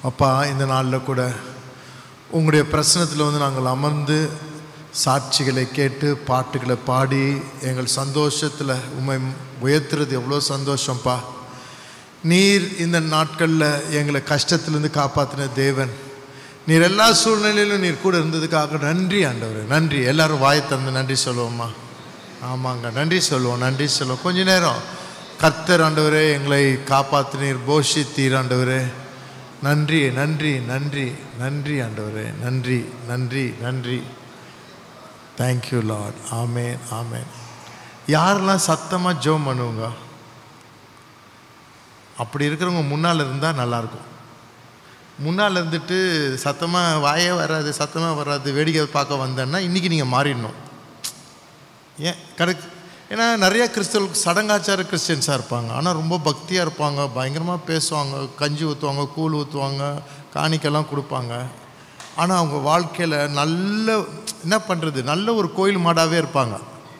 அப்பா இந்த நாளில் கூட உங்களுடைய பிரசனத்தில் வந்து நாங்கள் அமர்ந்து சாட்சிகளை கேட்டு பாட்டுகளை பாடி எங்கள் சந்தோஷத்தில் உண்மை உயர்த்துறது எவ்வளோ சந்தோஷம்ப்பா நீர் இந்த நாட்களில் எங்களை கஷ்டத்திலேருந்து காப்பாற்றின தேவன் நீர் எல்லா சூழ்நிலையிலும் நீர் கூட இருந்ததுக்காக நன்றி ஆண்டவர் நன்றி எல்லாரும் வாயை திறந்து நன்றி சொல்லுவோம்மா ஆமாங்க நன்றி சொல்லுவோம் நன்றி சொல்லுவோம் கொஞ்ச நேரம் கர்த்தர் ஆண்டவரே எங்களை காப்பாற்றினீர் போஷித்தீர் ஆண்டவரே நன்றி நன்றி நன்றி நன்றி ஆண்டவரே நன்றி நன்றி நன்றி தேங்க்யூ லார்ட் ஆமேன் ஆமேன் யாரெல்லாம் சத்தமாக ஜெபம் பண்ணுவோங்க அப்படி இருக்கிறவங்க முன்னால் இருந்தால் நல்லாயிருக்கும் முன்னால் இருந்துட்டு சத்தமாக வாயே வராது சத்தமாக வராது வேடிக்கை பார்க்க வந்தேன்னா இன்றைக்கி நீங்கள் மாறிடணும் ஏன் கரெக்ட் ஏன்னா நிறைய கிறிஸ்தவர்கள் சடங்காச்சார கிறிஸ்டியன்ஸாக இருப்பாங்க ஆனால் ரொம்ப பக்தியாக இருப்பாங்க பயங்கரமாக பேசுவாங்க கஞ்சி ஊற்றுவாங்க கூழ் ஊற்றுவாங்க காணிக்கெல்லாம் கொடுப்பாங்க ஆனால் அவங்க வாழ்க்கையில் நல்ல என்ன பண்ணுறது நல்ல ஒரு கோயில் மாடாகவே இருப்பாங்க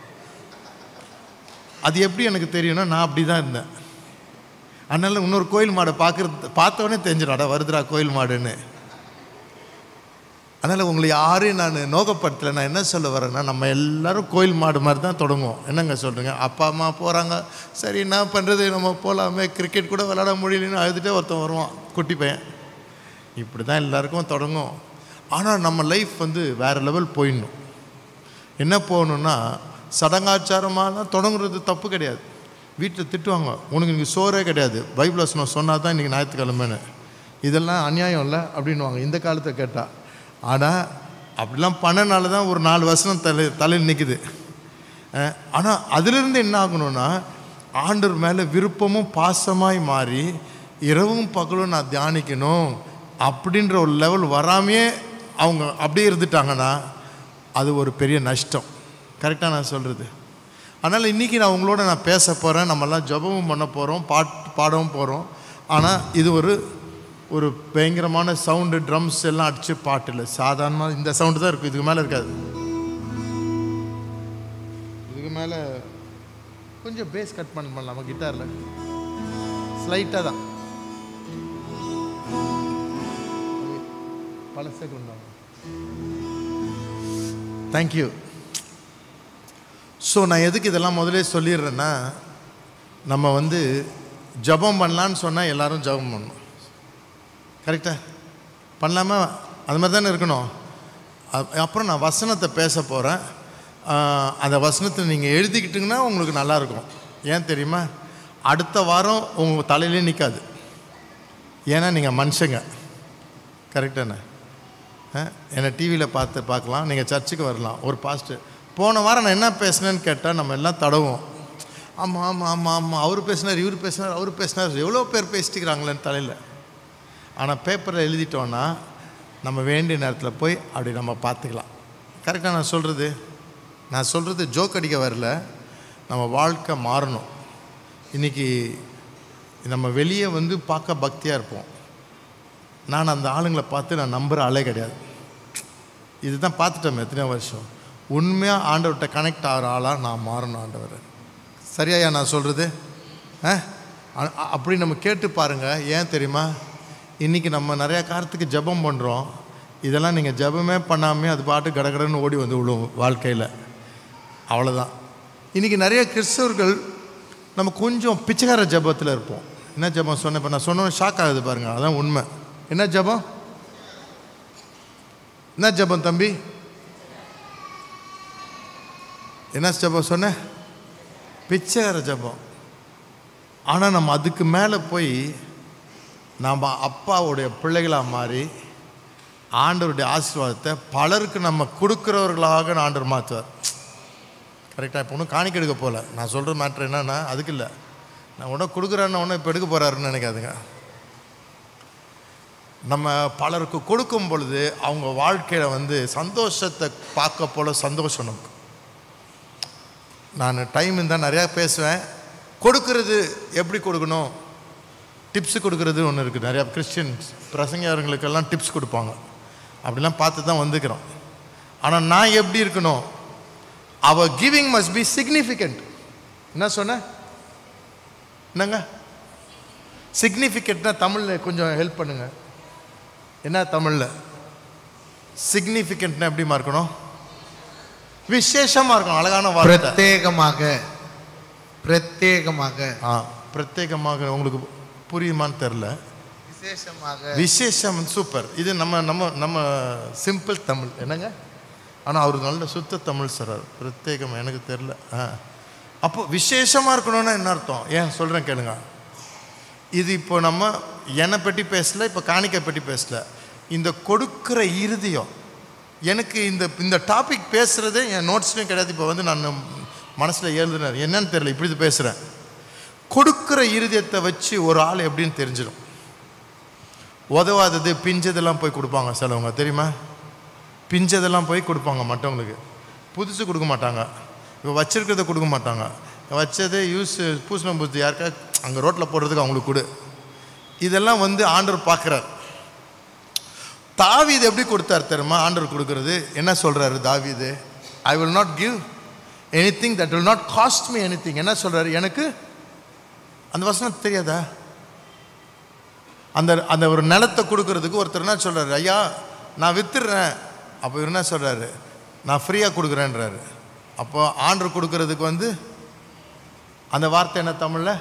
அது எப்படி எனக்கு தெரியும்னா நான் அப்படி தான் இருந்தேன் அதனால் இன்னொரு கோயில் மாடை பார்க்குறது பார்த்தவொடனே தெரிஞ்சிடும் அட வருதுடா கோயில் மாடுன்னு அதனால் உங்களை யாரையும் நான் நோக்கப்படுத்தலை நான் என்ன சொல்ல வரேன்னா நம்ம எல்லாரும் கோயில் மாடு மாதிரி தான் தொடங்குவோம் என்னங்க சொல்கிறீங்க அப்பா அம்மா போகிறாங்க சரி என்ன பண்ணுறது நம்ம போகலாமே கிரிக்கெட் கூட விளாட முடியலன்னு அழுதுகிட்டே ஒருத்தன் வருவான் குட்டி பையன் இப்படி தான் எல்லாருக்கும் தொடங்கும் ஆனால் நம்ம லைஃப் வந்து வேறு லெவல் போயிடணும் என்ன போகணுன்னா சடங்காச்சாரமாக தான் தொடங்குறது தப்பு கிடையாது வீட்டில் திட்டுவாங்க உனக்கு இன்றைக்கி சோறே கிடையாது பைபிள் வசனம் சொன்னால் தான் இன்றைக்கி ஞாயிற்றுக்கிழமைன்னு இதெல்லாம் அநியாயம் இல்லை அப்படின்வாங்க இந்த காலத்தை கேட்டால் ஆனால் அப்படிலாம் பண்ணனால தான் ஒரு நாலு வசனம் தலை தலையில் நிற்குது ஆனால் அதிலிருந்து என்ன ஆகணும்னா ஆண்டவர் மேலே விருப்பமும் பாசமாய் மாறி இரவும் பகலும் நான் தியானிக்கணும் அப்படின்ற ஒரு லெவல் வராமையே அவங்க அப்படியே இருந்துட்டாங்கன்னா அது ஒரு பெரிய நஷ்டம் கரெக்டாக நான் சொல்கிறது அதனால் இன்றைக்கி நான் உங்களோட நான் பேச போகிறேன் நம்மலாம் ஜபமும் பண்ண போகிறோம் பாட் பாடவும் போகிறோம் ஆனால் இது ஒரு ஒரு பயங்கரமான சவுண்டு ட்ரம்ஸ் எல்லாம் அடித்து பாட்டு இல்லை சாதாரணமாக இந்த சவுண்டு தான் இருக்கும் இதுக்கு மேலே இருக்காது இதுக்கு மேலே கொஞ்சம் பேஸ் கட் பண்ண பண்ணலாமா கிட்டாரில் ஸ்லைட்டாக தான் பழசே கொண்டாங்க தேங்க்யூ ஸோ நான் எதுக்கு இதெல்லாம் முதலே சொல்லிடுறேன்னா நம்ம வந்து ஜபம் பண்ணலான்னு சொன்னால் எல்லாரும் ஜபம் பண்ணணும் கரெக்டாக பண்ணலாமா அது மாதிரி தானே இருக்கணும் அ- அப்புறம் நான் வசனத்தை பேச போகிறேன் அந்த வசனத்தை நீங்கள் எழுதிக்கிட்டிங்கன்னா உங்களுக்கு நல்லாயிருக்கும் ஏன் தெரியுமா அடுத்த வாரம் உங்கள் தலையிலே நிற்காது ஏன்னா நீங்கள் மனுஷங்க கரெக்டாண்ணே என்னை டிவியில் பார்த்து பார்க்கலாம் நீங்கள் சர்ச்சுக்கு வரலாம் ஒரு பாஸ்ட்டு போன வாரம் நான் என்ன பேசினேன்னு கேட்டால் நம்ம எல்லாம் தடவும் ஆமாம் ஆமாம் ஆமாம் ஆமாம் அவர் பேசினார் இவர் பேசினார் அவர் பேசினார் எவ்வளோ பேர் பேசிட்டுக்கிறாங்களேன்னு தலையில் ஆனால் பேப்பரில் எழுதிட்டோன்னா நம்ம வேண்டிய நேரத்தில் போய் அப்படி நம்ம பார்த்துக்கலாம் கரெக்டாக நான் சொல்கிறது நான் சொல்கிறது ஜோக் அடிக்க வரல நம்ம வாழ்க்கை மாறணும் இன்றைக்கி நம்ம வெளியே வந்து பார்க்க பக்தியாக இருப்போம் நான் அந்த ஆளுங்களை பார்த்து நான் நம்புகிற ஆளே கிடையாது இதுதான் பார்த்துட்டோம் எத்தனையோ வருஷம் உண்மையாக ஆண்டவர்கிட்ட கனெக்ட் ஆகிற ஆளாக நான் மாறணும் ஆண்டவர் சரியாயா நான் சொல்கிறது ஆ அ- அ- அப்படி நம்ம கேட்டு பாருங்கள் ஏன் தெரியுமா இன்றைக்கி நம்ம நிறையா காரத்துக்கு ஜெபம் பண்ணுறோம் இதெல்லாம் நீங்கள் ஜெபமே பண்ணாமே அது பாட்டு கடகடன்னு ஓடி வந்து விழுவும் வாழ்க்கையில் அவ்வளோதான் இன்றைக்கி நிறைய கிறிஸ்தவர்கள் நம்ம கொஞ்சம் பிச்சைக்கார ஜெபத்தில் இருப்போம் என்ன ஜெபம் சொன்னேன் இப்போ நான் சொன்ன ஷாக் ஆகுது பாருங்கள் அதான் உண்மை என்ன ஜெபம் என்ன ஜெபம் தம்பி என்ன ஜெபம் சொன்னேன் பிச்சைக்கார ஜெபம் ஆனால் நம்ம அதுக்கு மேலே போய் நாம் அப்பாவுடைய பிள்ளைகளாக மாறி ஆண்டவருடைய ஆசீர்வாதத்தை பலருக்கு நம்ம கொடுக்குறவர்களாக ஆண்டவர் மாற்றுவார் கரெக்டாக இப்போ ஒன்றும் காணிக்க எடுக்க போகல நான் சொல்கிற மேட்ரு என்னன்னா அதுக்கு இல்லை நான் ஒன்றும் கொடுக்குறேன்னு ஒன்றும் இப்போ எடுக்க போகிறாருன்னு நினைக்காதுங்க நம்ம பலருக்கு கொடுக்கும் பொழுது அவங்க வாழ்க்கையில் வந்து சந்தோஷத்தை பார்க்க போல சந்தோஷம் நமக்கு நான் டைம் இருந்தால் நிறையா பேசுவேன் கொடுக்கறது எப்படி கொடுக்கணும் டிப்ஸ் கொடுக்கறது ஒன்று இருக்குது நிறையா கிறிஸ்டியன்ஸ் பிரசங்கியாரங்களுக்கெல்லாம் டிப்ஸ் கொடுப்பாங்க அப்படிலாம் பார்த்து தான் வந்துக்கிறோம் ஆனால் நான் எப்படி இருக்கணும் அவர் கிவிங் மஸ்ட் பி சிக்னிஃபிகண்ட் என்ன சொன்ன என்னங்க சிக்னிஃபிகண்ட்னா தமிழில் கொஞ்சம் ஹெல்ப் பண்ணுங்க என்ன தமிழில் சிக்னிஃபிகண்ட்னா எப்படிமா இருக்கணும் விசேஷமாக இருக்கணும் அழகான வார்த்தை பிரத்யேகமாக பிரத்யேகமாக ஆ பிரத்யேகமாக உங்களுக்கு புரியுமான்னு தெரில விசேஷமாக விசேஷம் சூப்பர் இது நம்ம நம்ம நம்ம சிம்பிள் தமிழ் என்னங்க ஆனால் அவர் நல்ல சுத்த தமிழ் சொல்றார் பிரத்யேகம் எனக்கு தெரில ஆ அப்போ விசேஷமாக இருக்கணும்னா என்ன அர்த்தம் ஏன் சொல்கிறேன் கேளுங்க இது இப்போ நம்ம என்னை பற்றி பேசல இப்போ காணிக்கை பற்றி பேசல இந்த கொடுக்குற இறுதியம் எனக்கு இந்த இந்த டாபிக் பேசுகிறதே என் நோட்ஸ்லையும் கிடையாது இப்போ வந்து நான் மனசில் எழுதுனேன் என்னன்னு தெரியல இப்படி இது பேசுகிறேன் கொடுக்குற இருதயத்தை வச்சு ஒரு ஆள் எப்படின்னு தெரிஞ்சிடும் உதவாதது பிஞ்சதெல்லாம் போய் கொடுப்பாங்க சிலவங்க தெரியுமா பிஞ்சதெல்லாம் போய் கொடுப்பாங்க மற்றவங்களுக்கு புதுசு கொடுக்க மாட்டாங்க இப்போ வச்சிருக்கிறத கொடுக்க மாட்டாங்க வச்சதே யூஸ் பூசணம் பூத்து யாருக்கா அங்கே ரோட்டில் போடுறதுக்கு அவங்களுக்கு கொடு இதெல்லாம் வந்து ஆண்டவர் பார்க்குறார் தாவீது எப்படி கொடுத்தார் தெரியுமா ஆண்டவர் கொடுக்கறது என்ன சொல்கிறாரு தாவீது I will not give anything that will not cost me anything என்ன சொல்கிறாரு எனக்கு அந்த வசனம் தெரியாதா அந்த அந்த ஒரு நிலத்தை கொடுக்கறதுக்கு ஒருத்தர் என்ன சொல்கிறாரு ஐயா நான் வித்துடுறேன் அப்போ இவர் என்ன சொல்கிறாரு நான் ஃப்ரீயாக கொடுக்குறேன்றாரு அப்போ ஆண்டர் கொடுக்கறதுக்கு வந்து அந்த வார்த்தை என்ன தமிழில்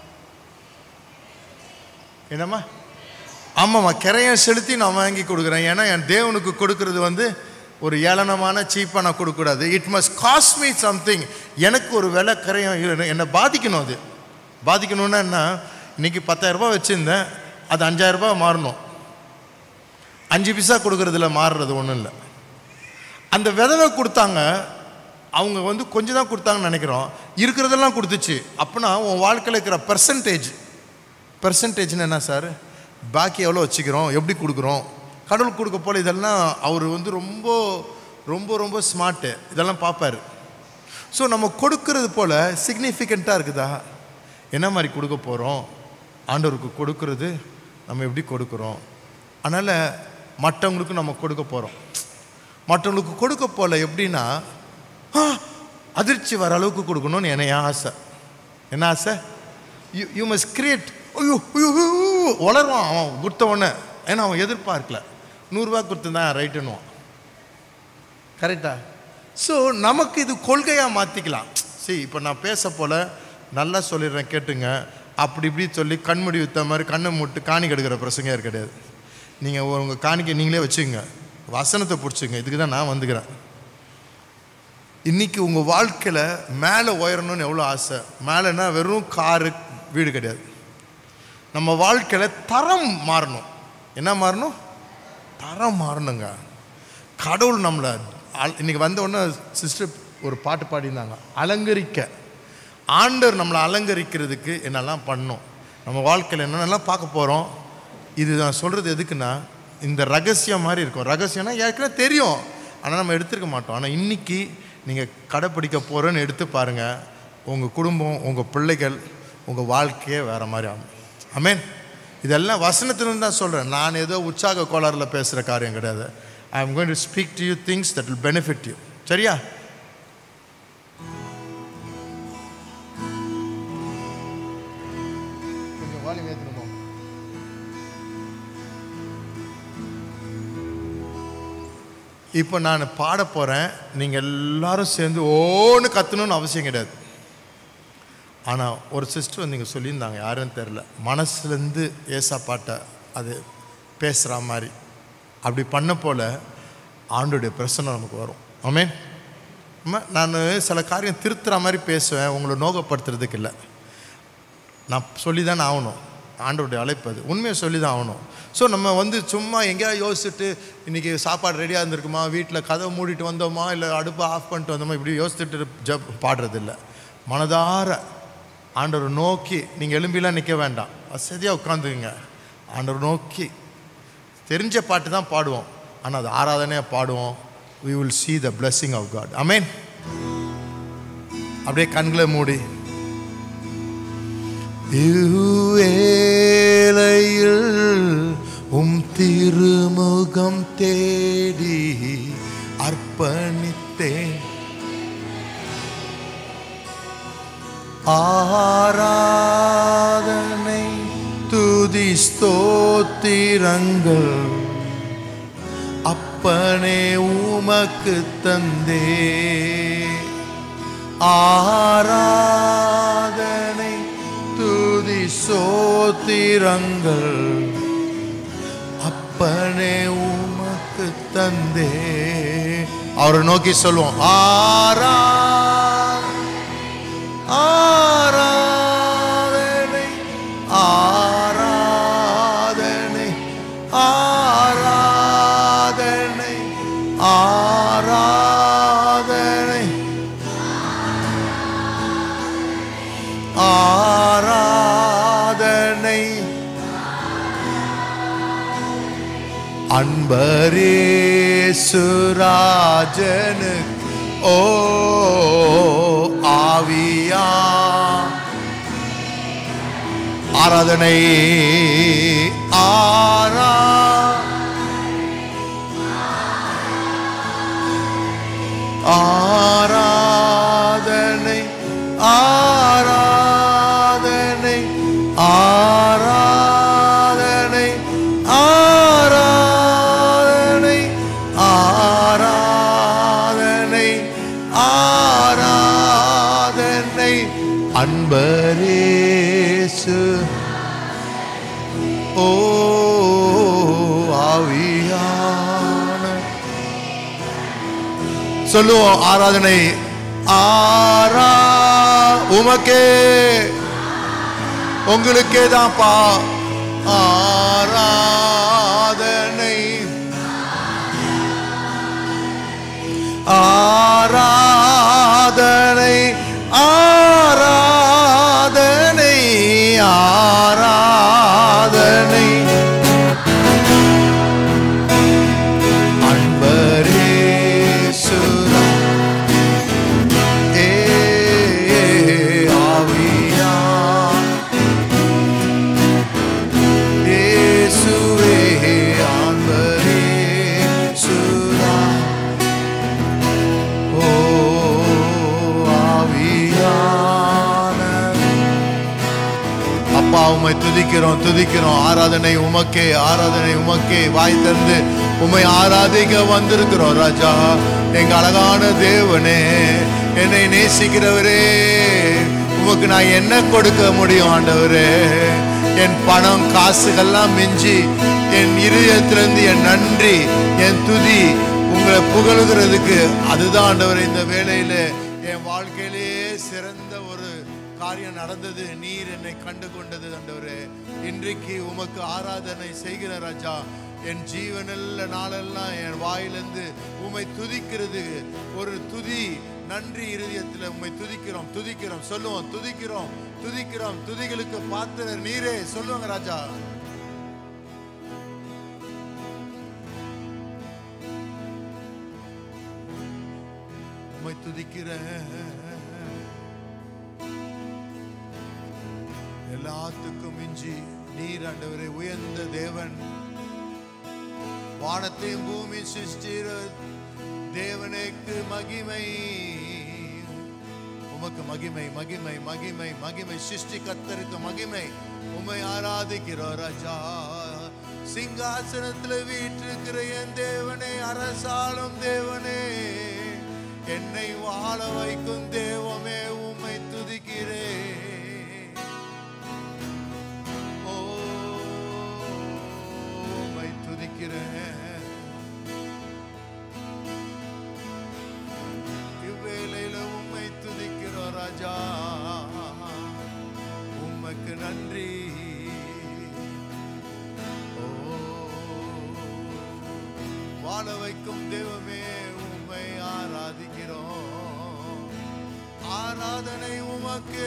என்னம்மா ஆமாம்மா கிரையம் செலுத்தி நான் வாங்கி கொடுக்குறேன் ஏன்னா என் தேவனுக்கு கொடுக்கறது வந்து ஒரு ஏளனமான சீப்பாக நான் கொடுக்கக்கூடாது it must cost me something எனக்கு ஒரு விலை கரையம் இல்லை. என்னை பாதிக்கணும் அது பாதிக்கணும்னா என்ன இன்னைக்கு பத்தாயிரரூபா வச்சுருந்தேன் அது அஞ்சாயிரரூபா மாறணும் அஞ்சு பைசா கொடுக்கறதுல மாறுறது ஒன்றும் இல்லை அந்த விதவை கொடுத்தாங்க அவங்க வந்து கொஞ்சம் தான் கொடுத்தாங்கன்னு நினைக்கிறோம் இருக்கிறதெல்லாம் கொடுத்துச்சு அப்படின்னா உன் வாழ்க்கையில் இருக்கிற பெர்சன்டேஜ் பெர்சன்டேஜ்னு என்ன சார் பாக்கி எவ்வளோ வச்சுக்கிறோம் எப்படி கொடுக்குறோம் கடவுள் கொடுக்க போல இதெல்லாம் அவர் வந்து ரொம்ப ரொம்ப ரொம்ப ஸ்மார்ட்டு இதெல்லாம் பார்ப்பாரு ஸோ நம்ம கொடுக்கறது போல் சிக்னிஃபிகண்ட்டாக இருக்குதா என்ன மாதிரி கொடுக்க போகிறோம் ஆண்டவருக்கு கொடுக்கறது நம்ம எப்படி கொடுக்குறோம் அதனால் மற்றவங்களுக்கு நம்ம கொடுக்க போகிறோம் மற்றவங்களுக்கு கொடுக்க போல எப்படின்னா "ஆ, அதிர்ச்சி வர அளவுக்கு கொடுக்கணும்னு என்ன என் ஆசை என்ன ஆசை யூ யூ மஸ்ட் கிரியேட் ஐயோ ஐயோ ஐயோ, வளருவான் அவன் கொடுத்த உடனே ஏன்னா அவன் எதிர்பார்க்கல நூறுரூவா கொடுத்துருந்தான் ரைட்டுன்னுவான் கரெக்டா ஸோ நமக்கு இது கொள்கையாக மாற்றிக்கலாம் சரி இப்போ நான் பேச போல் நல்லா சொல்லிடுறேன் கேட்டுங்க அப்படி இப்படி சொல்லி கண்முடி வித்த மாதிரி கண்ணை மூட்டு காணி கெடுக்கிற பிரசங்க கிடையாது நீங்கள் உங்கள் காணிக்கை நீங்களே வச்சுக்கோங்க வசனத்தை பிடிச்சிங்க இதுக்கு தான் நான் வந்துக்கிறேன் இன்னைக்கு உங்கள் வாழ்க்கையில் மேலே உயரணும்னு எவ்வளோ ஆசை மேலேனா வெறும் காரு வீடு கிடையாது நம்ம வாழ்க்கையில் தரம் மாறணும் என்ன மாறணும் தரம் மாறணுங்க கடவுள் நம்மளை அல்- இன்னைக்கு வந்த உடனே சிஸ்டர் ஒரு பாட்டு பாடியிருந்தாங்க அலங்கரிக்க ஆண்டவர் நம்மளை அலங்கரிக்கிறதுக்கு என்னெல்லாம் பண்ணோம் நம்ம வாழ்க்கையில் என்னென்னலாம் பார்க்க போகிறோம் இது நான் சொல்கிறது எதுக்குன்னா இந்த ரகசியம் மாதிரி இருக்கும் ரகசியம்னா ஏற்கனவே தெரியும் ஆனால் நம்ம எடுத்துருக்க மாட்டோம் ஆனால் இன்னைக்கு நீங்கள் கடைப்பிடிக்க போகிறோன்னு எடுத்து பாருங்கள் உங்கள் குடும்பம் உங்கள் பிள்ளைகள் உங்கள் வாழ்க்கையே வேறு மாதிரி ஆகும் ஆமென் இதெல்லாம் வசனத்திலிருந்து தான் சொல்கிறேன் நான் ஏதோ உற்சாக கோளாறில் பேசுகிற காரியம் கிடையாது I am going to speak to you things that will benefit you சரியா கொஞ்சம் வால்யூம் ஏற்றணுமோ இப்போ நான் பாட போகிறேன் நீங்கள் எல்லாரும் சேர்ந்து ஓன்னு கத்தணும்னு அவசியம் கிடையாது ஆனால் ஒரு சிஸ்டர் வந்து இங்கே சொல்லியிருந்தாங்க யாருன்னு தெரில மனசுலேருந்து ஏசா பாட்டை அது பேசுகிற மாதிரி அப்படி பண்ண போல் ஆண்டுடைய பிரச்சனை நமக்கு வரும் ஆமென் அம்மா நான் சில காரியம் திருத்துற மாதிரி பேசுவேன் உங்களை நோகப்படுத்துறதுக்கு இல்லை நான் சொல்லி தானே ஆகணும் ஆண்டவருடைய அழைப்பு அது உண்மையை சொல்லி தான் ஆகணும் ஸோ நம்ம வந்து சும்மா எங்கேயாவது யோசிச்சுட்டு இன்றைக்கி சாப்பாடு ரெடியாக இருந்திருக்குமா வீட்டில் கதவை மூடிட்டு வந்தோமா இல்லை அடுப்பை ஆஃப் பண்ணிட்டு வந்தோமா இப்படி யோசிச்சுட்டு ஜப் பாடுறதில்ல மனதார ஆண்டவர் நோக்கி நீங்கள் எலும்பிலாம் நிற்க வேண்டாம் வசதியாக உட்காந்துக்குங்க ஆண்டவர் நோக்கி தெரிஞ்ச பாட்டு தான் பாடுவோம் ஆனால் அது ஆராதனையாக பாடுவோம் we will see the blessing of God அமேன் அப்படியே கண்களை மூடி இவ்வேளையில் உம் திருமுகம் தேடி அர்ப்பணித்தேன் ஆராதனை துதி ஸ்தோத்திரங்கள் அப்பனே உமக்கு தந்தே ஆராதனை துதி சோத்திரங்கள் அப்பனே உமக்கு தந்தே அவரை நோக்கி சொல்லுவோம் ஆரா ஆராதனை ஆராதனை ஆராதனை ஆராதனை ஆராதனை அன்பரேசுராஜனுக்கு ஓ ஆவியா ஆராதனை ஆரா ஆராதனை ஆராதனை ஆராதனை ஆராதனை ஆராதனை ஆராதனை அன்பரேசு ஓ ஆவியான சொல்லுவோம் ஆராதனை ஆரா உமக்கே உங்களுக்கே தான்ப்பா ஆராதனை ஆராதனை ஆராதனை ஆராதனை அன்பரேசுரா ஏ ஆவியா இயேசுவே அன்பரேசுரா ஓ ஆவியான அப்பா உம்மை துதிக்கிறோம் துதிக்கிறோம் ஆராதனை உமக்கே ஆராதனை உமக்கே வாய் திறந்து உம்மை ஆராதிக்க வந்திருக்கிறோம் ராஜா எங்க அழகான தேவனே என்னை நேசிக்கிறவரே உமக்கு நான் என்ன கொடுக்க முடியும் ஆண்டவரே என் பணம் காசுகள்லாம் மிஞ்சி என் இருதயத்திலிருந்து என் நன்றி என் துதி உங்களை புகழுகிறதுக்கு அதுதான் ஆண்டவர் இந்த வேளையில என் வாழ்க்கையிலேயே சிறந்த ஒரு காரியம் நடந்தது நீர் என்னை கண்டு கொண்டது ஆண்டவரே இன்றைக்கு உமக்கு ஆராதனை செய்கிற ராஜா என் ஜீவனில் நாளெல்லாம் என் வாயிலிருந்து உம்மை துதிக்கிறது ஒரு துதி நன்றி இருதயத்தில் உம்மை துதிக்கிறோம் துதிக்கிறோம் சொல்லுவோம் துதிக்கிறோம் துதிக்கிறோம் துதிகளுக்கு பாத்திரர் நீரே சொல்லுவாங்க ராஜா உம்மை துதிக்கிறேன் எல்லாத்துக்கும் மிஞ்சி நீர் ஆண்டவரே உயர்ந்த தேவன் வானத்தையும் பூமி சிருஷ்டிர தேவனுக்கு மகிமை உமக்கு மகிமை மகிமை மகிமை மகிமை சிருஷ்டி கத்தருக்கு மகிமை உம்மை ஆராதிக்கிறோம் ராஜா சிங்காசனத்துல வீற்றிருக்கிற என் தேவனே அரசாளும் தேவனே என்னை வாழ வைக்கும் தேவமே உம்மை துதிக்கிறேன் ஓ, உம்மை துதிக்கிறேன் இவ்வேளையில உம்மை துதிக்கிறோம் ராஜா உமக்கு நன்றி ஓ, வாழ வைக்கும் தெய்வமே உம்மை ஆராதிக்கிறோம் ஆராதனை உமக்கே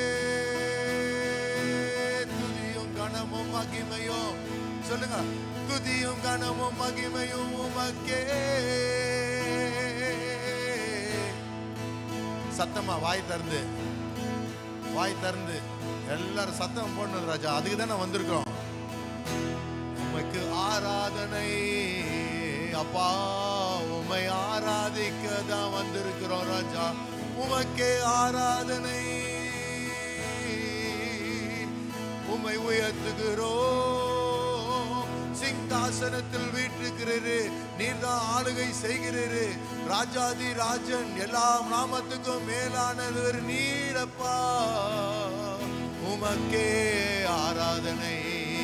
துதியும் கனமும் மகிமையும் சொல்லுங்க துதியும் கனமும் மகிமையும் உமக்கே சத்தமா வாய் திறந்து வாய் திறந்து எல்லாரும் சத்தம் போடணும் ராஜா அதுக்கு தானே வந்திருக்கோம் உமக்கு ஆராதனை அப்பா உமை ஆராதிக்க தான் வந்திருக்கிறோம் ராஜா உமக்கே ஆராதனை உமை உயர்த்துகிறோம் சிங்க சிங்காசனத்தில் வீற்றிருக்கிறீரு நீர் தான் ஆளுகை செய்கிறீரு ராஜாதி ராஜன் எல்லா நாமத்துக்கும் மேலானவர் நீரப்பா உமக்கே ஆராதனை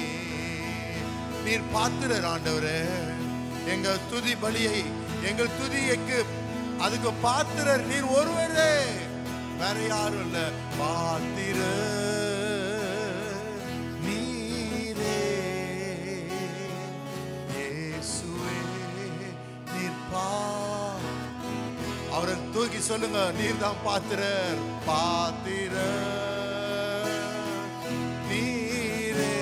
நீர் பாத்திரர் ஆண்டவரே எங்க துதி பலியை எங்கள் துதியைக்கு அதுக்கு பாத்திரர் நீர் ஒருவரே வேற யாரும் இல்ல பாத்திர நீரே இயேசுவே நீர் பா அவரை தூக்கி சொல்லுங்க நீர் தான் பாத்திரர் பாத்திரர் நீரே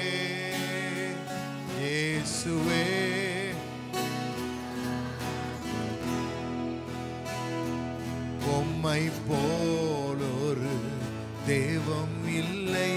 இயேசுவே உம்மை போலொரு தெய்வம் இல்லை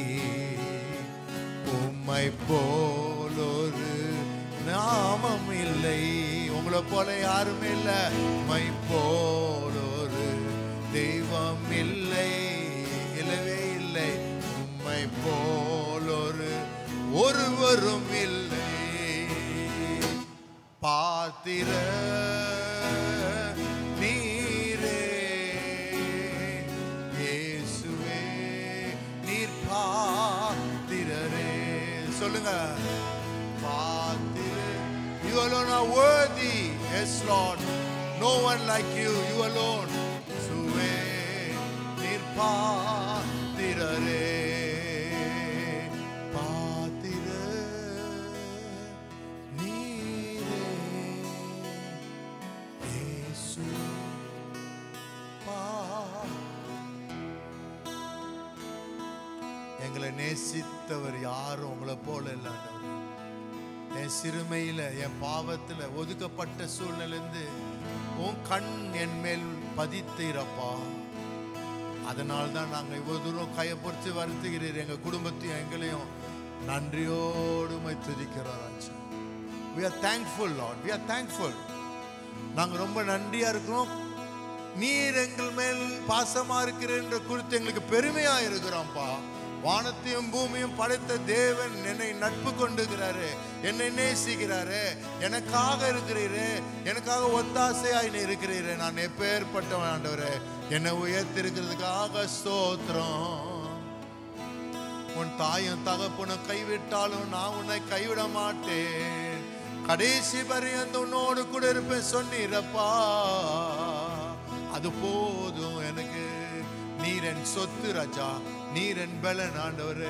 உம்மை போலொரு நாமம் இல்லை உங்களை போல யாருமே இல்ல உம்மை போலொரு தெய்வம் இல்லை இல்லவே இல்லை உம்மை போலொரு ஒருவரும் இல்லை பாத்திர நீரே இயேசுவே நீர் பாத்திரரே சொல்லுங்க பாத்திர You alone are worthy. Yes, Lord. No one like you. You alone. சுவே நீர் பாத்திரரே பாத்திர நீரே இயேசு பா எங்களை நேசித்தவர் யாரும் உங்களை போல இல்லை ஆண்டவரே. என் சிறுமையில என் பாவத்துல ஒதுக்கப்பட்ட சூழ்நிலைந்து உன் கண் என் மேல் பதித்தீரப்பா அதனால தான் நாங்கள் இவ்வளவு தூரம் கையை பொறுத்து வருத்துகிறீர் எங்க குடும்பத்தையும் எங்களையும் நன்றியோடு உம்மை துதிக்கிறோம் ராஜா we are thankful lord we are thankful நாங்க ரொம்ப நன்றியா இருக்கிறோம் நீர் எங்கள் மேல் பாசமா இருக்கிறன்ற குறித்து எங்களுக்கு பெருமையா இருக்கிறோம்ப்பா வானத்தையும் பூமியும் படைத்த தேவன் என்னை நட்பு கொண்டுகிறாரு என்னை நேசிக்கிறாரு எனக்காக இருக்கிறீரு எனக்காக ஒத்தாசையாய் நீ இருக்கிறீரு நான் எப்பேற்பட்டவன் ஆண்டவரே என்னை உயர்த்திருக்கிறதுக்காக ஸ்தோத்திரம் உன் தாயும் தகப்பனும் கைவிட்டாலும் நான் உன்னை கைவிட மாட்டேன் கடைசி பரியந்த உன்னோடு கூட இருப்பேன் சொன்னீரப்பா அது போதும் எனக்கு நீர் என் சொத்து ராஜா நீர் என் பலன் ஆண்டவரே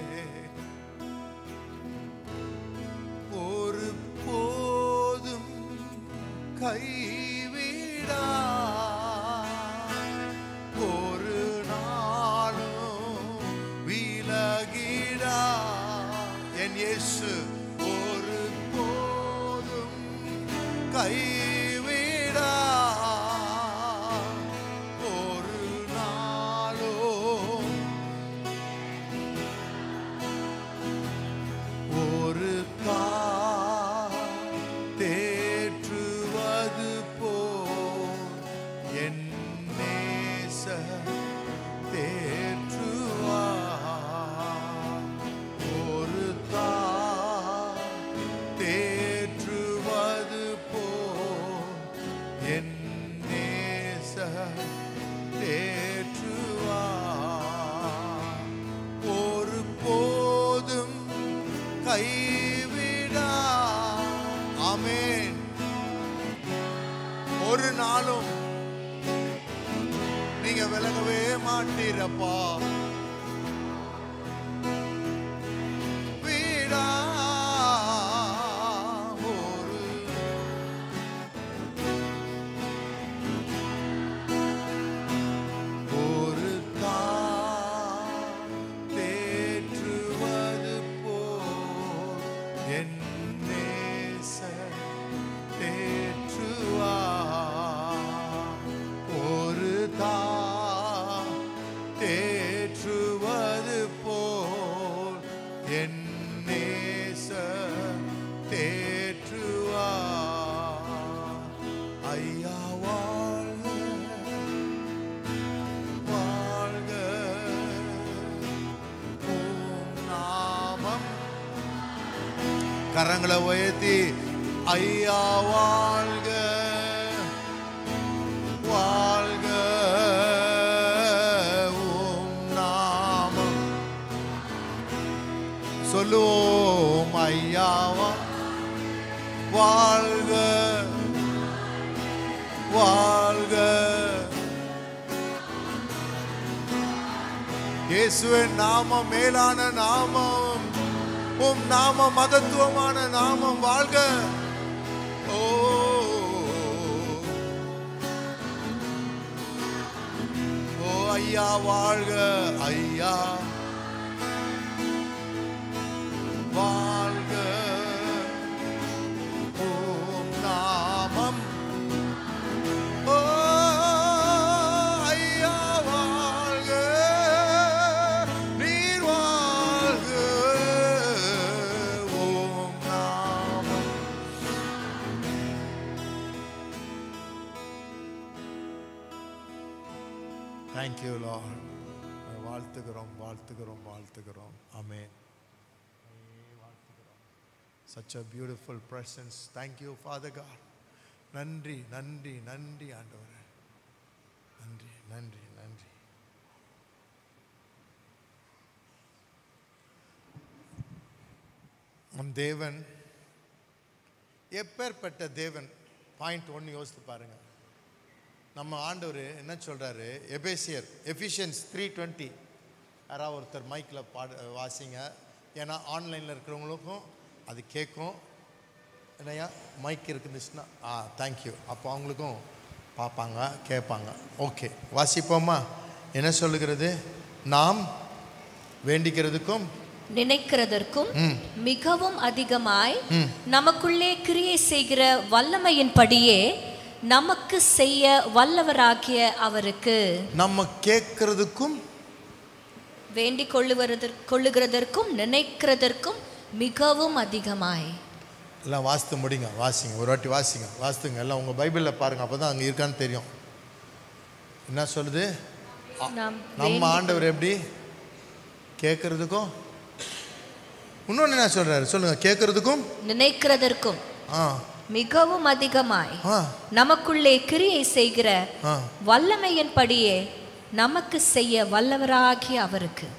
ஒரு போதும் கைவிடா ஒரு நாளும் விலகிடா என் இயேசு ஒரு போதும் கைவிடா ஒரு நாளும் ஒரு கா தேற்றுவது போ என் நேச தேற்றுவா ஒரு தா தேற்றுவது போ என் நேச தேற்றுவா ஒரு போதும் கைவிடா ஆமென் ஒரு நாளும் நீங்க விலகவே மாட்டீரப்பா வீடா ஒரு ஒரு தா தேற்றுவது போ என் நேச தேற்றுவா ஒரு தா தேற்றுவது கரங்களை உயர்த்தி ஐயா வாழ்க வாழ்க ஓம் நாமம் சொல்லுவோம் ஐயாவா வாழ்க வாழ்க இயேசுவின் நாமம் மேலான நாமம் உம் நாமம் மகத்துவமான நாமம் வாழ்க ஓ ஓ ஐயா வாழ்க ஐயா வாழ்க ஓம் நாமம் ஓ ஐயா வாழ்க நீர் வாழ்க ஓம் நாமம் தேங்க்யூ லார்ட் வாழ்த்துகிறோம் வாழ்த்துகிறோம் வாழ்த்துகிறோம் ஆமென் such a beautiful presence thank you father god நன்றி நன்றி நன்றி ஆண்டவரே நன்றி நன்றி நன்றி நம் தேவன் எப்பேற்பட்ட தேவன் பாயிண்ட் ஒன்று யோசித்து பாருங்க நம்ம ஆண்டவர் என்ன சொல்றாரு எபேசியர் எஃபிஷியன்ஸ் த்ரீ டுவெண்ட்டி யாராவது ஒருத்தர் மைக்கில் பாட வாசிங்க ஏன்னா ஆன்லைனில் இருக்கிறவங்களுக்கும் அது கேட்கும் என்னையா மைக் இருக்குதுச்சுன்னா ஆ தேங்க்யூ அப்போ அவங்களுக்கும் பார்ப்பாங்க கேட்பாங்க ஓகே வாசிப்போமா என்ன சொல்லுகிறது நாம் வேண்டிக்கிறதுக்கும் நினைக்கிறதற்கும் மிகவும் அதிகமாய் நமக்குள்ளே கிரியை செய்கிற வல்லமையின்படியே நமக்கு செய்ய வல்லவராகிய அவருக்கு நம்ம கேட்கறதுக்கும் வேண்டிக் கொள்ளுவதற் கொள்ளுகிறதற்கும் நினைக்கிறதற்கும் மிகவும் அதிகமாய் எல்லாம் வாசித்து முடிங்க வாசிங்க ஒரு வாட்டி வாசிங்க வாசித்துங்க எல்லாம் உங்கள் பைபிளில் பாருங்கள் அப்போ தான் அங்கே இருக்கான்னு தெரியும் என்ன சொல்லுது நாம் நம்ம ஆண்டவர் எப்படி கேட்கறதுக்கும் இன்னொன்று என்ன சொல்கிறாரு சொல்லுங்கள் கேட்கறதுக்கும் நினைக்கிறதற்கும் ஆ மிகவும் அதிகமாய் ஆ நமக்குள்ளே கிரியை செய்கிற ஆ வல்லமையின்படியே நமக்கு செய்ய வல்லவராகிய அவருக்கு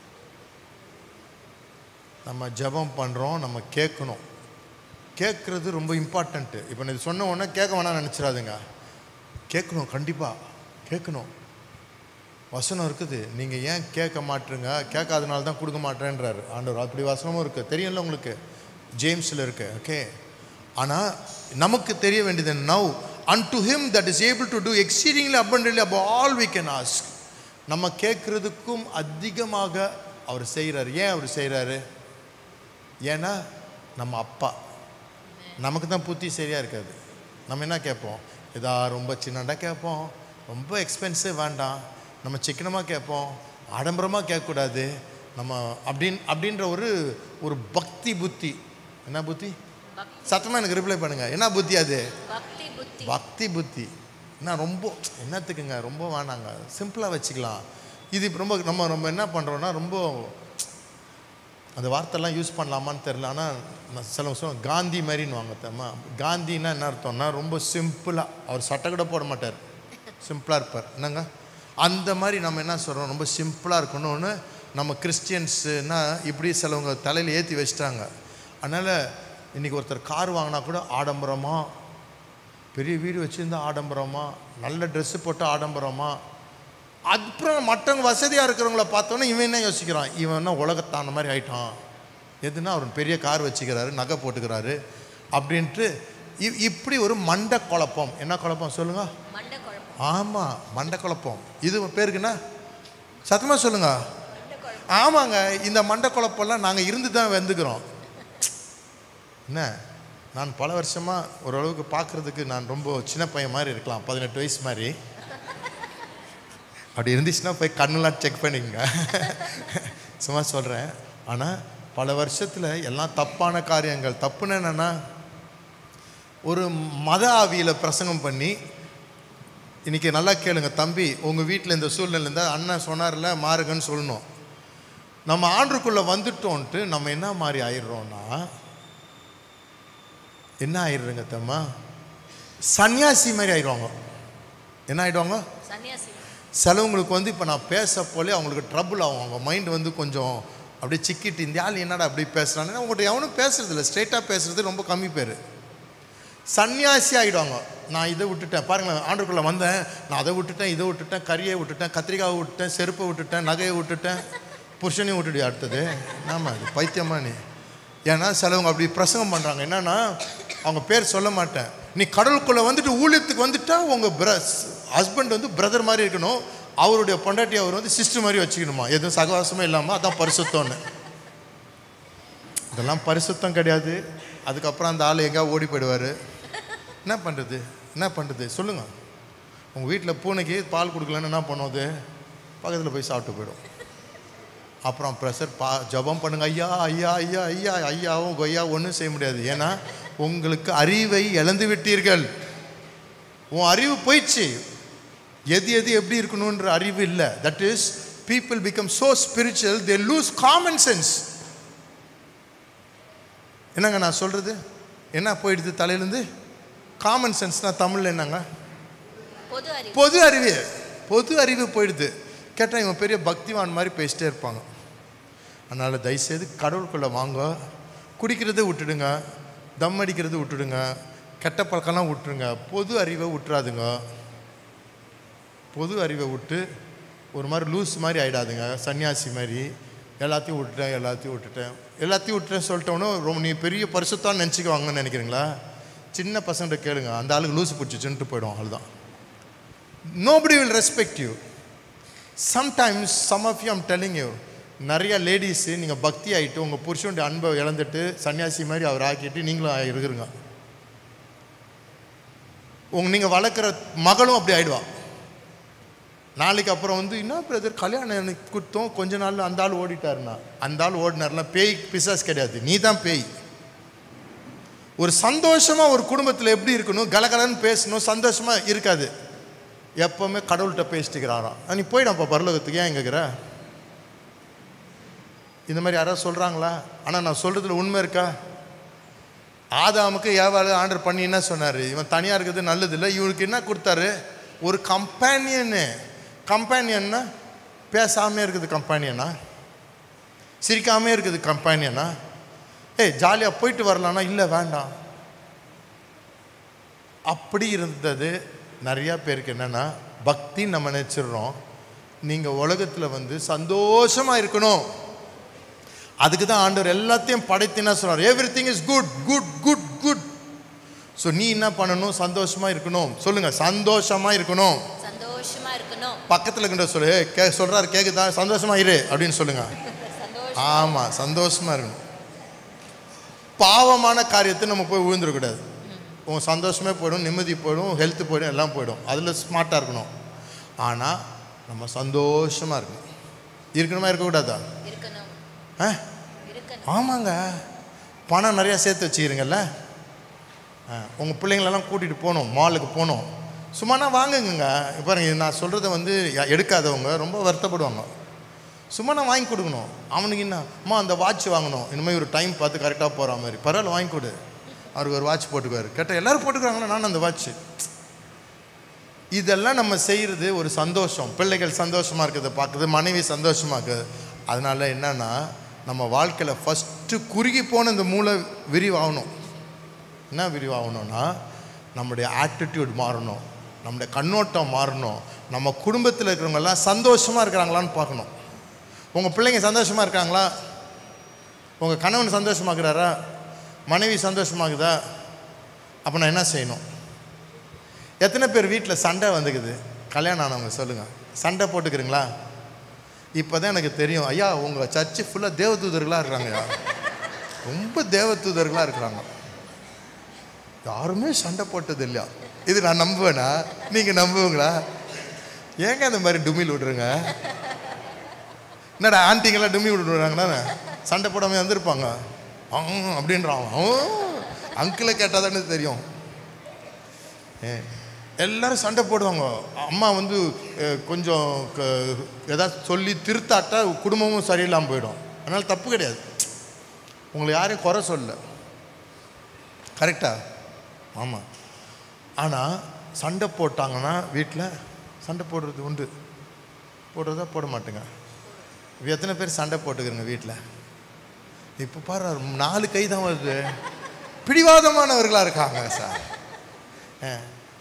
நம்ம ஜெபம் பண்ணுறோம் நம்ம கேட்கணும் கேட்குறது ரொம்ப இம்பார்ட்டண்ட்டு இப்போ நான் இது சொன்ன உடனே கேட்க வேணாம்னு நினச்சிடாதுங்க கேட்கணும் கண்டிப்பாக கேட்கணும் வசனம் இருக்குது நீங்கள் ஏன் கேட்க மாட்டுறீங்க கேட்காதனால தான் கொடுக்க மாட்டேன்றாரு ஆண்டவர் அப்படி வசனமும் இருக்குது தெரியும்ல உங்களுக்கு ஜேம்ஸில் இருக்கு ஓகே ஆனால் நமக்கு தெரிய வேண்டியது now unto him that is able to do exceedingly abundantly above all we can ask நம்ம கேட்குறதுக்கும் அதிகமாக அவர் செய்கிறார் ஏன் அவர் செய்கிறாரு ஏன்னா நம்ம அப்பா நமக்கு தான் புத்தி சரியாக இருக்காது நம்ம என்ன கேட்போம் இதா ரொம்ப சின்னண்டா கேட்போம் ரொம்ப எக்ஸ்பென்சிவ் வேண்டாம் நம்ம சிக்கனமாக கேட்போம் ஆடம்பரமாக கேட்கக்கூடாது நம்ம அப்படின் அப்படின்ற ஒரு ஒரு பக்தி புத்தி என்ன புத்தி சத்தமாக எனக்கு ரிப்ளை பண்ணுங்க என்ன புத்தி அது பக்தி புத்தி பக்தி புத்தி என்ன ரொம்ப என்னத்துக்குங்க ரொம்ப வேணாங்க சிம்பிளாக வச்சுக்கலாம் இது இப்ப ரொம்ப நம்ம நம்ம என்ன பண்ணுறோன்னா ரொம்ப அந்த வார்த்தைலாம் யூஸ் பண்ணலாமான்னு தெரில ஆனால் நான் சில சொல்லுவேன் காந்தி மாதிரின்னு தெரியுமா காந்தின்னா என்ன அர்த்தம்னா ரொம்ப சிம்பிளாக அவர் சட்டை கூட போட மாட்டார் சிம்பிளாக இருப்பார் என்னங்க அந்த மாதிரி நம்ம என்ன சொல்கிறோம் ரொம்ப சிம்பிளாக இருக்கணும்னு நம்ம கிறிஸ்டியன்ஸுனா இப்படி சிலவங்க தலையில் ஏற்றி வச்சிட்டாங்க அதனால் இன்றைக்கி ஒருத்தர் கார் வாங்கினா கூட ஆடம்பரமாக பெரிய வீடு வச்சுருந்தா ஆடம்பரமா நல்ல ட்ரெஸ்ஸு போட்டு ஆடம்பரமா அப்புறம் மற்றவங்க வசதியாக இருக்கிறவங்கள பார்த்தோன்னே இவன் என்ன யோசிக்கிறான் இவன் என்ன உலகத்தான மாதிரி ஆயிட்டான் எதுனா அவர் பெரிய கார் வச்சுக்கிறாரு நகை போட்டுக்கிறாரு அப்படின்ட்டு இ- இப்படி ஒரு மண்டை குழப்பம் என்ன குழப்பம் சொல்லுங்க மண்டை குழப்பம் ஆமாம் மண்டை குழப்பம் இது பேருக்குன்னா சத்தமாக சொல்லுங்க ஆமாங்க இந்த மண்டை குழப்பம்லாம் நாங்கள் இருந்து தான் வந்துக்கிறோம் என்ன நான் பல வருஷமாக ஓரளவுக்கு பார்க்குறதுக்கு நான் ரொம்ப சின்ன பையன் மாதிரி இருக்கலாம் பதினெட்டு வயசு மாதிரி அப்படி இருந்துச்சுன்னா போய் கண்ணெல்லாம் செக் பண்ணிக்கங்க சும்மா சொல்கிறேன் ஆனால் பல வருஷத்தில் எல்லாம் தப்பான காரியங்கள் தப்புன்னு என்னென்னா ஒரு மத ஆவியில் பிரசங்கம் பண்ணி இன்னைக்கு நல்லா கேளுங்க தம்பி உங்கள் வீட்டில் இந்த சூழ்நிலை இருந்தால் அண்ணன் சொன்னார்ல மாறுங்கன்னு சொல்லணும் நம்ம ஆண்டுக்குள்ளே வந்துட்டோன்ட்டு நம்ம என்ன மாதிரி ஆயிடுறோம்னா என்ன ஆயிடுறங்க தம்மா சன்னியாசி மாதிரி ஆயிடுவாங்க என்ன ஆயிடுவாங்க சன்னியாசி சிலவங்களுக்கு வந்து இப்போ நான் பேச போலே அவங்களுக்கு ட்ரபுள் ஆகும் அவங்க மைண்ட் வந்து கொஞ்சம் அப்படியே சிக்கிட்டு இந்த ஆள் என்னடா அப்படி பேசுகிறான்னு உங்கள்கிட்ட எவனும் பேசுறது இல்லை ஸ்ட்ரெயிட்டாக பேசுறது ரொம்ப கம்மி பேர் சன்னியாசி ஆகிடுவாங்க நான் இதை விட்டுட்டேன் பாருங்களேன் ஆண்டுக்குள்ளே வந்தேன் நான் அதை விட்டுட்டேன் இதை விட்டுட்டேன் கறியை விட்டுட்டேன் கத்திரிக்காவை விட்டுட்டேன் செருப்பை விட்டுட்டேன் நகையை விட்டுட்டேன் புருஷனையும் விட்டுடு அடுத்தது ஆமாம் அது பைத்தியமா நீ ஏன்னா சிலவங்க அப்படி பிரசங்கம் பண்ணுறாங்க என்னன்னா அவங்க பேர் சொல்ல மாட்டேன் நீ கடலுக்குள்ளே வந்துட்டு ஊழியத்துக்கு வந்துட்டா உங்கள் பிரஸ் ஹஸ்பண்ட் வந்து பிரதர் மாதிரி இருக்கணும் அவருடைய பொண்டாட்டி அவர் வந்து சிஸ்டர் மாதிரி வச்சுக்கணுமா எதுவும் சகவாசமே இல்லாமல் அதான் பரிசுத்தம்னு இதெல்லாம் பரிசுத்தம் கிடையாது அதுக்கப்புறம் அந்த ஆள் எங்கேயா ஓடி போயிடுவார் என்ன பண்ணுறது என்ன பண்ணுறது சொல்லுங்கள் உங்கள் வீட்டில் பூனைக்கு பால் கொடுக்கலன்னு என்ன பண்ணுவது பக்கத்தில் போய் சாப்பிட்டு போயிடும் அப்புறம் ப்ரெஷர் பா ஜபம் பண்ணுங்க ஐயா ஐயா ஐயா ஐயா ஐயாவும் கொய்யா ஒன்றும் செய்ய முடியாது ஏன்னா உங்களுக்கு அறிவை இழந்து விட்டீர்கள் உன் அறிவு போயிடுச்சு எது எது எப்படி இருக்கணுன்ற அறிவு இல்லை that is people become so spiritual they lose common sense என்னங்க நான் சொல்கிறது என்ன போயிடுது தலையிலேருந்து காமன் சென்ஸ்னால் தமிழில் என்னங்க பொது அறிவு பொது அறிவு பொது அறிவு போயிடுது கேட்டால் இவன் பெரிய பக்திவான் மாதிரி பேசிட்டே இருப்பாங்க அதனால் தயவுசெய்து கடவுளுக்குள்ளே வாங்க குடிக்கிறதை விட்டுடுங்க தம் அடிக்கிறதை விட்டுடுங்க கெட்ட பழக்கம்லாம் விட்டுருங்க பொது அறிவை விட்டுறாதுங்க பொது அறிவை விட்டு ஒரு மாதிரி லூஸ் மாதிரி ஆயிடாதுங்க சன்னியாசி மாதிரி எல்லாத்தையும் விட்டுட்டேன் எல்லாத்தையும் விட்டுட்டேன் எல்லாத்தையும் விட்டுட்டேன் சொல்லிட்டோன்னே ரொம்ப நீ பெரிய பரிசுத்தான் நினச்சிக்குவாங்கன்னு நினைக்கிறீங்களா சின்ன பசங்கள்ட்ட கேளுங்க அந்த ஆளுக்கு லூஸ் பிடிச்சிச்சுன்ட்டு போயிடும் அவ்வளோதான் nobody will respect you sometimes some of you i'm telling you நிறைய லேடிஸு நீங்கள் பக்தி ஆகிட்டு உங்கள் புருஷனுடைய அன்பை இழந்துட்டு சன்னியாசி மாதிரி அவர் ஆக்கிட்டு நீங்களும் ஆகி இருக்கிறீங்க உங்க நீங்கள் வளர்க்குற மகளும் அப்படி ஆயிடுவா நாளைக்கு அப்புறம் வந்து என்ன பிரதர் கல்யாணம் எனக்கு கொடுத்தோம் கொஞ்ச நாள் அந்த ஆள் ஓடிட்டாருன்னா அந்த ஆள் ஓடினார்லாம் பேய் பிசாஸ் கிடையாது நீ தான் பேய் ஒரு சந்தோஷமா ஒரு குடும்பத்தில் எப்படி இருக்கணும் கலகலன்னு பேசணும் சந்தோஷமா இருக்காது எப்பவுமே கடவுள்கிட்ட பேசிட்டுக்கிறாராம் நீ போயிடாப்பா பரலோகத்துக்கு ஏன் எங்கக்கிற இந்த மாதிரி யாராவது சொல்கிறாங்களா ஆனால் நான் சொல்கிறதுல உண்மை இருக்கா ஆதாமுக்கு ஏவாள் ஆர்டர் பண்ணி என்ன சொன்னார் இவன் தனியாக இருக்கிறது நல்லது இல்லை இவனுக்கு என்ன கொடுத்தாரு ஒரு கம்பேனியனு கம்பேனியன்னா பேசாமே இருக்குது கம்பேனியனா சிரிக்காமே இருக்குது கம்பேனியனா ஏய் ஜாலியாக போயிட்டு வரலான்னா இல்லை வேண்டாம் அப்படி இருந்தது நிறையா பேருக்கு என்னென்னா பக்தி நம்ம நினச்சிடுறோம் நீங்கள் உலகத்தில் வந்து சந்தோஷமாக இருக்கணும் அதுக்கு தான் ஆண்டவர் எல்லாத்தையும் படைத்தினா சொல்கிறார் everything is good good good good so நீ என்ன பண்ணணும் சந்தோஷமாக இருக்கணும் சொல்லுங்கள் சந்தோஷமாக இருக்கணும் சந்தோஷமா இருக்கணும் பக்கத்தில் இருக்கின்ற சொல்லு "ஏய், கே சொல்கிறாரு கேட்குதா சந்தோஷமா இரு அப்படின்னு சொல்லுங்கள் சந்தோஷம் ஆமாம் சந்தோஷமாக இருக்கணும் பாவமான காரியத்தை நம்ம போய் விழுந்துடக்கூடாது உன் சந்தோஷமே போயிடும் நிம்மதி போயிடும் ஹெல்த்து போயிடும் எல்லாம் போயிடும் அதில் ஸ்மார்ட்டாக இருக்கணும் ஆனால் நம்ம சந்தோஷமாக இருக்கணும் இருக்கணுமா இருக்கக்கூடாதா இருக்கணும் ஆ இருக்கணும் ஆமாங்க பணம் நிறையா சேர்த்து வச்சுக்கிறீங்கல்ல உங்கள் பிள்ளைங்களெல்லாம் கூட்டிகிட்டு போகணும் மாலுக்கு போகணும் சும்மானா வாங்குங்க இப்ப பாருங்க இது நான் சொல்கிறத வந்து எ- எடுக்காதவங்க ரொம்ப வருத்தப்படுவாங்க சும்மா நான் வாங்கி கொடுக்கணும் அவனுக்கு என்ன அம்மா அந்த வாட்ச் வாங்கணும் இனிமேல் ஒரு டைம் பார்த்து கரெக்டாக போகிற மாதிரி பரவாயில்ல வாங்கி கொடு அவருக்கு ஒரு வாட்ச் போட்டுக்குவார் கேட்டால் எல்லோரும் போட்டுக்கிறாங்களா நான் அந்த வாட்ச் இதெல்லாம் நம்ம செய்கிறது ஒரு சந்தோஷம் பிள்ளைகள் சந்தோஷமாக இருக்கிறத பார்க்குது மனைவி சந்தோஷமாக இருக்குது அதனால என்னன்னா நம்ம வாழ்க்கையில் ஃபஸ்ட்டு குறுகி போன இந்த மூளை விரிவாகணும் என்ன விரிவாகணும்னா நம்முடைய ஆட்டிடியூட் மாறணும் நம்முடைய கண்ணோட்டம் மாறணும் நம்ம குடும்பத்தில் இருக்கிறவங்கெல்லாம் சந்தோஷமாக இருக்கிறாங்களான்னு பார்க்கணும் உங்கள் பிள்ளைங்க சந்தோஷமாக இருக்காங்களா உங்கள் கணவன் சந்தோஷமாக்குறாரா மனைவி சந்தோஷமாகுதா அப்போ நான் என்ன செய்யணும் எத்தனை பேர் வீட்டில் சண்டை வந்துக்குது கல்யாணம் ஆனவங்க சொல்லுங்கள் சண்டை போட்டுக்கிறீங்களா இப்போ தான் எனக்கு தெரியும் ஐயா உங்கள் சர்ச்சு ஃபுல்லாக தேவதூதர்களாக இருக்கிறாங்கய்யா ரொம்ப தேவதூதர்களாக இருக்கிறாங்க யாருமே சண்டை போட்டது இல்லையா இது நான் நம்புவேனா நீங்கள் நம்புவீங்களா ஏங்க அந்த மாதிரி டுமில் விடுறீங்க என்னடா ஆண்டிங்கெல்லாம் டுமி விடுறாங்கன்னா சண்டை போடாமல் வந்திருப்பாங்க ஆ அப்படின்றான் அங்கிளை கேட்டால் தானே தெரியும் ஏ, எல்லாரும் சண்டை போடுவாங்க அம்மா வந்து அஹ், கொஞ்சம் க- ஏதாவது சொல்லி திருத்தாட்டா குடும்பமும் சரியில்லாமல் போயிடும் அதனால் தப்பு கிடையாது உங்களை யாரையும் குறை சொல்ல கரெக்டா ஆமாம் ஆனால் சண்டை போட்டாங்கன்னா வீட்டில் சண்டை போடுறது உண்டு போடுறதா போட மாட்டேங்க இப்போ எத்தனை பேர் சண்டை போட்டுக்கிறங்க வீட்டில் இப்போ பாரு நாலு கை தான் வருது பிடிவாதமானவர்களாக இருக்காங்க சார் ஆ.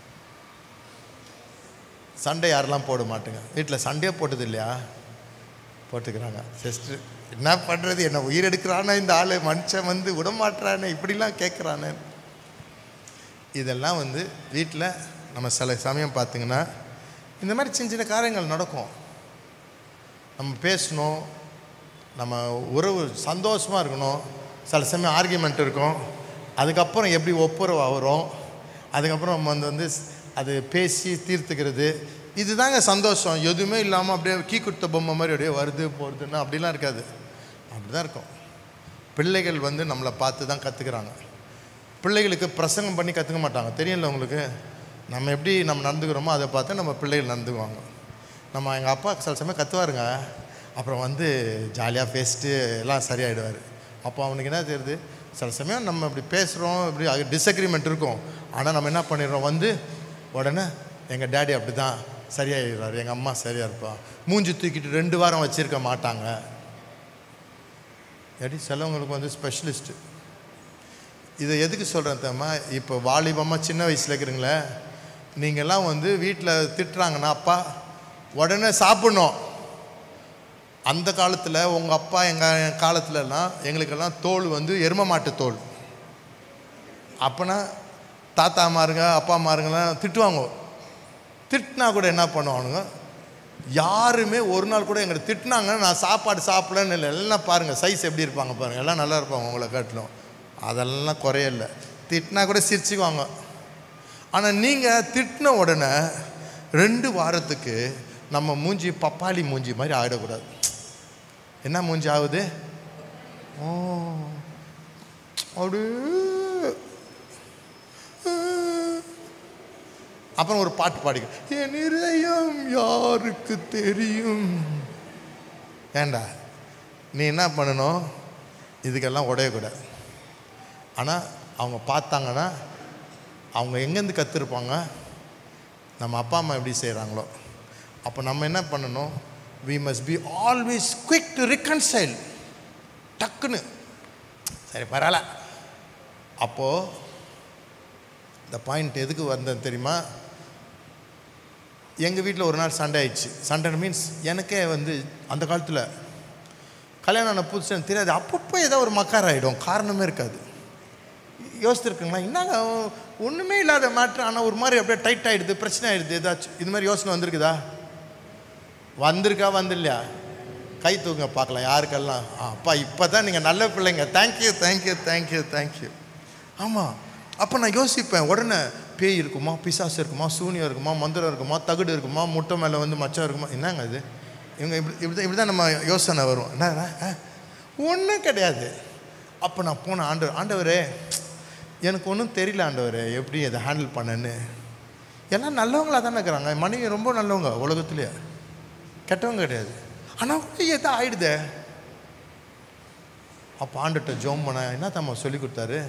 சண்டை யாரெல்லாம் போட மாட்டேங்க வீட்டில் சண்டையே போட்டது இல்லையா போட்டுக்கிறாங்க சிஸ்டர் என்ன பண்ணுறது என்ன உயிர் எடுக்கிறானே இந்த ஆள் மனுஷன் வந்து விடமாட்டுறானே இப்படிலாம் கேட்குறானே இதெல்லாம் வந்து வீட்டில் நம்ம சில சமயம் பார்த்தீங்கன்னா இந்த மாதிரி சின்ன சின்ன காரியங்கள் நடக்கும் நம்ம பேசணும் நம்ம உறவு சந்தோஷமாக இருக்கணும் சில சமயம் ஆர்கியூமெண்ட் இருக்கும் அதுக்கப்புறம் எப்படி ஒப்புரவு வரும் அதுக்கப்புறம் நம்ம வந்து வந்து அது பேசி தீர்த்துக்கிறது இதுதாங்க சந்தோஷம் எதுவுமே இல்லாமல் அப்படியே கீ கொடுத்த பொம்மை மாதிரி அப்படியே வருது போகிறதுன்னா அப்படிலாம் இருக்காது அப்படி தான் இருக்கும் பிள்ளைகள் வந்து நம்மளை பார்த்து தான் கற்றுக்குறாங்க பிள்ளைகளுக்கு பிரசங்கம் பண்ணி கற்றுக்க மாட்டாங்க தெரியல உங்களுக்கு நம்ம எப்படி நம்ம நடந்துக்கிறோமோ அதை பார்த்து நம்ம பிள்ளைகள் நடந்துக்குவாங்க நம்ம எங்கள் அப்பா சில சமயம் கற்றுவாருங்க அப்புறம் வந்து ஜாலியாக பேசிட்டு எல்லாம் சரியாயிடுவார் அப்போ அவனுக்கு என்ன தெரியுது சில சமயம் நம்ம இப்படி பேசுகிறோம் இப்படி டிஸ்அக்ரிமெண்ட் இருக்கும் ஆனால் நம்ம என்ன பண்ணிடுறோம் வந்து உடனே எங்கள் டேடி அப்படி தான் சரியாயிடுறாரு எங்கள் அம்மா சரியாக இருப்பா மூஞ்சி தூக்கிட்டு ரெண்டு வாரம் வச்சுருக்க மாட்டாங்க ஏடி சிலவங்களுக்கு வந்து ஸ்பெஷலிஸ்ட்டு இதை எதுக்கு சொல்கிறேன் தெரியுமா இப்போ வாலிபமாக சின்ன வயசில் இருக்கிறீங்களே நீங்கள்லாம் வந்து வீட்டில் திட்டுறாங்கன்னா அப்பா உடனே சாப்பிடணும் அந்த காலத்தில் உங்கள் அப்பா எங்கள் காலத்துலலாம் எங்களுக்கெல்லாம் தோல் வந்து எரும மாட்டு தோல் அப்போனா தாத்தா மாருங்க அப்பா மாருங்கெல்லாம் திட்டுவாங்க திட்டினா கூட என்ன பண்ணுவானுங்க யாருமே ஒரு நாள் கூட எங்களை திட்டினாங்க நான் சாப்பாடு சாப்பிடலன்னு இல்லை எல்லாம் பாருங்கள் சைஸ் எப்படி இருப்பாங்க பாருங்கள் எல்லாம் நல்லா இருப்பாங்க உங்களை காட்டிலும் அதெல்லாம் குறையல திட்டினா கூட சிரிச்சுக்குவாங்க ஆனால் நீங்கள் திட்டின உடனே ரெண்டு வாரத்துக்கு நம்ம மூஞ்சி பப்பாளி மூஞ்சி மாதிரி ஆகிடக்கூடாது என்ன மூஞ்சி ஆகுது ஓ அப்படியே அப்புறம் ஒரு பாட்டு பாடிக்க என் இதயம் யாருக்கு தெரியும் ஏண்டா நீ என்ன பண்ணணும் இதுக்கெல்லாம் உடையக்கூடாது ஆனால் அவங்க பார்த்தாங்கன்னா அவங்க எங்கேருந்து கற்றுருப்பாங்க நம்ம அப்பா அம்மா எப்படி செய்கிறாங்களோ அப்போ நம்ம என்ன பண்ணணும் we must be always quick to reconcile டக்குன்னு சரி பரவாயில்ல அப்போது இந்த பாயிண்ட் எதுக்கு வந்தேன் தெரியுமா எங்கள் வீட்டில் ஒரு நாள் சண்டை ஆயிடுச்சு சண்டை மீன்ஸ் எனக்கே வந்து அந்த காலத்தில் கல்யாணம் ஆன புதுசு எனக்கு தெரியாது அப்பப்போ ஏதோ ஒரு மக்கார் ஆகிடும் காரணமே இருக்காது யோசிச்சிருக்குங்களா என்னங்க ஒன்றுமே இல்லாத மேட்ரு ஆனால் ஒரு மாதிரி அப்படியே டைட் ஆகிடுது பிரச்சனை ஆகிடுது ஏதாச்சும் இது மாதிரி யோசனை வந்திருக்குதா வந்திருக்கா வந்துடலையா கை தூங்க பார்க்கலாம் யாருக்கெல்லாம் ஆ, அப்பா இப்போ தான் நீங்கள் நல்ல பிள்ளைங்க தேங்க்யூ தேங்க்யூ தேங்க்யூ தேங்க்யூ ஆமாம் அப்போ நான் யோசிப்பேன் உடனே பேய் இருக்குமா பிசாசு இருக்குமா சூனியம் இருக்குமா மந்திரம் இருக்குமா தகுடு இருக்குமா முட்டை மேலே வந்து மச்சம் இருக்குமா என்னங்க இது இவங்க இப்படி இப்படி தான் இப்படி தான் நம்ம யோசனை வரும் என்ன ஒன்றும் கிடையாது அப்போ நான் போன ஆண்டவர் ஆண்டவரே எனக்கு ஒன்றும் தெரியல ஆண்டவரே எப்படி அதை ஹேண்டில் பண்ணேன்னு எல்லாம் நல்லவங்களா தானே இருக்கிறாங்க மனைவி ரொம்ப நல்லவங்க உலகத்துலேயே கெட்டவங்க கிடையாது ஆனால் எதோ ஆயிடுதே அப்போ ஆண்டுகிட்ட ஜோம் பண்ண என்ன தம்மா சொல்லி கொடுத்தாரு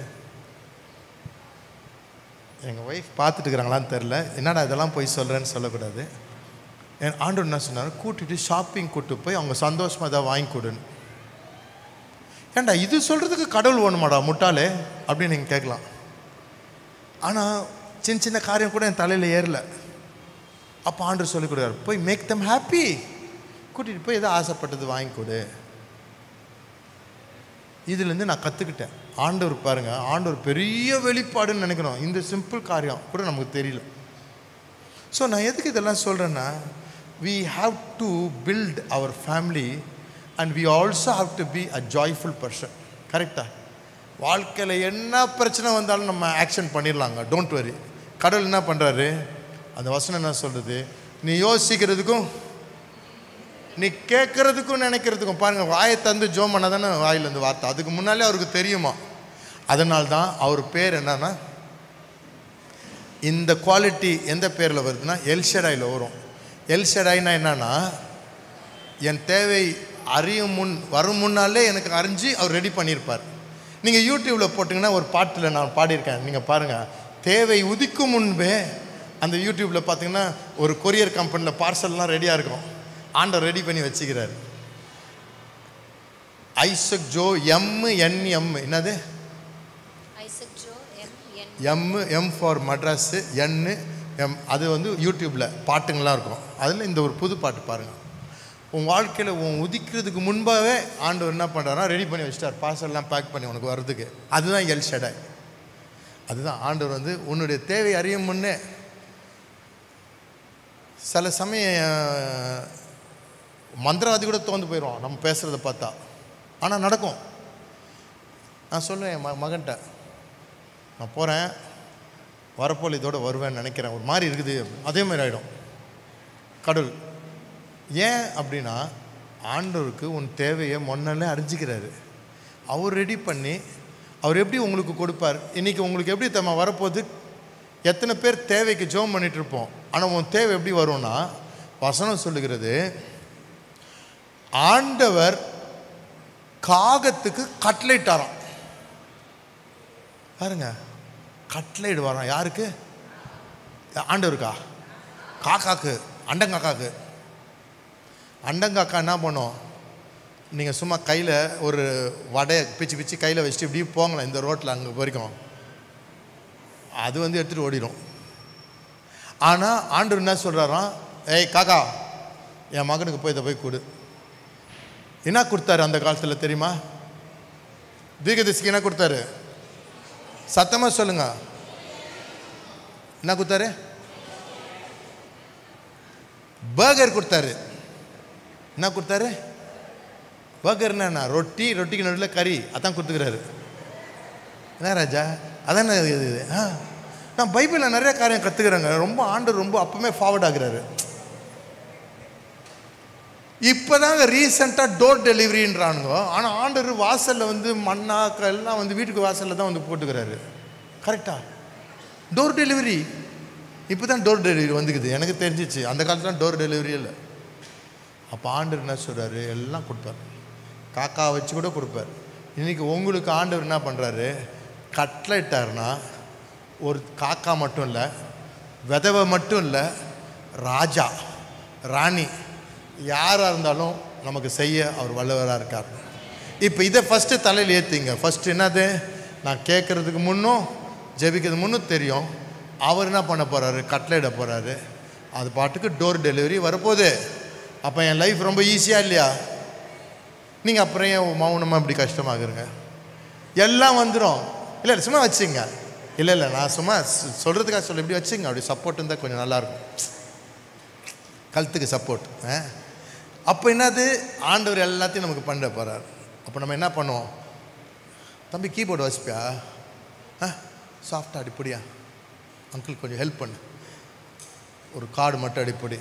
எங்கள் ஒய்ஃப் பார்த்துட்டு இருக்கிறாங்களான்னு தெரில என்னடா இதெல்லாம் போய் சொல்கிறேன்னு சொல்லக்கூடாது என் ஆண்டு என்ன சொன்னார் கூட்டிட்டு ஷாப்பிங் கூட்டு போய் அவங்க சந்தோஷமாக ஏதாவது வாங்கி கொடுன்னு ஏன்டா இது சொல்கிறதுக்கு கடவுள் வேணுமாடா முட்டாளே அப்படின்னு நீங்கள் கேட்கலாம் ஆனால் சின்ன சின்ன காரியம் கூட என் தலையில் ஏறல அப்போ ஆண்டு சொல்லி கொடுக்குறாரு போய் மேக் தம் ஹாப்பி கூட்டிகிட்டு போய் எதோ ஆசைப்பட்டது வாங்கி கொடு இதுலேருந்து நான் கற்றுக்கிட்டேன் ஆண்டவர் பாருங்க ஆண்டவர் பெரிய வெளிப்பாடுன்னு நினைக்கிறோம் இந்த சிம்பிள் காரியம் கூட நமக்கு தெரியல ஸோ நான் எதுக்கு இதெல்லாம் சொல்கிறேன்னா we have to build our family and we also have to be a joyful person கரெக்டா வாழ்க்கையில் என்ன பிரச்சனை வந்தாலும் நம்ம ஆக்ஷன் பண்ணிடலாங்க டோன்ட் வரி கடவுள் என்ன பண்ணுறாரு அந்த வசனம் என்ன சொல்கிறது நீ யோசிக்கிறதுக்கும் நீ கேட்கறதுக்கும் நினைக்கிறதுக்கும் பாருங்க வாயை தந்து ஜோம் பண்ண தானே வாயிலேருந்து வார்த்தை அதுக்கு முன்னாலே அவருக்கு தெரியுமா அதனால தான் அவர் பேர் என்னன்னா இந்த குவாலிட்டி எந்த பேரில் வருதுன்னா எல்ஷடாயில் வரும் எல்ஷடாய்னா என்னன்னா என் தேவை அறியும் முன் வரும் முன்னாலே எனக்கு அறிஞ்சு அவர் ரெடி பண்ணியிருப்பார் நீங்கள் யூடியூப்பில் போட்டிங்கன்னா ஒரு பாட்டில் நான் பாடியிருக்கேன் நீங்கள் பாருங்கள் தேவை உதிக்கும் முன்பே அந்த யூடியூப்பில் பார்த்தீங்கன்னா ஒரு கொரியர் கம்பெனியில் பார்சல்லாம் ரெடியாக இருக்கும் ஆண்டவர் ரெடி பண்ணி வச்சுக்கிறார் Isaac Joe M N M என்னது Isaac Joe M N M M for Madras என்னு எம் அது வந்து யூடியூப்பில் பாட்டுங்கள்லாம் இருக்கும் அதில் இந்த ஒரு புது பாட்டு பாருங்கள் உன் வாழ்க்கையில் உன் உதிக்கிறதுக்கு முன்பாகவே ஆண்டவர் என்ன பண்ணுறாருனா ரெடி பண்ணி வச்சிட்டார் பார்சல்லாம் பேக் பண்ணி உனக்கு வர்றதுக்கு அதுதான் எல் ஷெடாய் அதுதான் ஆண்டவர் வந்து உன்னுடைய தேவை அறியும் முன்னே சில சமயம் மந்திரவாதி கூட தோந்து போயிடுவான் நம்ம பேசுகிறத பார்த்தா ஆனால் நடக்கும் நான் சொல்லுவேன் என் ம மகன்கிட்ட நான் போகிறேன் வரப்போல் இதோட வருவேன்னு நினைக்கிறேன் ஒரு மாதிரி இருக்குது அதே மாதிரி ஆகிடும் கடவுள் ஏன் அப்படின்னா ஆண்டவருக்கு உன் தேவையை முன்னாலே அறிஞ்சிக்கிறாரு அவர் ரெடி பண்ணி அவர் எப்படி உங்களுக்கு கொடுப்பார் இன்றைக்கி உங்களுக்கு எப்படி தம்ம வரப்போகுது எத்தனை பேர் தேவைக்கு ஜோம் பண்ணிட்டு இருப்போம் ஆனால் உன் தேவை எப்படி வரும்னா வசனம் சொல்லுகிறது ஆண்டவர் காகத்துக்கு கட்லைட்டாராம் பாருங்க கட்லைட் வரான் யாருக்கு ஆண்டவருக்கா காக்காக்கு அண்டங்காக்காக்கு அண்டங்காக்கா என்ன பண்ணும் நீங்கள் சும்மா கையில் ஒரு வடையை பிச்சு பிச்சு கையில் வச்சுட்டு இப்படி போங்களேன் இந்த ரோட்டில் அங்கே வரைக்கும் அது வந்து எடுத்துகிட்டு ஓடிடும் ஆனால் ஆண்டவர் என்ன சொல்கிறாராம் ஏய் காக்கா என் மகனுக்கு போய் இதை போய் கொடு என்ன கொடுத்தாரு அந்த காலத்தில் தெரியுமா தீர்க்கதரிசிக்கு என்ன கொடுத்தாரு சத்தமாக சொல்லுங்க என்ன கொடுத்தாரு பர்கர் கொடுத்தாரு என்ன கொடுத்தாரு பர்கர் என்ன ரொட்டி ரொட்டிக்கு நடுவில் கறி அதான் கொடுத்துக்கிறாரு என்ன ராஜா அதான் இது இது ஆ நான் பைபிளில் நிறைய காரியம் கற்றுக்கிறேங்க ரொம்ப ஆண்டு ரொம்ப அப்பவுமே ஃபார்வர்ட் ஆகுறாரு இப்போதாங்க ரீசெண்டாக டோர் டெலிவரின்றானுங்க ஆனால் ஆண்டர் வாசலில் வந்து மண்ணாக்க எல்லாம் வந்து வீட்டுக்கு வாசலில் தான் வந்து போட்டுக்கிறாரு கரெக்டா டோர் டெலிவரி இப்போ தான் டோர் டெலிவரி வந்துக்குது எனக்கு தெரிஞ்சிச்சு அந்த காலத்துல டோர் டெலிவரி இல்லை அப்போ ஆண்டவர் என்ன சொல்கிறாரு எல்லாம் கொடுப்பார் காக்கா வச்சு கூட கொடுப்பார் இன்றைக்கி உங்களுக்கு ஆண்டவர் என்ன பண்ணுறாரு கட்லெட்டார்னா ஒரு காக்கா மட்டும் இல்லை விதவை மட்டும் இல்லை ராஜா ராணி யாராக இருந்தாலும் நமக்கு செய்ய அவர் வல்லவராக இருக்கார் இப்போ இதை ஃபஸ்ட்டு தலையில் ஏற்றிங்க ஃபஸ்ட்டு என்னது நான் கேட்குறதுக்கு முன்னும் ஜெபிக்கிறது முன்னும் தெரியும் அவர் என்ன பண்ண போகிறாரு கட்லையிட போகிறாரு அது பாட்டுக்கு டோர் டெலிவரி வரப்போகுது அப்போ என் லைஃப் ரொம்ப ஈஸியாக இல்லையா நீங்கள் அப்புறம் ஏன் மௌனமாக இப்படி கஷ்டமாகுறங்க எல்லாம் வந்துடும் இல்லை இல்லை சும்மா வச்சுங்க இல்லை இல்லை நான் சும்மா சொ- சொல்கிறதுக்காக சொல்ல இப்படி வச்சுங்க அப்படி சப்போர்ட் இருந்தால் கொஞ்சம் நல்லாயிருக்கும் கழுத்துக்கு சப்போர்ட் அப்போ என்னது ஆண்டவர் எல்லாத்தையும் நமக்கு பண்ண போகிறார் அப்போ நம்ம என்ன பண்ணுவோம் தம்பி கீபோர்டு வச்சுப்பியா ஆ சாஃப்டாக அடிப்படியா அங்கிள் கொஞ்சம் ஹெல்ப் பண்ணு ஒரு கார்டு மட்டும் அடிப்படி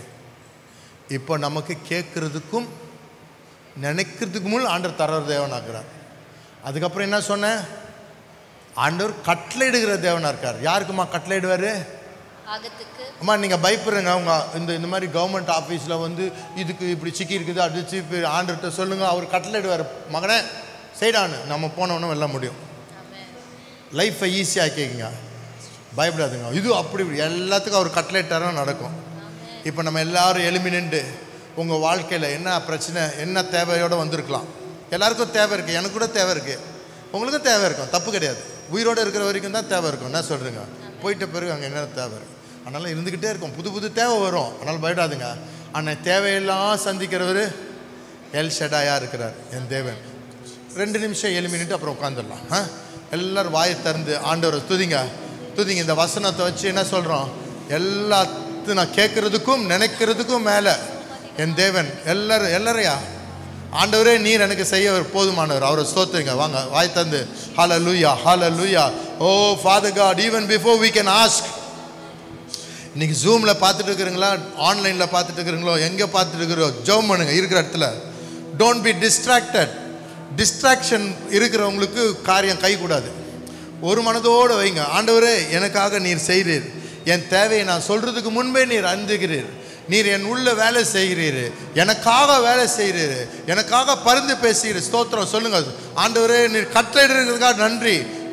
இப்போ நமக்கு கேட்குறதுக்கும் நினைக்கிறதுக்கு முன் ஆண்டவர் தரவர் தேவனாக்குறார் அதுக்கப்புறம் என்ன சொன்னேன் ஆண்டவர் கட்டளையிடுகிற தேவனா இருக்கார் யாருக்குமா கட்டளையிடுவார் ஆகத்துக்கு அம்மா நீங்கள் பயப்படுறீங்க அவங்க இந்த இந்த மாதிரி கவர்மெண்ட் ஆஃபீஸில் வந்து இதுக்கு இப்படி சிக்கி இருக்குது அடிச்சு இப்போ ஆண்டர்கிட்ட சொல்லுங்கள் அவர் கட்டளையிடுவார் மகனே சைடானு நம்ம போனோன்னு வெல்ல முடியும் ஆமென் லைஃப்பை ஈஸியாக கேட்குங்க பயப்படாதுங்க இது அப்படி இப்படி எல்லாத்துக்கும் அவர் கட்லேட்டாரும் நடக்கும் இப்போ நம்ம எல்லாரும் எழுப்பி நின்று உங்கள் வாழ்க்கையில் என்ன பிரச்சனை என்ன தேவையோடு வந்திருக்கலாம் எல்லாருக்கும் தேவை இருக்குது எனக்கு கூட தேவை இருக்குது உங்களுக்கும் தேவை இருக்கும் தப்பு கிடையாது உயிரோடு இருக்கிற வரைக்கும் தான் தேவை இருக்கும் என்ன சொல்கிறீங்க போயிட்ட பிறகு அங்கே என்ன தேவை இருக்கு அதனால் இருந்துக்கிட்டே இருக்கும் புது புது தேவை வரும் அதனால் பயப்படாதுங்க ஆனால் தேவையெல்லாம் சந்திக்கிறவர் எல் ஷெடாயாக இருக்கிறார் என் தேவன் ரெண்டு நிமிஷம் ஏழு மினிட் அப்புறம் உட்காந்துடலாம் ஆ எல்லாரும் வாயை திறந்து ஆண்டவரை துதிங்க துதிங்க இந்த வசனத்தை வச்சு என்ன சொல்கிறோம் எல்லாத்தையும் நான் கேட்குறதுக்கும் நினைக்கிறதுக்கும் மேலே என் தேவன் எல்லாரும் எல்லாரையா ஆண்டவரே நீர் எனக்கு செய்ய ஒரு போதுமானவர் அவரை ஸ்தோத்துங்க வாங்க வாய் தந்து ஹால hallelujah hallelujah oh father God even before we can ask இன்னைக்கு ஜூமில் பார்த்துட்டு இருக்கிறீங்களா ஆன்லைனில் பார்த்துட்டு இருக்கிறீங்களோ எங்கே பார்த்துட்டு இருக்கிறோம் ஜோம் பண்ணுங்க இருக்கிற இடத்துல டோன்ட் பி டிஸ்ட்ராக்டட் டிஸ்ட்ராக்ஷன் இருக்கிறவங்களுக்கு காரியம் கைகூடாது ஒரு மனதோடு வைங்க ஆண்டவரே எனக்காக நீர் செய்கிறீர் என் தேவையை நான் சொல்கிறதுக்கு முன்பே நீர் அந்துகிறீர் நீர் என் உள்ள வேலை செய்கிறீர் எனக்காக வேலை செய்கிறீர் எனக்காக பருந்து பேசுகிறீர் ஸ்தோத்திரம் சொல்லுங்க ஆண்டவரே நீர் கட்டளையிடுறதுக்காக நன்றி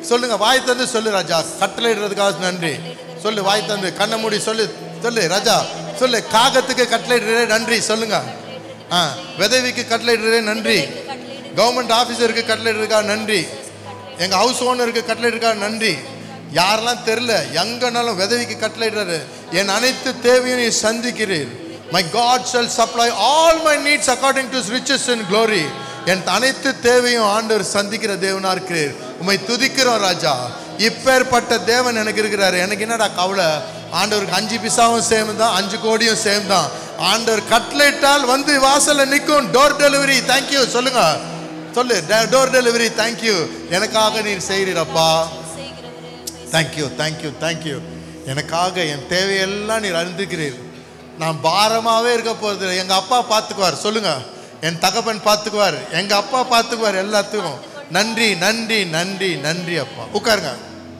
சொல்லுங்க வாய் தந்து சொல்லு ராஜா கட்டளையிடுறதுக்காக நன்றி சொல்லு வாய் தந்து கண்ணை மூடி சொல்லு சொல்லு ராஜா சொல்லு காகத்துக்கு கட்டளையிடுறே நன்றி சொல்லுங்க ஆ விதவிக்கு கட்டளையிடுறே நன்றி கவர்மெண்ட் ஆஃபீஸருக்கு கட்டளையிடுறதுக்காக நன்றி எங்க ஹவுஸ் ஓனருக்கு கட்டளையிடுறதுக்காக நன்றி யாரெல்லாம் தெரியல எங்கனாலும் விதவிக்கு கட்டளையிடுறாரு என் அனைத்து தேவையும் நீ சந்திக்கிறீர் my God shall supply all my needs according to riches and glory என் அனைத்து தேவையும் ஆண்டவர் சந்திக்கிற தேவனா இருக்கிறீர் உம்மை துதிக்கிறோம் ராஜா இப்பேற்பட்ட தேவன் எனக்கு இருக்கிறாரு எனக்கு என்னடா கவலை ஆண்டவருக்கு அஞ்சு பிசாவும் சேம் தான் அஞ்சு கோடியும் சேம் தான் ஆண்டவர் கட்லெட்டால் வந்து வாசல்ல நிற்கும் டோர் டெலிவரி தேங்க்யூ சொல்லுங்க சொல்லு டோர் டெலிவரி தேங்க்யூ எனக்காக நீர் செய்கிறீரப்பா தேங்க்யூ தேங்க்யூ தேங்க்யூ எனக்காக என் தேவையெல்லாம் நீர் அறிந்துக்கிறீர் நான் பாரமாகவே இருக்க போகிறது எங்கள் அப்பா பார்த்துக்குவார் சொல்லுங்க என் தகப்பன் பார்த்துக்குவார் எங்கள் அப்பா பார்த்துக்குவார் எல்லாத்துக்கும் நன்றி நன்றி நன்றி நன்றி அப்பா உட்காருங்க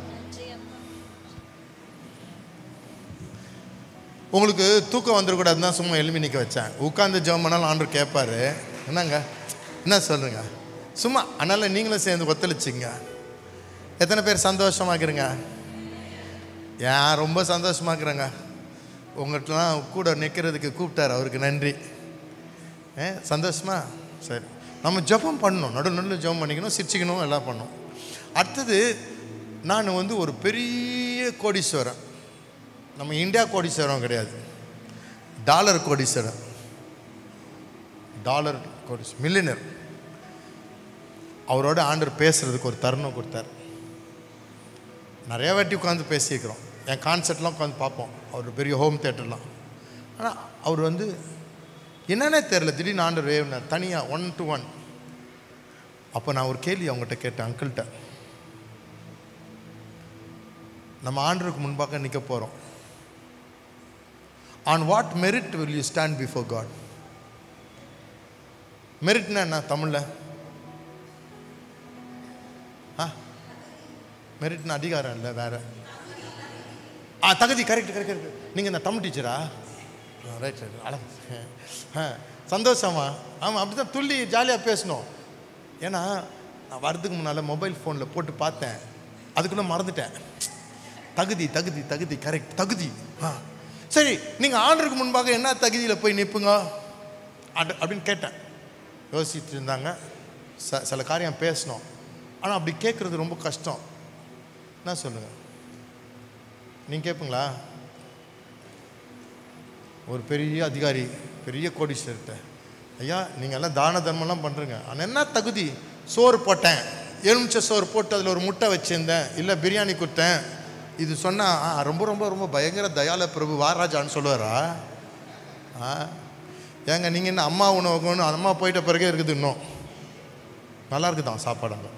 உங்களுக்கு தூக்கம் வந்துடக்கூடாதுன்னு தான் சும்மா எழுப்பி நிற்க வச்சேன் உட்காந்து ஜெபம் பண்ணாலும் ஆண்டவர் கேட்பாரு என்னங்க என்ன சொல்கிறீங்க சும்மா அதனால் நீங்களும் சேர்ந்து ஒத்துழைச்சிங்க எத்தனை பேர் சந்தோஷமாக்குறீங்க ஏன் ரொம்ப சந்தோஷமாக்குறேங்க உங்கள்கிட்டலாம் கூட நிற்கிறதுக்கு கூப்பிட்டாரு அவருக்கு நன்றி ஏ சந்தோஷமா சரி நம்ம ஜெபம் பண்ணணும் நடு நடுவில் ஜெபம் பண்ணிக்கணும் சிரிச்சிக்கணும் எல்லாம் பண்ணணும் அடுத்தது நான் வந்து ஒரு பெரிய கோடீஸ்வரன் நம்ம இந்தியா கோடீஸ்வரம் கிடையாது டாலர் கோடீஸ்வரன் டாலர் கோடீஸ் மில்லினர் அவரோட ஆண்டர் பேசுறதுக்கு ஒரு தருணம் கொடுத்தார் நிறைய வாட்டி உட்காந்து பேசியிருக்கிறோம் என் கான்சர்ட்லாம் உட்காந்து பார்ப்போம் அவர் பெரிய ஹோம் தேட்டர்லாம் ஆனால் அவர் வந்து என்னன்னே தெரில திடீர்னு ஆண்டர் வேவினார் தனியாக ஒன் டு ஒன் அப்போ நான் ஒரு கேள்வி அவங்ககிட்ட கேட்டேன் அங்கிள்கிட்ட நம்ம ஆண்டருக்கு முன்பாக நிற்க போகிறோம் on what merit will you stand before God மெரிட்னா என்ன தமிழில் ஆ மெரிட்னா அதிகாரம் இல்லை வேற ஆ தகுதி கரெக்ட் கரெக்ட் கரெக்ட் நீங்கள் இந்த தமிழ் டீச்சரா ரைட் ரைட் அழகு ஆ சந்தோஷமா ஆமாம் அப்படி தான் துள்ளி ஜாலியாக பேசணும் ஏன்னா நான் வரதுக்கு முன்னால் மொபைல் ஃபோனில் போட்டு பார்த்தேன் அதுக்குள்ளே மறந்துட்டேன் தகுதி தகுதி தகுதி கரெக்ட் தகுதி ஆ சரி நீங்கள் ஆண்டருக்கு முன்பாக என்ன தகுதியில் போய் நிற்புங்க அடு அப்படின்னு கேட்டேன் யோசிச்சுட்டு இருந்தாங்க ச சில காரியம் பேசணும் ஆனால் அப்படி கேட்குறது ரொம்ப கஷ்டம் என்ன சொல்லுங்கள் நீங்கள் கேட்பீங்களா ஒரு பெரிய அதிகாரி பெரிய கோடீஸ்வர்கிட்ட ஐயா நீங்கள் எல்லாம் தான தர்மம்லாம் பண்ணுறீங்க ஆனால் என்ன தகுதி சோறு போட்டேன் எலுமிச்ச சோறு போட்டு அதில் ஒரு முட்டை வச்சுருந்தேன் இல்லை பிரியாணி கொடுத்தேன் இது சொன்னால் ரொம்ப ரொம்ப ரொம்ப பயங்கர தயால பிரபு வாராஜான்னு சொல்லுவாரா ஆ ஏங்க நீங்கள் என்ன அம்மா உணவகம்னு அம்மா போயிட்ட பிறகே இருக்குது இன்னும் நல்லா இருக்குதான் சாப்பாடு அங்கே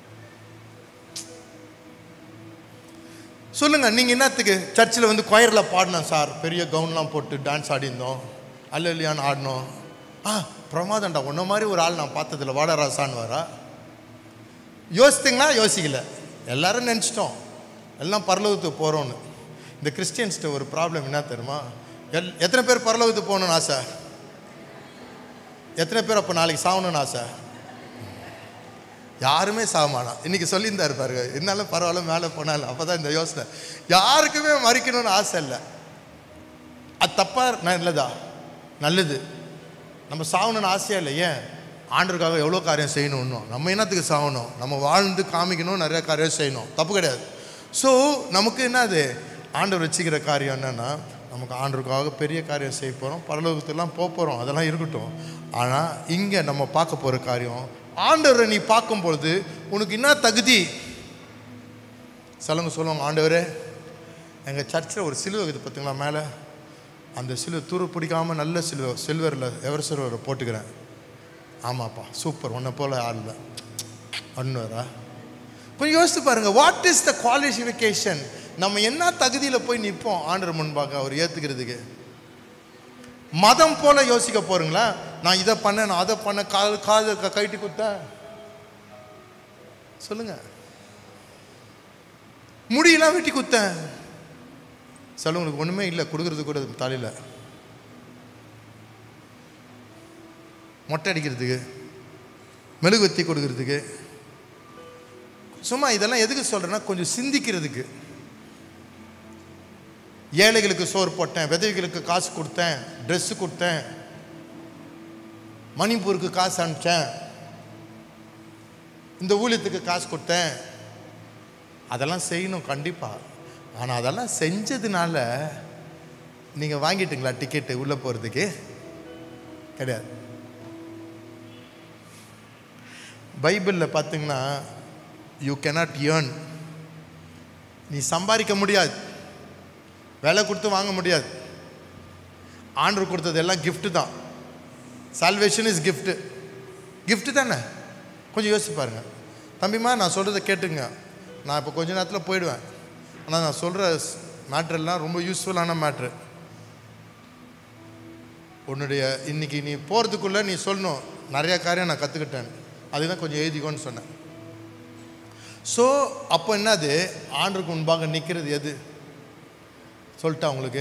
சொல்லுங்க நீங்கள் என்னத்துக்கு சர்ச்சில் வந்து கொயரில் பாடினோம் சார் பெரிய கவுன்லாம் போட்டு டான்ஸ் ஆடியிருந்தோம் அல்ல இல்லையான்னு ஆடினோம் ஆ பிரமாதம்டா உன்ன மாதிரி ஒரு ஆள் நான் பார்த்ததில்ல வாடராசான்னு வரா யோசித்தீங்களா யோசிக்கல எல்லாரும் நினச்சிட்டோம் எல்லாம் பரலோகத்துக்கு போகிறோன்னு இந்த கிறிஸ்டியன்ஸ்கிட்ட ஒரு ப்ராப்ளம் என்ன தெரியுமா எல் எத்தனை பேர் பரலோகத்துக்கு போகணும்னு ஆசை எத்தனை பேர் அப்போ நாளைக்கு சாகணும்னு ஆசை யாருமே சாகமானா இன்னைக்கு சொல்லியிருந்தாரு பாருங்க இருந்தாலும் பரவாயில்ல மேலே போனாலும் அப்போ தான் இந்த யோசனை யாருக்குமே மறிக்கணும்னு ஆசை இல்லை அது தப்பா நல்லதா நல்லது நம்ம சாகணும்னு ஆசையா இல்லை ஏன் ஆண்டருக்காக எவ்வளோ காரியம் செய்யணும் இன்னும் நம்ம என்னத்துக்கு சாகணும் நம்ம வாழ்ந்து காமிக்கணும் நிறைய காரியம் செய்யணும் தப்பு கிடையாது ஸோ நமக்கு என்னது ஆண்டவர் வச்சுக்கிற காரியம் என்னன்னா நமக்கு ஆண்டருக்காக பெரிய காரியம் செய்ய போகிறோம் பரலோகத்துலாம் போக போகிறோம் அதெல்லாம் இருக்கட்டும் ஆனால் இங்கே நம்ம பார்க்க போகிற காரியம் ஆண்டவரை நீ பார்க்கும் பொழுது உனக்கு என்ன தகுதி சிலவங்க சொல்லுவாங்க ஆண்டவரே எங்கள் சர்ச்சில் ஒரு சிலுவை இருக்குது பார்த்தீங்களா மேலே அந்த சிலுவை துரு பிடிக்காமல் நல்ல சிலுவை சில்வரில் எவர் சில்வரை போட்டுக்கிறேன் ஆமாப்பா சூப்பர் உன்னை போல் ஆடல அண்ணுவரா கொஞ்சம் யோசித்து பாருங்க வாட் இஸ் த குவாலிஃபிகேஷன் நம்ம என்ன தகுதியில் போய் நிற்போம் ஆண்டர் முன்பாக அவர் ஏற்றுக்கிறதுக்கு மதம் போல யோசிக்க போறீங்களா நான் இதை பண்ணேன் நான் அதை பண்ண காது காது க- கைட்டி குத்தேன் சொல்லுங்க முடியெல்லாம் வெட்டி குத்தேன் சிலவங்களுக்கு ஒண்ணுமே இல்லை கொடுக்கறது கூட தலையில் மொட்டை அடிக்கிறதுக்கு மெழுகுவத்தி கொடுக்கறதுக்கு சும்மா இதெல்லாம் எதுக்கு சொல்கிறேன்னா கொஞ்சம் சிந்திக்கிறதுக்கு ஏழைகளுக்கு சோறு போட்டேன் விதவைகளுக்கு காசு கொடுத்தேன் ட்ரெஸ்ஸு கொடுத்தேன் மணிப்பூருக்கு காசு அனுப்பிச்சேன் இந்த ஊழியத்துக்கு காசு கொடுத்தேன் அதெல்லாம் செய்யணும் கண்டிப்பாக ஆனால் அதெல்லாம் செஞ்சதுனால நீங்கள் வாங்கிட்டீங்களா டிக்கெட்டு உள்ளே போகிறதுக்கு கிடையாது பைபிளில் பார்த்தீங்கன்னா யூ cannot earn நீ சம்பாதிக்க முடியாது விலை கொடுத்து வாங்க முடியாது ஆண்டர் கொடுத்தது எல்லாம் gift தான் சால்வேஷன் இஸ் gift gift தானே கொஞ்சம் யோசிச்சு பாருங்க தம்பிமா நான் சொல்கிறத கேட்டுங்க நான் இப்போ கொஞ்ச நேரத்தில் போயிடுவேன் ஆனால் நான் சொல்கிற மேட்ரெல்லாம் ரொம்ப யூஸ்ஃபுல்லான மேட்ரு உன்னுடைய இன்னைக்கு நீ போகிறதுக்குள்ளே நீ சொல்லணும் நிறைய காரியம் நான் கற்றுக்கிட்டேன் அதுதான் கொஞ்சம் எழுதிக்கோன்னு சொன்னேன் ஸோ அப்போ என்னது ஆண்டுக்கு முன்பாக நிற்கிறது எது சொல்லிட்டா உங்களுக்கு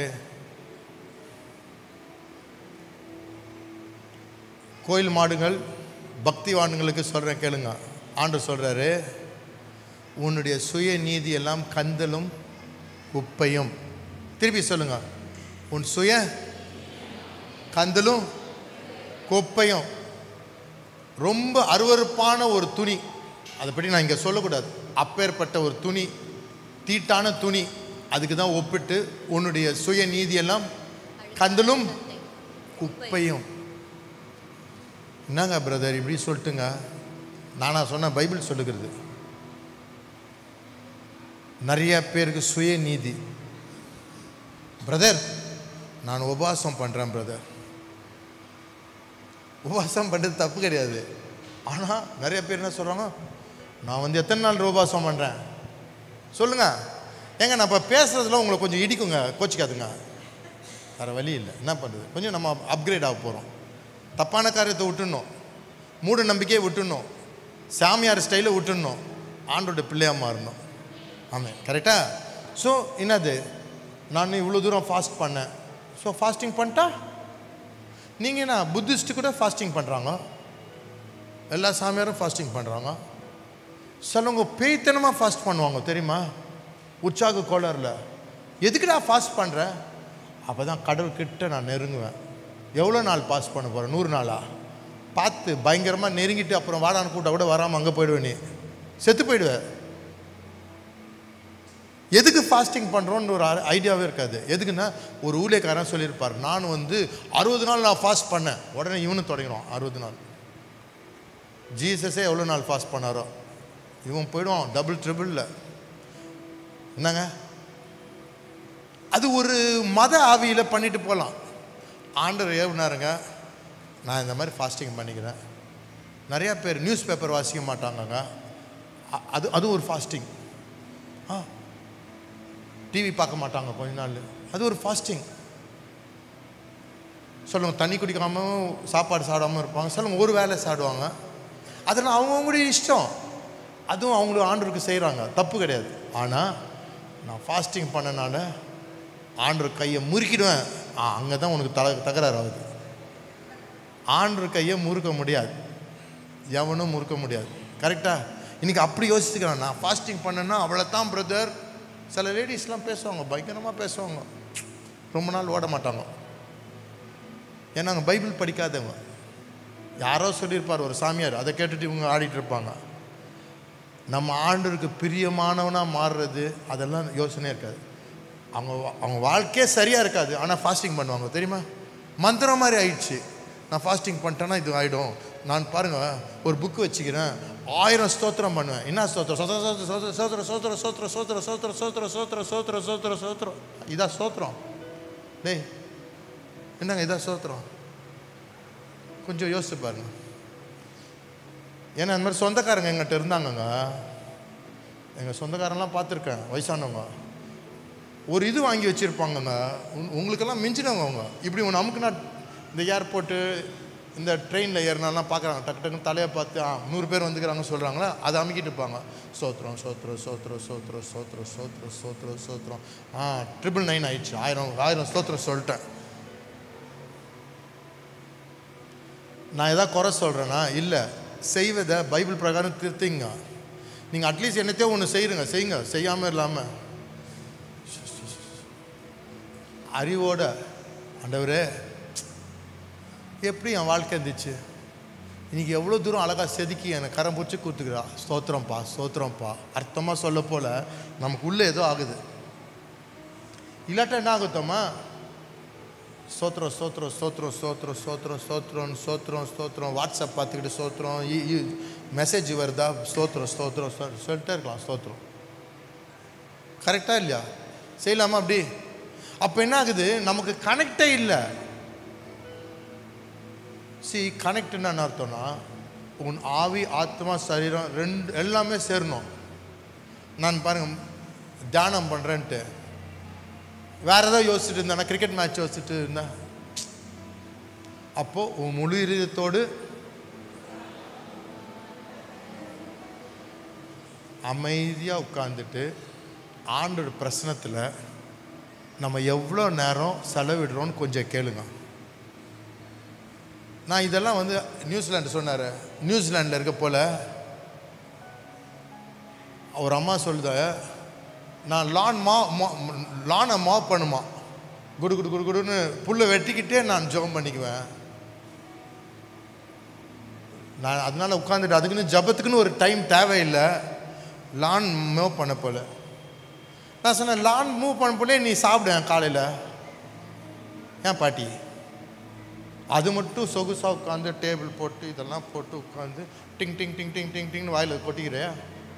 கோயில் மாடுகள் பக்திவான்களுக்கு சொல்கிறேன் கேளுங்க ஆண்டு சொல்கிறாரு உன்னுடைய சுய நீதி எல்லாம் கந்தலும் குப்பையும் திருப்பி சொல்லுங்க உன் சுய கந்தலும் குப்பையும் ரொம்ப அருவருப்பான ஒரு துணி அதை பற்றி நான் இங்கே சொல்லக்கூடாது அப்பேற்பட்ட ஒரு துணி தீட்டான துணி அதுக்கு தான் ஒப்பிட்டு உன்னுடைய சுய நீதியெல்லாம் கந்தலும் குப்பையும் என்னங்க பிரதர் இப்படி சொல்லிட்டுங்க நானா சொன்ன பைபிள் சொல்லுகிறது நிறைய பேருக்கு சுய நீதி பிரதர் நான் உபவாசம் பண்ணுறேன் பிரதர் உபவாசம் பண்ணுறது தப்பு கிடையாது ஆனால் நிறைய பேர் என்ன சொல்கிறாங்க நான் வந்து எத்தனை நாள் உபவாசம் பண்ணுறேன் சொல்லுங்க ஏங்க நான் இப்போ பேசுறதுல உங்களை கொஞ்சம் இடிக்குங்க கோச்சிக்காதுங்க வேறு வழி இல்லை என்ன பண்ணுறது கொஞ்சம் நம்ம அப்கிரேட் ஆக போகிறோம் தப்பான காரியத்தை விட்டுடணும் மூட நம்பிக்கையை விட்டுடணும் சாமியார் ஸ்டைலை விட்டுடணும் ஆண்டோட பிள்ளையாக மாறணும் ஆமாம் கரெக்டா ஸோ என்னது நான் இவ்வளோ தூரம் ஃபாஸ்ட் பண்ணேன் ஸோ ஃபாஸ்டிங் பண்ணிட்டா நீங்கள் என்ன புத்திஸ்ட்டு கூட ஃபாஸ்டிங் பண்ணுறாங்க எல்லா சாமியாரும் ஃபாஸ்டிங் பண்ணுறாங்க சிலவங்க பேய்த்தனமாக ஃபாஸ்ட் பண்ணுவாங்க தெரியுமா உற்சாக கோளரில் எதுக்குடா ஃபாஸ்ட் பண்ணுற அப்போ தான் கடவுள் கிட்ட நான் நெருங்குவேன் எவ்வளோ நாள் பாஸ் பண்ண போகிறேன் நூறு நாளா பார்த்து பயங்கரமாக நெருங்கிட்டு அப்புறம் வாடான்னு கூட்ட கூட வராமல் அங்கே போயிடுவேன் நீ செத்து போயிடுவேன் எதுக்கு ஃபாஸ்டிங் பண்ணுறோன்னு ஒரு ஐடியாவே இருக்காது எதுக்குன்னா ஒரு ஊழியக்காரன் சொல்லியிருப்பார் நான் வந்து அறுபது நாள் நான் ஃபாஸ்ட் பண்ணேன் உடனே இவனு தொடங்கிடும் அறுபது நாள் ஜீசஸே எவ்வளோ நாள் ஃபாஸ்ட் பண்ணாரோ இவன் போயிடுவான் டபுள் ட்ரிபிளில் என்னங்க அது ஒரு மத ஆவியில் பண்ணிட்டு போகலாம் ஆண்டவர் ஏவுனாருங்க நான் இந்த மாதிரி ஃபாஸ்டிங் பண்ணிக்கிறேன் நிறையா பேர் நியூஸ் பேப்பர் வாசிக்க மாட்டாங்கங்க அ- அது அது ஒரு ஃபாஸ்டிங் ஆ டிவி பார்க்க மாட்டாங்க கொஞ்ச நாள் அது ஒரு ஃபாஸ்டிங் சொல்லுங்க தண்ணி குடிக்காம சாப்பாடு சாப்பிடாம இருப்பாங்க சொல்லுங்க ஒரு வேளை சாப்பிடுவாங்க அதெல்லாம் அவங்கவுங்களுடைய இஷ்டம் அதுவும் அவங்களும் ஆண்டவருக்கு செய்கிறாங்க தப்பு கிடையாது ஆனால் நான் ஃபாஸ்டிங் பண்ணனால ஆண்டவர் கையை முறுக்கிடுவேன் ஆ அங்கே தான் உனக்கு தல தகராறு ஆகுது ஆண்டவர் கையை முறுக்க முடியாது எவனும் முறுக்க முடியாது கரெக்டாக இன்னைக்கு அப்படி யோசிச்சுக்கிறான் நான் ஃபாஸ்டிங் பண்ணேன்னா அவ்வளோ தான் பிரதர் சில லேடிஸ்லாம் பேசுவாங்க பயங்கரமாக பேசுவாங்க ரொம்ப நாள் ஓட மாட்டாங்க ஏன்னா அவங்க பைபிள் படிக்காதவங்க யாரோ சொல்லியிருப்பார் ஒரு சாமியார் அதை கேட்டுட்டு இவங்க ஆடிட்டு இருப்பாங்க நம்ம ஆண்டவருக்கு பிரியமானவனாக மாறுறது அதெல்லாம் யோசனையே இருக்காது அவங்க வா- அவங்க வாழ்க்கையே சரியாக இருக்காது ஆனால் ஃபாஸ்டிங் பண்ணுவாங்க தெரியுமா மந்திரம் மாதிரி ஆயிடுச்சு நான் ஃபாஸ்டிங் பண்ணிட்டேன்னா இது ஆகிடும் நான் பாருங்க ஒரு புக்கு வச்சுக்கிறேன் ஆயிரம் ஸ்தோத்திரம் பண்ணுவேன் என்ன ஸ்தோத்திரம் சோத்திர சோத்திர சோத்திர சோத்திர சோத்திர சோத்திர சோத்திர சோத்திர சோத்திர சோத்திர சோத்திர சோத்திரம் இதா ஸ்தோத்திரம் டேய் என்னங்க இதா ஸ்தோத்திரம் கொஞ்சம் யோசிச்சு பாருங்க ஏன்னா அந்த மாதிரி சொந்தக்காரங்க எங்கிட்ட இருந்தாங்கங்க எங்கள் சொந்தக்காரங்களாம் பார்த்துருக்கேன் வயசானவங்க ஒரு இது வாங்கி வச்சுருப்பாங்கங்க உன்- உங்களுக்கெல்லாம் மிஞ்சினவங்க அவங்க இப்படி ஒன்று அமுக்குனா இந்த ஏர்போர்ட்டு இந்த ட்ரெயினில் ஏறினாலாம் பார்க்குறாங்க டக்கு டக்குன்னு தலையை பார்த்து ஆ நூறு பேர் வந்துக்கிறாங்க சொல்கிறாங்களா அதை அமுக்கிட்டு இருப்பாங்க சோத்திரம் சோத்திரம் சோத்திரம் சோத்திரம் சோத்திரம் சோத்திரம் சோத்திரம் சோத்திரம் ஆ ட்ரிபிள் நைன் ஆயிடுச்சு ஆயிரம் ஆயிரம் ஸ்தோத்திரம் சொல்லிட்டேன் நான் எதாவது குறை சொல்கிறேன்னா இல்லை செய்வதை பைபிள் பிரகாரம் திருத்திங்க நீங்கள் அட்லீஸ்ட் என்னத்தையோ ஒன்று செய்யுங்க செய்யுங்க செய்யாமல் இல்லாமல் அறிவோட ஆண்டவரே எப்படி என் வாழ்க்கை இருந்துச்சு இன்னைக்கு எவ்வளோ தூரம் அழகாக செதுக்கி எனக்கு கரம் பிடிச்சி கூத்துக்கிறா ஸ்தோத்திரம்ப்பா ஸ்தோத்திரம்ப்பா அர்த்தமாக சொல்ல போல நமக்கு உள்ளே ஏதோ ஆகுது இல்லாட்டா என்ன ஆகுத்தம்மா ஸ்தோத்திரம் ஸ்தோத்திரம் ஸ்தோத்திரம் ஸ்தோத்திரம் ஸ்தோத்திரம் ஸ்தோத்திரம் ஸ்தோத்திரம் ஸ்தோத்திரம் வாட்ஸ்அப் பார்த்துக்கிட்டு ஸ்தோத்திரம் மெசேஜ் வருதா ஸ்தோத்திரம் ஸ்தோத்திரம் ஸ்தோத்திரம் சொல்லிட்டே இருக்கலாம் ஸ்தோத்திரம் கரெக்டாக இல்லையா செய்யலாமா அப்படி அப்போ என்ன ஆகுது நமக்கு கனெக்டே இல்லை சி கனெக்ட்னா என்ன அர்த்தம்னா உன் ஆவி ஆத்மா சரீரம் ரெண்டு எல்லாமே சேரணும் நான் பாருங்க தியானம் பண்ணுறேன்ட்டு வேற ஏதோ யோசிச்சுட்டு இருந்தேன் கிரிக்கெட் மேட்ச் யோசிச்சுட்டு இருந்தேன் அப்போ உன் முழு இதயத்தோடு அமைதியாக உட்காந்துட்டு ஆண்டோட பிரச்சனத்தில் நம்ம எவ்வளோ நேரம் செலவிடுறோம்னு கொஞ்சம் கேளுங்க நான் இதெல்லாம் வந்து நியூசிலாண்டு சொன்னார் நியூசிலாண்டில் இருக்க போல ஒரு அம்மா சொல்லுத நான் லான் மா லானை மாப் பண்ணுமா குடு குடு குடு குடுன்னு புல்லை வெட்டிக்கிட்டே நான் ஜெபம் பண்ணிக்குவேன் நான் அதனால உட்காந்துட்டு அதுக்குன்னு ஜபத்துக்குன்னு ஒரு டைம் தேவையில்லை லான் மூவ் பண்ண போல நான் சொன்னேன் லான் மூவ் பண்ண போலே நீ சாப்பிடுவேன் காலையில் ஏன் பாட்டி அது மட்டும் சொகுசா உட்காந்து டேபிள் போட்டு இதெல்லாம் போட்டு உட்காந்து டிங் டிங் டிங் டிங் டிங் டிங்னு வாயில் கொட்டிக்கிறியா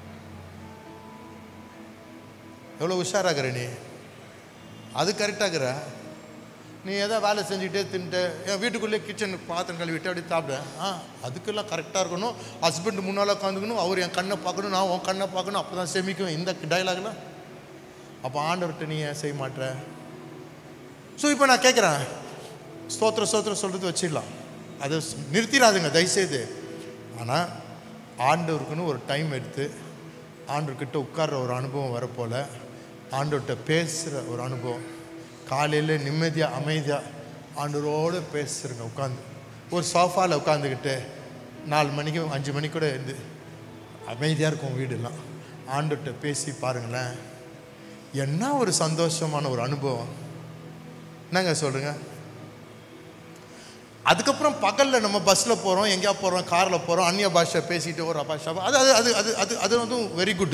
எவ்வளோ உஷாராகிற நீ அது கரெக்டாகிற நீ எதோ வேலை செஞ்சுக்கிட்டே தின்ட்டு என் வீட்டுக்குள்ளே கிச்சன் பாத்திரம் கழுவிட்டு அப்படி சாப்பிட ஆ அதுக்கெல்லாம் கரெக்டாக இருக்கணும் ஹஸ்பண்ட் முன்னால் உட்காந்துக்கணும் அவர் என் கண்ணை பார்க்கணும் நான் உன் கண்ணை பார்க்கணும் அப்போ தான் செமிக்கும் இந்த டைலாக்லாம் அப்போ ஆண்டவர்கிட்ட நீ ஏன் செய்ய மாட்ற ஸோ இப்போ நான் கேட்குறேன் ஸ்தோத்திர ஸ்தோத்திரம் சொல்கிறது வச்சிடலாம் அதை ஸ்- நிறுத்திடாதுங்க தயவுசெய்து ஆனால் ஆண்டவருக்குன்னு ஒரு டைம் எடுத்து ஆண்டவர்கிட்ட உட்கார்ற ஒரு அனுபவம் வரப்போல ஆண்டவர்கிட்ட பேசுகிற ஒரு அனுபவம் காலையில் நிம்மதியாக அமைதியாக ஆண்டவரோடு பேசுகிறங்க உட்காந்து ஒரு சோஃபாவில் உட்காந்துக்கிட்டு நாலு மணிக்கு அஞ்சு மணிக்கு கூட இருந்து அமைதியாக இருக்கும் வீடெல்லாம் ஆண்டவர்கிட்ட பேசி பாருங்களேன் என்ன ஒரு சந்தோஷமான ஒரு அனுபவம் என்னங்க சொல்லுங்க அதுக்கப்புறம் பகலில் நம்ம பஸ்ஸில் போகிறோம் எங்கேயா போகிறோம் காரில் போகிறோம் அந்நிய பாஷை பேசிட்டு ஒரு பாஷா அது அது அது அது அது அது வந்து வெரி குட்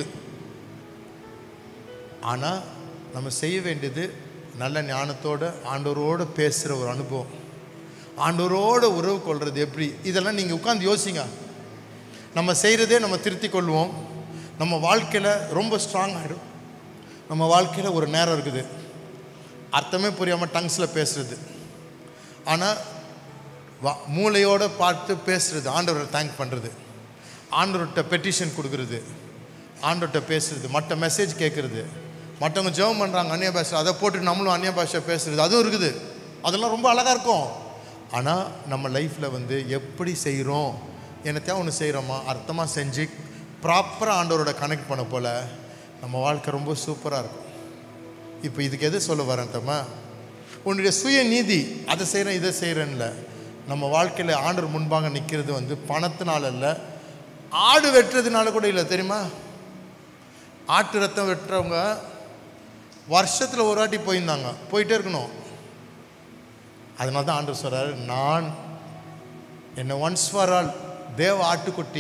ஆனால் நம்ம செய்ய வேண்டியது நல்ல ஞானத்தோட ஆண்டவரோடு பேசுகிற ஒரு அனுபவம் ஆண்டவரோட உறவு கொள்வது எப்படி இதெல்லாம் நீங்கள் உட்காந்து யோசிங்க நம்ம செய்கிறதே நம்ம திருத்தி கொள்வோம் நம்ம வாழ்க்கையில் ரொம்ப ஸ்ட்ராங் ஆகிடும் நம்ம வாழ்க்கையில் ஒரு நேரம் இருக்குது அர்த்தமே புரியாமல் டங்ஸில் பேசுறது ஆனால் வா மூளையோடு பார்த்து பேசுறது ஆண்டவரை தேங்க் பண்ணுறது ஆண்டவர்கிட்ட பெட்டிஷன் கொடுக்குறது ஆண்டவர்கிட்ட பேசுறது மற்ற மெசேஜ் கேட்குறது மற்றவங்க ஜெபம் பண்ணுறாங்க அந்நிய பாஷை அதை போட்டு நம்மளும் அந்நிய பாஷை பேசுறது அதுவும் இருக்குது அதெல்லாம் ரொம்ப அழகாக இருக்கும் ஆனால் நம்ம லைஃப்பில் வந்து எப்படி செய்கிறோம் என்னத்தையா ஒன்று செய்கிறோமா அர்த்தமாக செஞ்சு ப்ராப்பராக ஆண்டவரோட கனெக்ட் பண்ண போல் நம்ம வாழ்க்கை ரொம்ப சூப்பராக இருக்கும் இப்போ இதுக்கு எது சொல்ல வரேன் தம்மா உன்னுடைய சுய நீதி அதை செய்கிறேன் இதை செய்கிறேன்ல நம்ம வாழ்க்கையில் ஆண்டவர் முன்பாக நிற்கிறது வந்து பணத்தினால இல்லை ஆடு வெட்டுறதுனால கூட இல்லை தெரியுமா ஆட்டு ரத்தம் வெட்டுறவங்க வருஷத்தில் ஒரு வாட்டி போயிருந்தாங்க போயிட்டே இருக்கணும் அதனால தான் ஆண்டவர் சொல்கிறாரு நான் என்னை ஒன்ஸ் ஃபார் ஆல் தேவ ஆட்டுக்குட்டி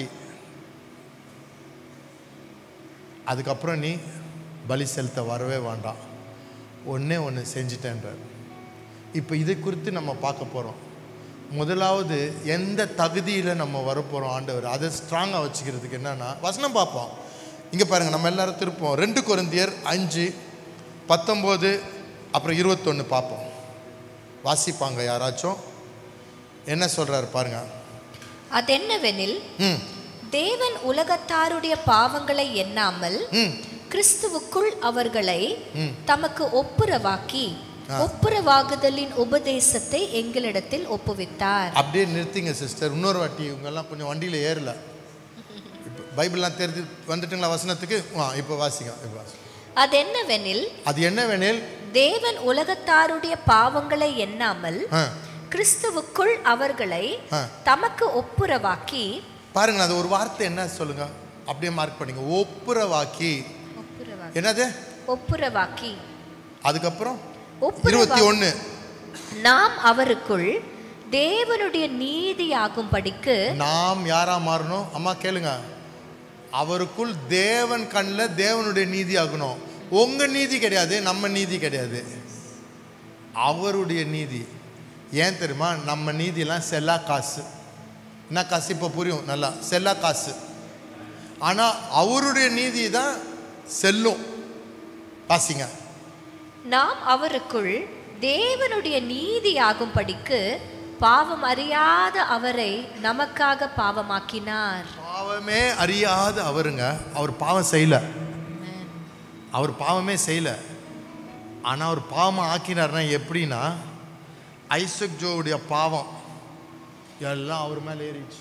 அதுக்கப்புறம் நீ பலி செலுத்த வரவே வேண்டாம் ஒன்றே ஒன்று செஞ்சிட்டேன்றார் இப்போ இதை குறித்து நம்ம பார்க்க போகிறோம் முதலாவது எந்த தகுதியில் நம்ம வரப்போகிறோம் ஆண்டவர் அதை ஸ்ட்ராங்காக வச்சுக்கிறதுக்கு என்னன்னா வசனம் பார்ப்போம் இங்கே பாருங்கள் நம்ம எல்லாரும் திருப்போம் ரெண்டு கொரிந்தியர் அஞ்சு பத்தொம்போது அப்புறம் இருபத்தொன்று பார்ப்போம் வாசிப்பாங்க யாராச்சும் என்ன சொல்கிறாரு பாருங்க அதென்னவெனில் ம் தேவன் உலகத்தாருடைய பாவங்களை எண்ணாமல் ம் கிறிஸ்துவுக்குள் அவர்களை ம். தமக்கு ஒப்புரவாக்கி ஆ. ஒப்புரவாகுதலின் உபதேசத்தை எங்களிடத்தில் ஒப்புவித்தார் அப்படியே நிறுத்திங்க சிஸ்டர் இன்னொரு வாட்டி இவங்கெல்லாம் கொஞ்சம் வண்டியில் ஏறல இப்போ பைபிள்லாம் தெரிஞ்சு வந்துட்டுங்களா வசனத்துக்கு ஆ இப்போ வாசிங்க இப்போ வாசிங்க அதென்னவெனில் அது என்னவெனில் தேவன் உலகத்தாருடைய பாவங்களை எண்ணாமல் ஆ கிறிஸ்துவுக்குள் அவர்களை ஆ. தமக்கு ஒப்புரவாக்கி பாருங்க அது ஒரு வார்த்தை என்ன சொல்லுங்க அப்படியே மார்க் பண்ணிங்க ஒப்புரவாக்கி ஒப்புரவாக்கி என்னது ஒப்புரவாக்கி அதுக்கப்புறம் ஒப்புரவா- இருபத்தி ஒன்று நாம் அவருக்குள் தேவனுடைய நீதியாகும்படிக்கு நாம் யாரா மாறணும் அம்மா கேளுங்க அவருக்குள் தேவன் கண்ணில் தேவனுடைய நீதி ஆகணும் உங்க நீதி கிடையாது நம்ம நீதி கிடையாது அவருடைய நீதி ஏன் தெரியுமா நம்ம நீதியெல்லாம் செல்லா காசு என்ன காசு இப்போ புரியும் நல்லா செல்லா காசு ஆனால் அவருடைய நீதி தான் செல்லும் வாசிங்க நாம் அவருக்குள் தேவனுடைய நீதியாகும்படிக்கு பாவம் அறியாத அவரை நமக்காக பாவமாக்கினார் பாவமே அறியாத அவருங்க அவர் பாவம் செய்யல அவர் பாவமே செய்யல ஆனால் அவர் பாவம் ஆக்கினார்னா எப்படின்னா ஐசக் ஜோவுடைய பாவம் எல்லாம் அவர் மேலே ஏறிச்சு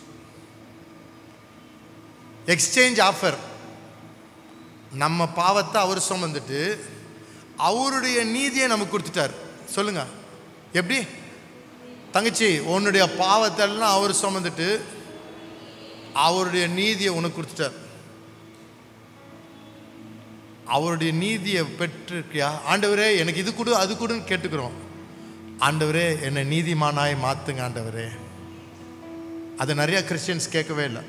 எக்ஸ்சேஞ்ச் ஆஃபர் நம்ம பாவத்தை அவர் சுமந்துட்டு அவருடைய நீதியை நமக்கு கொடுத்துட்டார் சொல்லுங்க எப்படி தங்கச்சி உன்னுடைய பாவத்தெல்லாம் அவர் சுமந்துட்டு அவருடைய நீதியை உனக்கு கொடுத்துட்டார் அவருடைய நீதியை பெற்றிருக்கியா ஆண்டவரே எனக்கு இது கொடு அது கொடுன்னு கேட்டுக்கிறோம் ஆண்டவரே என்னை நீதிமானாய் மாத்துங்க ஆண்டவரே அதை நிறைய கிறிஸ்டியன்ஸ் கேட்கவே இல்லை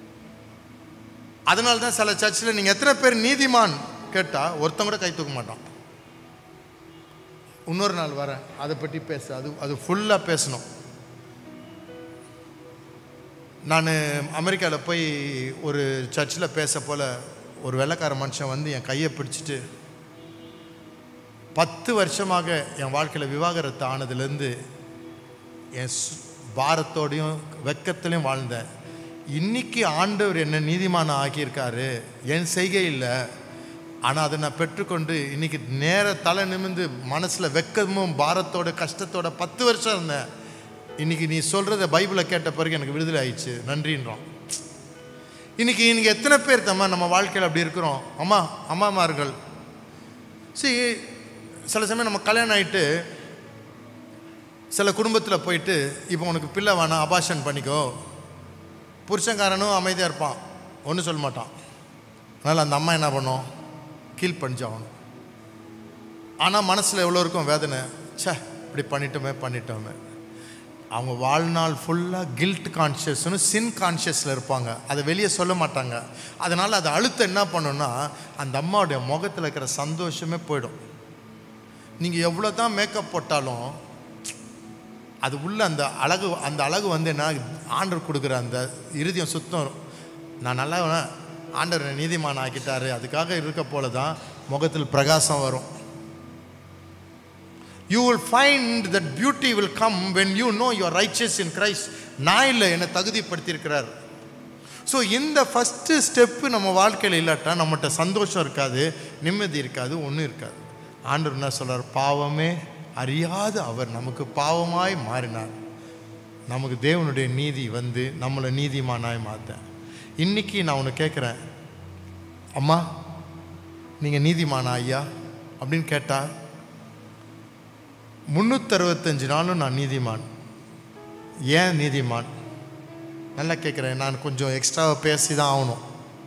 அதனால தான் சில சர்ச்சில் நீங்கள் எத்தனை பேர் நீதிமான் கேட்டால் ஒருத்தன் கூட கை தூக்க மாட்டான் இன்னொரு நாள் வரேன் அதை பற்றி பேச அது அது ஃபுல்லாக பேசணும் நான் அமெரிக்காவில் போய் ஒரு சர்ச்சில் பேச போல் ஒரு வெள்ளைக்கார மனுஷன் வந்து என் கையை பிடிச்சிட்டு பத்து வருஷமாக என் வாழ்க்கையில் விவாகரத்து ஆனதுலேருந்து என் சு- பாரத்தோடையும் வெக்கத்திலையும் வாழ்ந்தேன் இன்னைக்கு ஆண்டவர் என்ன நீதிமான ஆக்கியிருக்காரு என் செய்கை இல்லை ஆனால் அதை நான் பெற்றுக்கொண்டு இன்னைக்கு நேர தலை நிமிந்து மனசில் வெக்கமும் பாரத்தோட கஷ்டத்தோட பத்து வருஷம் இருந்தேன் இன்னைக்கு நீ சொல்கிறத பைபிளை கேட்ட பிறகு எனக்கு விடுதலை ஆயிடுச்சு நன்றின்றோம் இன்னைக்கு இன்னைக்கு எத்தனை பேர் தம்மா நம்ம வாழ்க்கையில் அப்படி இருக்கிறோம் அம்மா அம்மாமார்கள் see சில சமயம் நம்ம கல்யாணம் ஆயிட்டு சில குடும்பத்தில் போயிட்டு இப்போ உனக்கு பிள்ளை வேணாம் அபாஷன் பண்ணிக்கோ புருஷன்காரனும் அமைதியாக இருப்பான் ஒன்றும் சொல்ல மாட்டான் அதனால் அந்த அம்மா என்ன பண்ணும் கீழ் பணிஞ்சாகணும் ஆனால் மனசில் எவ்வளோ இருக்கும் வேதனை ச்சே இப்படி பண்ணிட்டோமே பண்ணிட்டோமே அவங்க வாழ்நாள் ஃபுல்லாக கில்ட் கான்ஷியஸ்னு சின் கான்ஷியஸில் இருப்பாங்க அதை வெளியே சொல்ல மாட்டாங்க அதனால் அதை அழுத்தம் என்ன பண்ணுன்னா அந்த அம்மாவுடைய முகத்தில் இருக்கிற சந்தோஷமே போயிடும் நீங்கள் எவ்வளோ தான் மேக்கப் போட்டாலும் அது உள்ள அந்த அழகு அந்த அழகு வந்து என்ன ஆண்டவர் கொடுக்குற அந்த இருதயம் சுத்தம் நான் நல்லா ஆண்டவர் என்னை நீதிமான் ஆக்கிட்டாரு அதுக்காக இருக்க போல தான் முகத்தில் பிரகாசம் வரும் you will find that beauty will come when you know your riches in Christ நான் இல்லை என்னை தகுதிப்படுத்தியிருக்கிறார் ஸோ இந்த ஃபஸ்ட்டு ஸ்டெப்பு நம்ம வாழ்க்கையில் இல்லாட்டா நம்மகிட்ட சந்தோஷம் இருக்காது நிம்மதி இருக்காது ஒன்றும் இருக்காது ஆண்டவர் என்ன சொல்றார் பாவமே அறியாத அவர் நமக்கு பாவமாய் மாறினார் நமக்கு தேவனுடைய நீதி வந்து நம்மளை நீதிமானாய் மாற்ற இன்னைக்கு நான் உன்னை கேட்குறேன் அம்மா நீங்கள் நீதிமானா ஐயா அப்படின்னு கேட்டால் முந்நூற்றறுபத்தஞ்சு நாளும் நான் நீதிமான் ஏன் நீதிமான் நல்லா கேட்குறேன் நான் கொஞ்சம் எக்ஸ்ட்ராவாக பேசி தான் ஆகணும்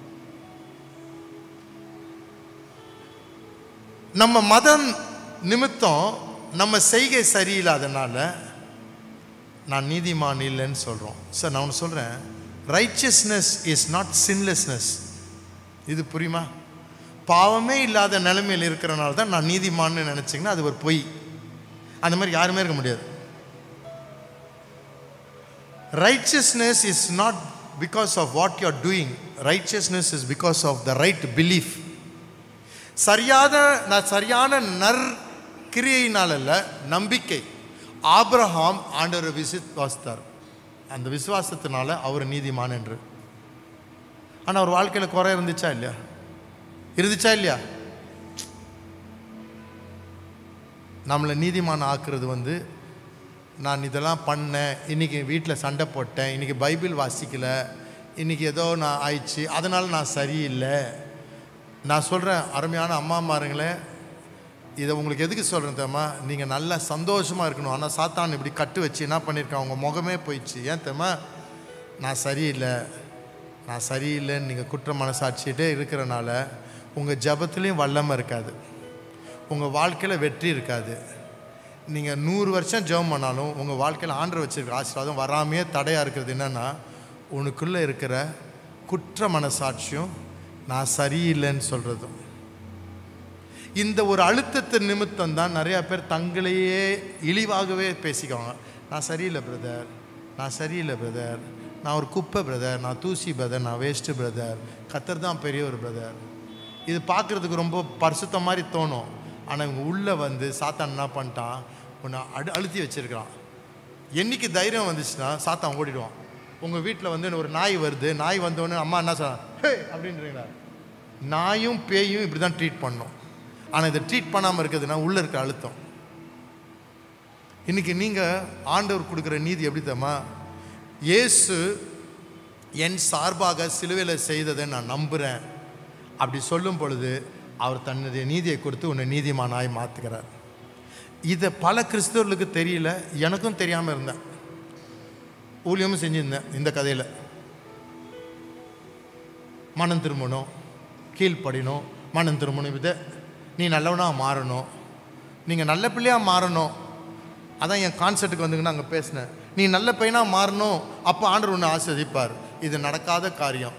நம்ம மதம் நிமித்தம் நம்ம செய்கை சரியில்லாதனால நான் நீதிமான் இல்லைன்னு சொல்கிறோம் சார் நான் ஒன்று சொல்கிறேன் ரைச்சியஸ்னஸ் இஸ் நாட் சின்லெஸ்னஸ் இது புரியுமா பாவமே இல்லாத நிலைமையில் இருக்கிறனால தான் நான் நீதிமான்னு நினச்சிங்கன்னா அது ஒரு பொய் அந்த மாதிரி யாருமே இருக்க முடியாது righteousness is not because of what you're doing righteousness is because of the right belief சரியான நான் சரியான நற் கிரியையினால் அல்ல நம்பிக்கை ஆபிரகாம் ஆண்டவர் விசுவாசித்தார் அந்த விசுவாசத்தினால அவர் நீதிமான் என்று ஆனால் அவர் வாழ்க்கையில் குறை இருந்துச்சா இல்லையா இருந்துச்சா இல்லையா நம்மளை நீதிமான் ஆக்குறது வந்து நான் இதெல்லாம் பண்ணேன் இன்றைக்கி வீட்டில் சண்டை போட்டேன் இன்றைக்கி பைபிள் வாசிக்கல இன்றைக்கி ஏதோ நான் ஆயிடுச்சு அதனால் நான் சரியில்லை நான் சொல்கிறேன் அருமையான அம்மாமாருங்களே இதை உங்களுக்கு எதுக்கு சொல்கிறேன் தெரியுமா நீங்கள் நல்லா சந்தோஷமாக இருக்கணும் ஆனால் சாத்தான் இப்படி கட்டு வச்சு என்ன பண்ணியிருக்கான் உங்கள் முகமே போயிடுச்சு ஏன் தெரியுமா நான் சரியில்லை நான் சரியில்லைன்னு நீங்கள் குற்ற மனசாட்சியிட்டே இருக்கிறனால உங்கள் ஜபத்துலேயும் வல்லமை இருக்காது உங்கள் வாழ்க்கையில் வெற்றி இருக்காது நீங்கள் நூறு வருஷம் ஜெபம் பண்ணாலும் உங்கள் வாழ்க்கையில் ஆண்டர் வச்சிருக்கிற ஆசீர்வாதம் வராமையே தடையாக இருக்கிறது என்னென்னா உனக்குள்ளே இருக்கிற குற்ற மனசாட்சியும் நான் சரியில்லைன்னு சொல்கிறதும் இந்த ஒரு அழுத்தத்தின் நிமித்தம் தான் நிறையா பேர் தங்களையே இழிவாகவே பேசிக்குவாங்க நான் சரியில்லை பிரதர் நான் சரியில்லை பிரதர் நான் ஒரு குப்பை பிரதர் நான் தூசி பிரதர் நான் வேஸ்ட்டு பிரதர் கத்தர் தான் பெரிய ஒரு பிரதர் இது பார்க்குறதுக்கு ரொம்ப பரிசுத்த மாதிரி தோணும் ஆனால் இவங்க உள்ளே வந்து சாத்தான் என்ன பண்ணிட்டான் உன்னை அடு அழுத்தி வச்சிருக்கிறான் என்னைக்கு தைரியம் வந்துச்சுன்னா சாத்தான் ஓடிடுவான் உங்கள் வீட்டில் வந்து ஒரு நாய் வருது நாய் வந்தோடனே அம்மா என்ன சொல்கிறான் ஹே அப்படின்றீங்களா நாயும் பேயும் இப்படி தான் ட்ரீட் பண்ணோம் ஆனால் இதை ட்ரீட் பண்ணாமல் இருக்கிறதுனா உள்ளே இருக்க அழுத்தம் இன்னைக்கு நீங்கள் ஆண்டவர் கொடுக்குற நீதி எப்படி தெரியுமா இயேசு என் சார்பாக சிலுவையில் செய்ததை நான் நம்புகிறேன் அப்படி சொல்லும் பொழுது அவர் தன்னுடைய நீதியை கொடுத்து உன்னை நீதிமானாய் மாற்றுகிறார் இதை பல கிறிஸ்தவர்களுக்கு தெரியல எனக்கும் தெரியாமல் இருந்தேன் ஊழியமும் செஞ்சிருந்தேன் இந்த கதையில் மனம் திரும்பணும் கீழ்ப்படிணும் மனம் திரும்பணும் இதை நீ நல்லவனாக மாறணும் நீங்கள் நல்ல பிள்ளையாக மாறணும் அதான் என் கான்செப்ட்டுக்கு வந்துங்கன்னு அங்கே பேசினேன் நீ நல்ல பையனாக மாறணும் அப்போ ஆண்டவர் ஒன்று ஆஸ்வதிப்பார் இது நடக்காத காரியம்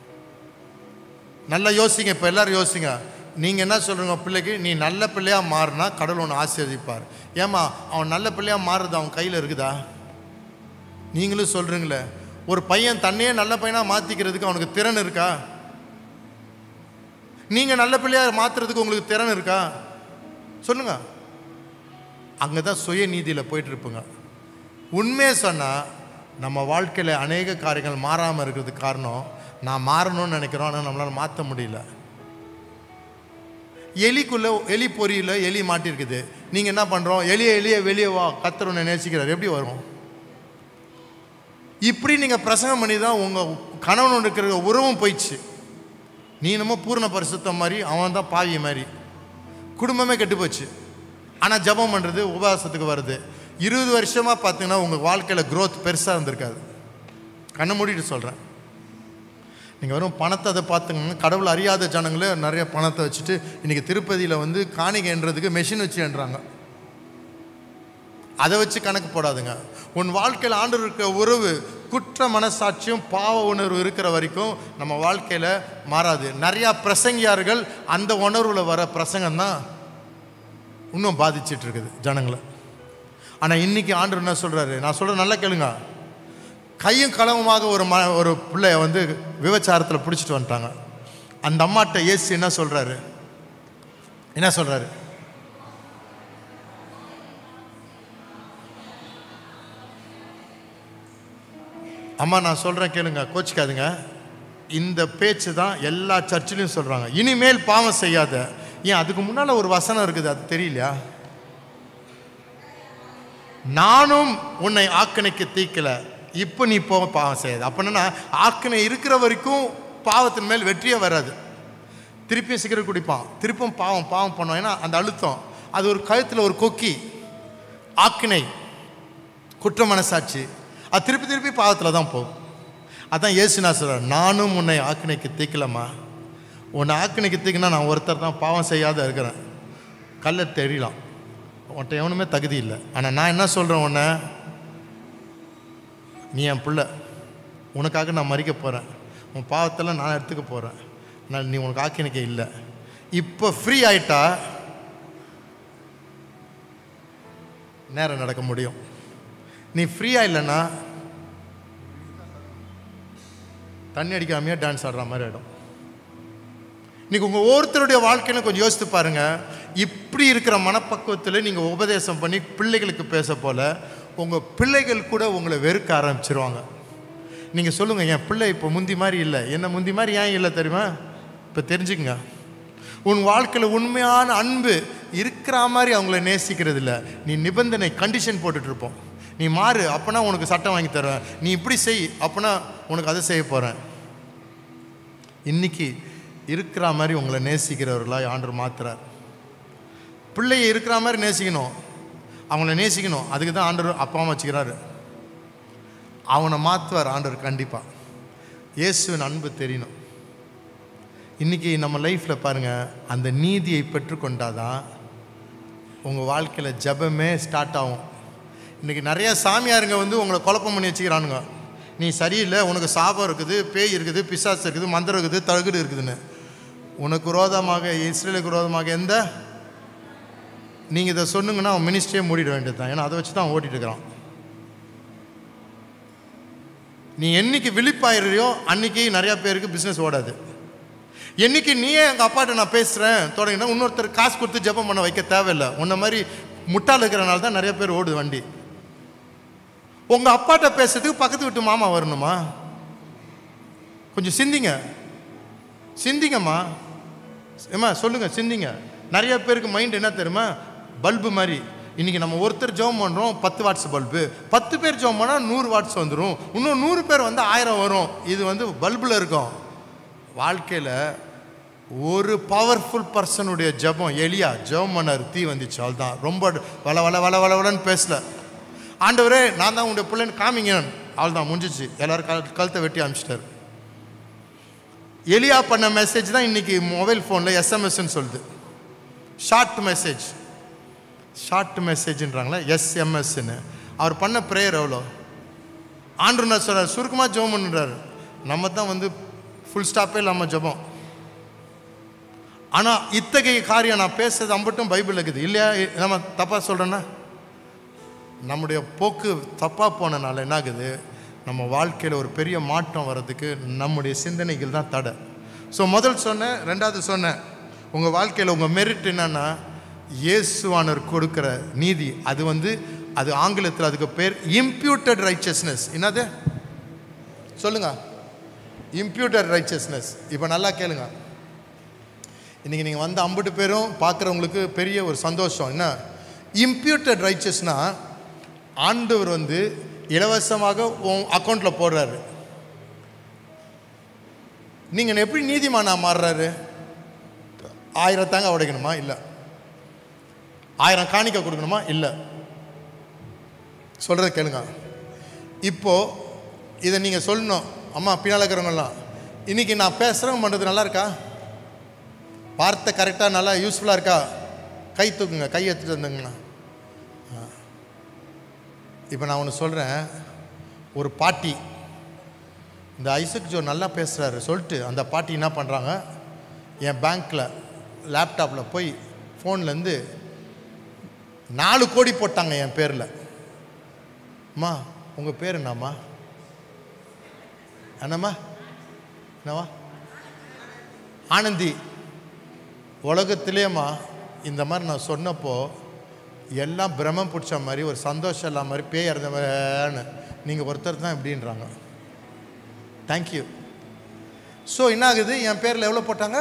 நல்லா யோசிங்க இப்போ எல்லாரும் யோசிங்க நீங்கள் என்ன சொல்கிறீங்க பிள்ளைக்கு நீ நல்ல பிள்ளையாக மாறினா கடவுள் ஒன்று ஆசீர்வதிப்பார் ஏமா அவன் நல்ல பிள்ளையாக மாறுறது அவன் கையில் இருக்குதா நீங்களும் சொல்கிறீங்களே ஒரு பையன் தன்னையே நல்ல பையனாக மாற்றிக்கிறதுக்கு அவனுக்கு திறன் இருக்கா நீங்கள் நல்ல பிள்ளையாக மாற்றுறதுக்கு உங்களுக்கு திறன் இருக்கா சொல்லுங்க அங்கே தான் சுயநீதியில் போயிட்டு இருப்போங்க உண்மையை சொன்னால் நம்ம வாழ்க்கையில் அநேக காரியங்கள் மாறாமல் இருக்கிறதுக்கு காரணம் நான் மாறணும்னு நினைக்கிறோம் ஆனால் நம்மளால் மாற்ற முடியல எலிக்குள்ளே எலி பொரியில் எலி மாட்டிருக்குது நீங்கள் என்ன பண்ணுறோம் எலிய எலிய வெளியே வா கத்தர் நேசிக்கிறார் எப்படி வரும் இப்படி நீங்கள் பிரசங்கம் பண்ணி தான் உங்கள் கணவனோட இருக்கிற உறவும் போயிடுச்சு நீ என்னமோ பூர்ண பரிசுத்தம் மாதிரி அவன் தான் பாவி மாதிரி குடும்பமே கெட்டு போச்சு ஆனால் ஜெபம் பண்ணுறது உபவாசத்துக்கு வருது இருபது வருஷமாக பார்த்தீங்கன்னா உங்கள் வாழ்க்கையில் growth பெருசாக இருந்திருக்காது கண்ணை மூடிட்டு சொல்கிறேன் நீங்கள் வெறும் பணத்தை அதை பார்த்துங்கன்னா கடவுள் அறியாத ஜனங்களே நிறைய பணத்தை வச்சுட்டு இன்றைக்கி திருப்பதியில் வந்து காணிக்கைன்றதுக்கு மெஷின் வச்சு என்றாங்க அதை வச்சு கணக்கு போடாதுங்க உன் வாழ்க்கையில் ஆண்டு இருக்க உறவு குற்ற மனசாட்சியும் பாவ உணர்வு இருக்கிற வரைக்கும் நம்ம வாழ்க்கையில் மாறாது நிறையா பிரசங்கியார்கள் அந்த உணர்வில் வர பிரசங்கம் தான் இன்னும் பாதிச்சிட்டு இருக்குது ஜனங்களை ஆனால் இன்னைக்கு ஆண்டு என்ன சொல்கிறாரு நான் சொல்கிறேன் நல்லா கேளுங்க கையும் களவுமாக ஒரு ம ஒரு பிள்ளைய வந்து விபச்சாரத்தில் பிடிச்சிட்டு வந்துட்டாங்க அந்த அம்மாட்ட இயேசு என்ன சொல்கிறாரு என்ன சொல்கிறாரு அம்மா நான் சொல்கிறேன் கேளுங்க கோச்சிக்காதுங்க இந்த பேச்சு தான் எல்லா சர்ச்சிலையும் சொல்கிறாங்க இனிமேல் பாவம் செய்யாத ஏன் அதுக்கு முன்னால் ஒரு வசனம் இருக்குது அது தெரியலையா நானும் உன்னை ஆக்கணைக்கு தீக்கல இப்போ நீ போ பாவம் செய்யாது அப்போ என்னன்னா ஆக்கணை இருக்கிற வரைக்கும் பாவத்தின் மேல் வெற்றியே வராது திருப்பியும் சிகரெட் குடிப்பான் திருப்பும் பாவம் பாவம் பண்ணுவான் ஏன்னா அந்த அழுத்தம் அது ஒரு கழுத்தில் ஒரு கொக்கி ஆக்கினை குற்ற மனசாட்சி அது திருப்பி திருப்பி பாவத்தில் தான் போகும் அதான் இயேசுனா சொல்கிறார் நானும் உன்னை ஆக்கினைக்கு தீக்கலம்மா உன்னை ஆக்கினைக்கு தீக்கினா நான் ஒருத்தர் தான் பாவம் செய்யாத இருக்கிறேன் கல்லை தெரியலாம் உன்ட்ட எவனுமே தகுதி இல்லை ஆனால் நான் என்ன சொல்கிறேன் உன்னை நீ என் பிள்ளை உனக்காக நான் மறிக்க போகிறேன் உன் பாவத்தெல்லாம் நான் எடுத்துக்க போகிறேன் நான் நீ உனக்கு ஆக்கினைக்க இல்லை இப்போ ஃப்ரீ ஆயிட்டா நேரம் நடக்க முடியும் நீ ஃப்ரீயாக இல்லைன்னா தண்ணி அடிக்காமையே டான்ஸ் ஆடுற மாதிரி ஆகிடும் இன்னைக்கு உங்கள் ஒவ்வொருத்தருடைய வாழ்க்கையில கொஞ்சம் யோசித்து பாருங்க இப்படி இருக்கிற மனப்பக்குவத்தில் நீங்கள் உபதேசம் பண்ணி பிள்ளைகளுக்கு பேச போல உங்கள் பிள்ளைகள் கூட உங்களை வெறுக்க ஆரம்பிச்சிருவாங்க நீங்கள் சொல்லுங்கள் என் பிள்ளை இப்போ முந்தி மாதிரி இல்லை என்ன முந்தி மாதிரி ஏன் இல்லை தெரியுமா இப்போ தெரிஞ்சுக்குங்க உன் வாழ்க்கையில் உண்மையான அன்பு இருக்கிற மாதிரி அவங்கள நேசிக்கிறது இல்லை நீ நிபந்தனை கண்டிஷன் போட்டுட்டு இருப்போம் நீ மாறு அப்போனா உனக்கு சட்டம் வாங்கி தருவேன் நீ இப்படி செய் அப்போனா உனக்கு அதை செய்ய போகிறேன் இன்னைக்கு இருக்கிற மாதிரி உங்களை நேசிக்கிறவர்களாக ஆண்டவர் மாத்துறார் பிள்ளையை இருக்கிற மாதிரி நேசிக்கணும் அவங்கள நேசிக்கணும் அதுக்கு தான் ஆண்டவர் அப்பா அம்மா வச்சுக்கிறாரு அவனை மாற்றுவார் ஆண்டவர் கண்டிப்பாக இயேசுவின் அன்பு தெரியணும் இன்னைக்கு நம்ம லைஃப்பில் பாருங்கள் அந்த நீதியை பெற்றுக்கொண்டாதான் உங்கள் வாழ்க்கையில் ஜெபமே ஸ்டார்ட் ஆகும் இன்றைக்கி நிறைய சாமியாருங்க வந்து உங்களை குழப்பம் பண்ணி வச்சுக்கிறானுங்க நீ சரியில்லை உனக்கு சாபம் இருக்குது பேய் இருக்குது பிசாசு இருக்குது மந்திரம் இருக்குது தகுடு இருக்குதுன்னு உனக்கு விரோதமாக இஸ்ரேலுக்கு விரோதமாக எந்த நீங்கள் இதை சொன்னுங்கன்னா அவன் மினிஸ்ட்ரியே மூடிட வேண்டியது தான் ஏன்னா அதை வச்சு தான் அவன் ஓட்டிட்டு இருக்கிறான் நீ என்னைக்கு விழிப்பாயிறியோ அன்னைக்கு நிறையா பேருக்கு பிஸ்னஸ் ஓடாது என்னைக்கு நீயே எங்கள் அப்பாட்ட நான் பேசுகிறேன் தொடங்கினா இன்னொருத்தர் காசு கொடுத்து ஜெபம் பண்ண வைக்க தேவையில்லை உன்ன மாதிரி முட்டாள் இருக்கிறனால தான் நிறைய பேர் ஓடுது வண்டி உங்கள் அப்பாட்ட பேசுறதுக்கு பக்கத்து வீட்டு மாமா வரணுமா கொஞ்சம் சிந்திங்க சிந்திங்கம்மா ஏம்மா சொல்லுங்க சிந்திங்க நிறைய பேருக்கு மைண்ட் என்ன தெரியுமா பல்பு மாதிரி இன்னைக்கு நம்ம ஒருத்தர் ஜெபம் பண்ணுறோம் பத்து வாட்ஸ் பல்பு பத்து பேர் ஜெபம் பண்ணால் நூறு வாட்ஸ் வந்துடும் இன்னும் நூறு பேர் வந்து ஆயிரம் வரும் இது வந்து பல்பில் இருக்கும் வாழ்க்கையில் ஒரு பவர்ஃபுல் பர்சனுடைய ஜெபம் எலியா ஜெபம் பண்ணார் தீ வந்துச்சு அவள்தான் ரொம்ப வள வள வள வள வளன்னு பேசல ஆண்டவரே நான் தான் உங்களுடைய பிள்ளைன்னு காமிங்க அவள் தான் முடிஞ்சிச்சு எல்லாரும் கழு கழுத்தை வெட்டி அனுப்பிச்சிட்டாரு எலியா பண்ண மெசேஜ் தான் இன்னைக்கு மொபைல் ஃபோனில் எஸ்எம்எஸ்ன்னு சொல்லுது ஷார்ட் மெசேஜ் ஷார்ட் மெசேஜ்ன்றாங்களா எஸ்எம்எஸ்ன்னு அவர் பண்ண ப்ரேயர் எவ்வளோ ஆண்டு நான் சொல்கிறார் சுருக்கமாக ஜெபம் பண்ணுறாரு நம்ம தான் வந்து ஃபுல் ஸ்டாப்பே இல்லாமல் ஜெபம் ஆனால் இத்தகைய காரியம் நான் பேசுறது அம்பட்டும் பைபிள் இருக்குது இல்லையா நம்ம தப்பாக சொல்கிறேன்னா நம்முடைய போக்கு தப்பாக போனனால என்ன ஆகுது நம்ம வாழ்க்கையில் ஒரு பெரிய மாற்றம் வர்றதுக்கு நம்முடைய சிந்தனைகள் தான் தடை ஸோ முதல் சொன்னேன் ரெண்டாவது சொன்னேன் உங்கள் வாழ்க்கையில் உங்கள் மெரிட் என்னன்னா இயேசுவானர் கொடுக்குற நீதி அது வந்து அது ஆங்கிலத்தில் அதுக்கு பேர் இம்ப்யூட்டட் ரைச்சஸ்னஸ் என்னது சொல்லுங்க இம்ப்யூட்டட் ரைச்சஸ்னஸ் இப்போ நல்லா கேளுங்க இன்றைக்கி நீங்கள் வந்து ஐம்பது பேரும் பார்க்குறவங்களுக்கு பெரிய ஒரு சந்தோஷம் என்ன இம்ப்யூட்டட் ரைச்சஸ்னா ஆண்டவர் வந்து இலவசமாக உன் அக்கௌண்ட்டில் போடுறாரு நீங்கள் எப்படி நீதிமானா மாறுறாரு ஆயிரம் தாங்க உடைக்கணுமா இல்லை ஆயிரம் காணிக்க கொடுக்கணுமா இல்லை சொல்கிறத கேளுங்க இப்போது இதை நீங்கள் சொல்லணும் அம்மா பின்னால் இருக்கிறவங்கலாம் இன்றைக்கி நான் பேசுகிறேன் பண்ணுறது நல்லா இருக்கா வார்த்தை கரெக்டாக நல்லா யூஸ்ஃபுல்லாக இருக்கா கை தூக்குங்க கை எடுத்துகிட்டு வந்துங்கண்ணா இப்போ நான் ஒன்று சொல்கிறேன் ஒரு பாட்டி இந்த ஐசக் ஜோ நல்லா பேசுகிறாரு சொல்லிட்டு அந்த பாட்டி என்ன பண்ணுறாங்க என் பேங்க்கில் லேப்டாப்பில் போய் ஃபோன்லேருந்து நாலு கோடி போட்டாங்க என் பேரில் அம்மா உங்கள் பேர் என்னம்மா என்னம்மா என்னவா ஆனந்தி உலகத்திலேயம்மா இந்த மாதிரி நான் சொன்னப்போ எல்லாம் பிரமம் பிடிச்ச மாதிரி ஒரு சந்தோஷம் இல்லாத மாதிரி பேய் இறந்த மாதிரின்னு நீங்கள் ஒருத்தர் தான் எப்படின்றாங்க தேங்க்யூ ஸோ என்ன ஆகுது என் பேரில் எவ்வளோ போட்டாங்க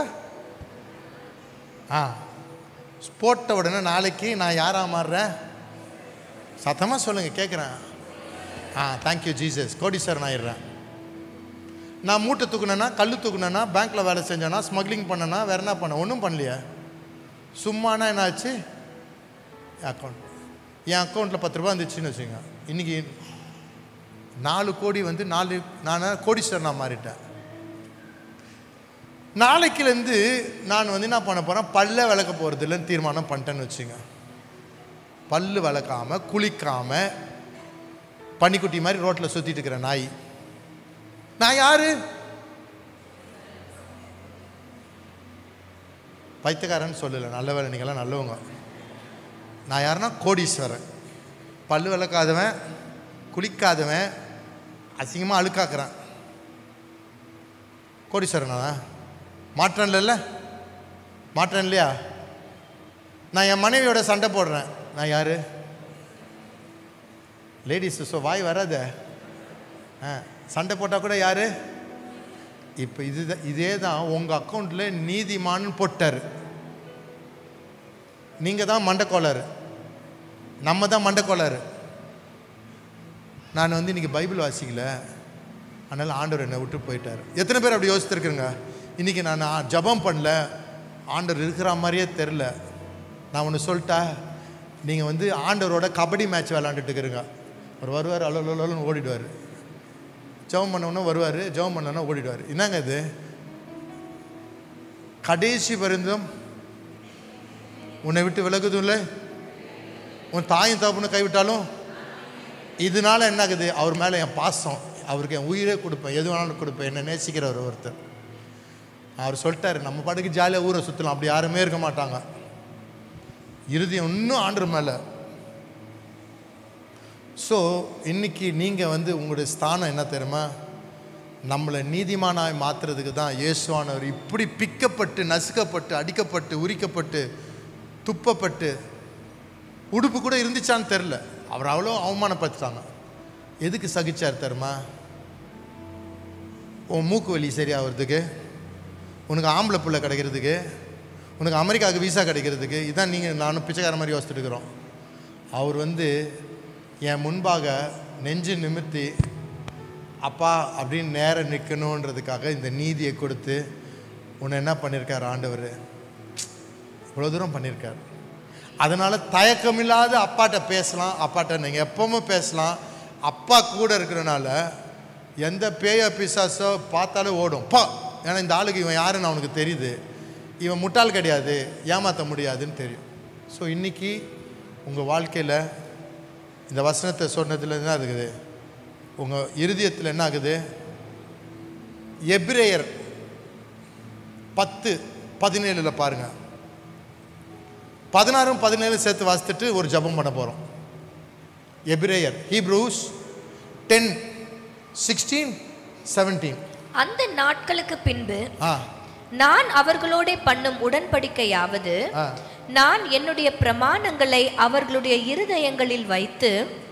ஆ போட்ட உடனே நாளைக்கு நான் யாராக மாறுறேன் சத்தமாக சொல்லுங்கள் கேட்குறேன் ஆ தேங்க்யூ ஜீசஸ் கோடீஸ்வரன் ஆயிடுறேன் நான் மூட்டை தூக்குனேன்னா கல் தூக்குனேன்னா பேங்க்கில் வேலை செஞ்சேன்னா ஸ்மக்லிங் பண்ணேன்னா வேற என்ன பண்ண ஒன்றும் பண்ணலையே சும்மானா என்னாச்சு என் அக்கௌண்ட் என் அக்கௌண்ட்டில் பத்து ரூபா இருந்துச்சுன்னு வச்சுங்க இன்றைக்கி நாலு கோடி வந்து நாலு நான் கோடீஸ்வரன் நான் மாறிட்டேன் நாளைக்குலேருந்து நான் வந்து என்ன பண்ண போகிறேன் பல்ல விளக்க போகிறது இல்லைன்னு தீர்மானம் பண்ணிட்டேன்னு வச்சுங்க பல்லு விளக்காமல் குளிக்காமல் பன்னிக்குட்டி மாதிரி ரோட்டில் சுற்றிட்டு இருக்கிற நாய் நான் யாரு பைத்தியக்காரன்னு சொல்லலை நல்ல வேலை நீங்களாம் நல்லவங்க நான் யாருன்னா கோடீஸ்வரன் பல்லு விளக்காதவன் குளிக்காதவன் அசிங்கமாக அழுக்காக்குறான் கோடீஸ்வரனா மாற்றம் இல்லைல்ல மாற்றம் இல்லையா நான் என் மனைவியோட சண்டை போடுறேன் நான் யார் லேடிஸ் ஸோ வாய் வராத ஆ சண்டை போட்டால் கூட யார் இப்போ இது இதே தான் உங்கள் அக்கௌண்ட்டில் நீதிமான்னு போட்டார் நீங்கள் தான் மண்டைக்கோளாறு நம்ம தான் மண்டைக்கோளாறு நான் வந்து இன்றைக்கி பைபிள் வாசிக்கல அதனால் ஆண்டவர் என்னை விட்டு போயிட்டார் எத்தனை பேர் அப்படி யோசித்துருக்குங்க இன்றைக்கி நான் ஆ- ஜெபம் பண்ணல ஆண்டவர் இருக்கிற மாதிரியே தெரில நான் ஒன்று சொல்லிட்டா நீங்கள் வந்து ஆண்டவரோட கபடி மேட்ச் விளாண்டுட்டு இருக்கிறீங்க அவர் வருவார் அலோ அலோன்னு ஓடிடுவார் ஜெபம் பண்ணவொன்னே வருவார் ஜெபம் பண்ணோன்னா ஓடிடுவார் என்னங்க இது கடைசி பரிந்தும் உன்னை விட்டு விலகுதும் இல்லை உன் தாயும் தகப்பனும் கைவிட்டாலும் இதனால என்ன ஆகுது அவர் மேலே என் பாசம் அவருக்கு என் உயிரே கொடுப்பேன் எது வேணாலும் கொடுப்பேன் என்னை நேசிக்கிறவர் ஒருத்தர் அவர் சொல்லிட்டாரு நம்ம பாட்டுக்கு ஜாலியாக ஊரை சுற்றலாம் அப்படி யாருமே இருக்க மாட்டாங்க இறுதியம் இன்னும் ஆண்டு மேலே ஸோ இன்னைக்கு நீங்கள் வந்து உங்களுடைய ஸ்தானம் என்ன தெரியுமா நம்மளை நீதிமானாய் மாற்றுறதுக்கு தான் இயேசுவானவர் இப்படி பிக்கப்பட்டு நசுக்கப்பட்டு அடிக்கப்பட்டு உரிக்கப்பட்டு துப்பப்பட்டு உடுப்பு கூட இருந்துச்சான்னு தெரில அவர் அவ்வளோ அவமானப்படுத்திட்டாங்க எதுக்கு சகிச்சார் தெரியுமா உன் மூக்கு வலி சரியாகிறதுக்கு உனக்கு ஆம்பளை பிள்ளை கிடைக்கிறதுக்கு உனக்கு அமெரிக்காவுக்கு விசா கிடைக்கிறதுக்கு இதான் நீங்கள் நானும் பிச்சைக்கார மாதிரி யோசிச்சுட்டு இருக்கிறோம் அவர் வந்து என் முன்பாக நெஞ்சு நிமிர்த்தி அப்பா அப்படின்னு நேரம் நிற்கணுன்றதுக்காக இந்த நீதியை கொடுத்து உன்னை என்ன பண்ணியிருக்கார் ஆண்டவர் இவ்வளோ தூரம் பண்ணியிருக்கார் அதனால் தயக்கமில்லாத அப்பாட்ட பேசலாம் அப்பாட்ட நீங்கள் எப்பவுமே பேசலாம் அப்பா கூட இருக்கிறனால எந்த பேய பிசாசோ பார்த்தாலே ஓடும் பா ஏன்னா இந்த ஆளுக்கு இவன் யாருன்னு அவனுக்கு தெரியுது இவன் முட்டாள் கிடையாது ஏமாற்ற முடியாதுன்னு தெரியும் ஸோ இன்னைக்கு உங்கள் வாழ்க்கையில் இந்த வசனத்தை சொன்னதுல என்ன இருக்குது உங்கள் இருதயத்தில் என்ன ஆகுது எபிரேயர் பத்து பதினேழில் பாருங்க பதினாறும் பதினேழு சேர்த்து வாசித்துட்டு ஒரு ஜெபம் பண்ண போகிறோம் எபிரேயர் ஹீப்ரூஸ் டென் சிக்ஸ்டீன் செவன்டீன் அந்த நாட்களுக்கு பின்பு ஆ நான் அவர்களோட பண்ணும் உடன்படிக்கையாவது ஆ நான் என்னுடைய பிரமாணங்களை அவர்களுடைய இருதயங்களில் வைத்து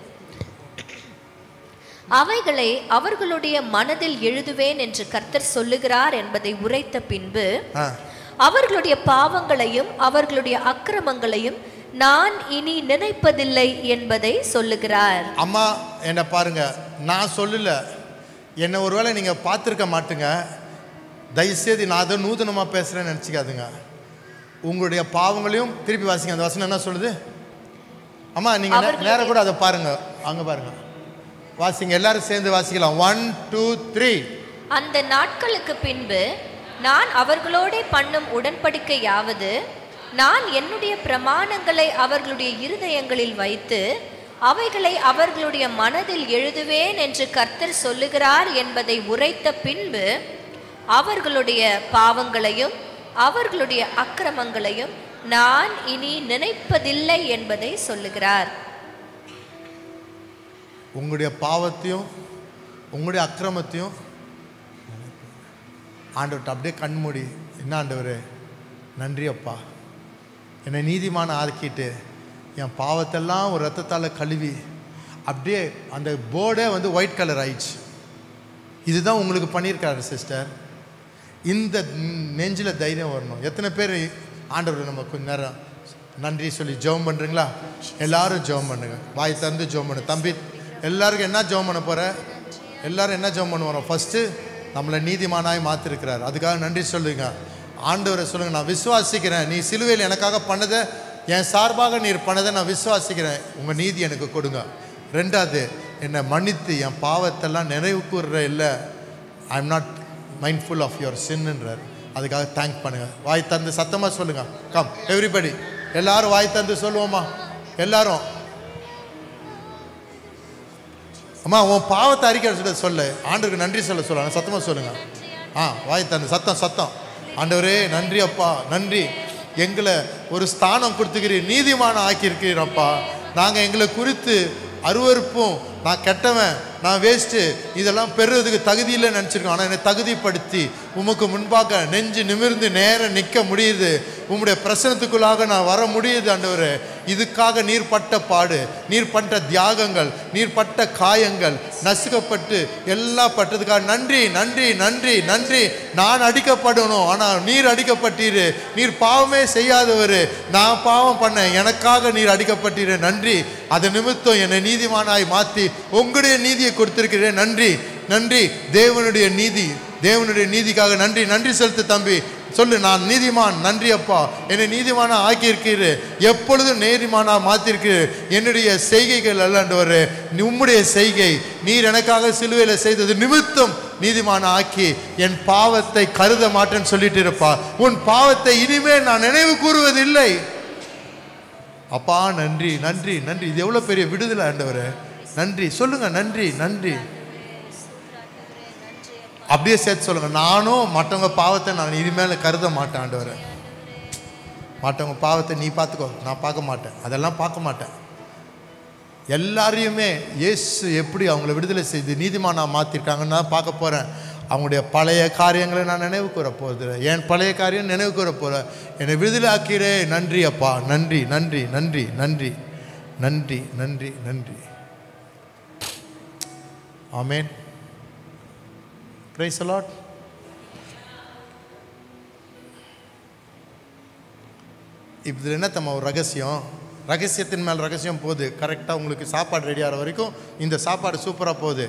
அவைகளை அவர்களுடைய மனதில் எழுதுவேன் என்று கர்த்தர் சொல்லுகிறார் என்பதை உரைத்த பின்பு ஆ அவர்களுடைய பாவங்களையும் அவர்களுடைய அக்கிரமங்களையும் நான் இனி நினைப்பதில்லை என்பதை சொல்லுகிறார் அம்மா என்னை பாருங்க நான் சொல்லல என்னை ஒருவேளை நீங்கள் பார்த்துருக்க மாட்டுங்க தயவுசெய்து நான் அதை நூதனமாக பேசுகிறேன்னு நினச்சிக்காதுங்க உங்களுடைய பாவங்களையும் திருப்பி வாசிங்க அந்த வசனம் என்ன சொல்லுது அம்மா நீங்கள் அவர்களுடைய- நேரம் கூட அதை பாருங்க அங்கே பாருங்க வாசிங்க எல்லாரும் சேர்ந்து வாசிக்கலாம் ஒன் டூ த்ரீ அந்த நாட்களுக்கு பின்பு நான் அவர்களோட பண்ணும் உடன்படிக்கையாவது நான் என்னுடைய பிரமாணங்களை அவர்களுடைய இருதயங்களில் வைத்து அவைகளை அவர்களுடைய மனதில் எழுதுவேன் என்று கர்த்தர் சொல்லுகிறார் என்பதை உரைத்த பின்பு அவர்களுடைய பாவங்களையும் அவர்களுடைய அக்கிரமங்களையும் நான் இனி நினைப்பதில்லை என்பதை சொல்லுகிறார் உங்களுடைய பாவத்தையும் உங்களுடைய அக்கிரமத்தையும் ஆண்டவர்கிட்ட அப்படியே கண்மூடி என்ன ஆண்டவரே நன்றி அப்பா என்னை நீதிமான ஆக்கிட்டு என் பாவத்தெல்லாம் ஒரு ரத்தத்தால் கழுவி அப்படியே அந்த போர்டே வந்து ஒயிட் கலர் ஆயிடுச்சு இதுதான் உங்களுக்கு பண்ணியிருக்காரு சிஸ்டர் இந்த நெஞ்சில் தைரியம் வரணும் எத்தனை பேர் ஆண்டவர் நம்ம கொஞ்ச நேரம் நன்றி சொல்லி ஜெபம் பண்ணுறீங்களா எல்லாரும் ஜெபம் பண்ணுங்க வாய் திறந்து ஜெபம் பண்ணு தம்பி எல்லாருக்கும் என்ன ஜெபம் பண்ண போகிற எல்லாரும் என்ன ஜெபம் பண்ண போகிறோம் ஃபஸ்ட்டு நம்மளை நீதிமானாய் மாற்றிருக்கிறார் அதுக்காக நன்றி சொல்லுங்க ஆண்டவரை சொல்லுங்க நான் விசுவாசிக்கிறேன் நீ சிலுவையில் எனக்காக பண்ணதை என் சார்பாக நீர் பண்ணதை நான் விசுவாசிக்கிறேன் உங்கள் நீதி எனக்கு கொடுங்க ரெண்டாவது என்னை மன்னித்து என் பாவத்தெல்லாம் நினைவு கூறுற இல்லை I am not mindful of your சின்ன்றார் அதுக்காக தேங்க் பண்ணுங்க வாய் தந்து சத்தமாக சொல்லுங்க கம் எவ்ரிபடி எல்லாரும் வாய் தந்து சொல்லுவோமா எல்லாரும் அம்மா உன் பாவத்தை அறிக்கை சொல்ல சொல்லு ஆண்டவருக்கு நன்றி சொல்ல சொல்ல சத்தமாக சொல்லுங்க ஆ வாய் தந்து சத்தம் சத்தம் ஆண்டவரே நன்றி அப்பா நன்றி எங்களை ஒரு ஸ்தானம் கொடுத்துக்கிறீர் நீதிமான ஆக்கியிருக்கிறீரப்பா நாங்கள் எங்களை குறித்து அருவருப்பும் நான் கெட்டவன் நான் வேஸ்ட்டு இதெல்லாம் பெறுறதுக்கு தகுதி இல்லைன்னு நினச்சிருக்கோம் ஆனால் என்னை தகுதிப்படுத்தி உமக்கு முன்பாக நெஞ்சு நிமிர்ந்து நேரம் நிற்க முடியுது உம்முடைய பிரசனத்துக்குள்ளாக நான் வர முடியுது ஆண்டவரே இதுக்காக நீர் பட்ட பாடு நீர் பட்ட தியாகங்கள் நீர் பட்ட காயங்கள் நசுக்கப்பட்டு எல்லாம் பட்டதுக்காக நன்றி நன்றி நன்றி நன்றி நான் அடிக்கப்படணும் ஆனால் நீர் அடிக்கப்பட்டீரு நீர் பாவமே செய்யாதவர் நான் பாவம் பண்ணேன் எனக்காக நீர் அடிக்கப்பட்டீரு நன்றி அது நிமித்தம் என்னை நீதிமானாய் மாற்றி உங்களுடைய நீதியை கொடுத்திருக்கிறேன் நன்றி நன்றி தேவனுடைய நீதி தேவனுடைய நீதிக்காக நன்றி நன்றி செலுத்து தம்பி சொல்லு நான் நீதிமான் நன்றி அப்பா என்னை நீதிமானா ஆக்கியிருக்கீரு எப்பொழுதும் நீதிமானா மாத்திருக்கீரு என்னுடைய செய்கைகள் அல்லண்டவர் உம்முடைய செய்கை நீர் எனக்காக சிலுவையில் செய்தது நிமித்தம் நீதிமான ஆக்கி என் பாவத்தை கருத மாட்டேன்னு சொல்லிட்டு இருப்பா உன் பாவத்தை இனிமேல் நான் நினைவு கூறுவதில்லை அப்பா நன்றி நன்றி நன்றி இது எவ்வளோ பெரிய விடுதலை ஆண்டவரே நன்றி சொல்லுங்க நன்றி நன்றி அப்படியே சேர்த்து சொல்லுங்க நானும் மற்றவங்க பாவத்தை நான் இனிமேல் கருத மாட்டேன் ஆண்டவரே மற்றவங்க பாவத்தை நீ பார்த்துக்கோ நான் பார்க்க மாட்டேன் அதெல்லாம் பார்க்க மாட்டேன் எல்லாரையுமே இயேசு எப்படி அவங்கள விடுதலை செய்து நீதிமானா மாற்றிருக்காங்கன்னு நான் பார்க்க போகிறேன் அவங்களுடைய பழைய காரியங்களை நான் நினைவு கூற போகிறது என் பழைய காரியம் நினைவு கூற போகிறேன் என்னை விடுதலை ஆக்கிறே நன்றி அப்பா நன்றி நன்றி நன்றி நன்றி நன்றி நன்றி நன்றி ஆமேன் பிரைஸ் அலாட் இதில் என்ன தம்ம ஒரு ரகசியம் ரகசியத்தின் மேல் ரகசியம் போகுது கரெக்டாக உங்களுக்கு சாப்பாடு ரெடி ஆகிற வரைக்கும் இந்த சாப்பாடு சூப்பராக போகுது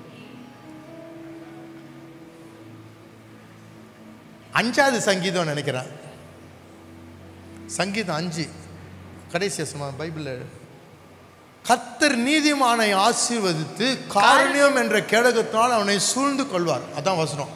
அஞ்சாவது சங்கீதம் நினைக்கிறேன் சங்கீதம் அஞ்சு கடைசி வசமா பைபிளில் கர்த்தர் நீதிமானை ஆசீர்வதித்து காரணியம் என்ற கேடகத்தினால் அவனை சூழ்ந்து கொள்வார் அதான் வசனம்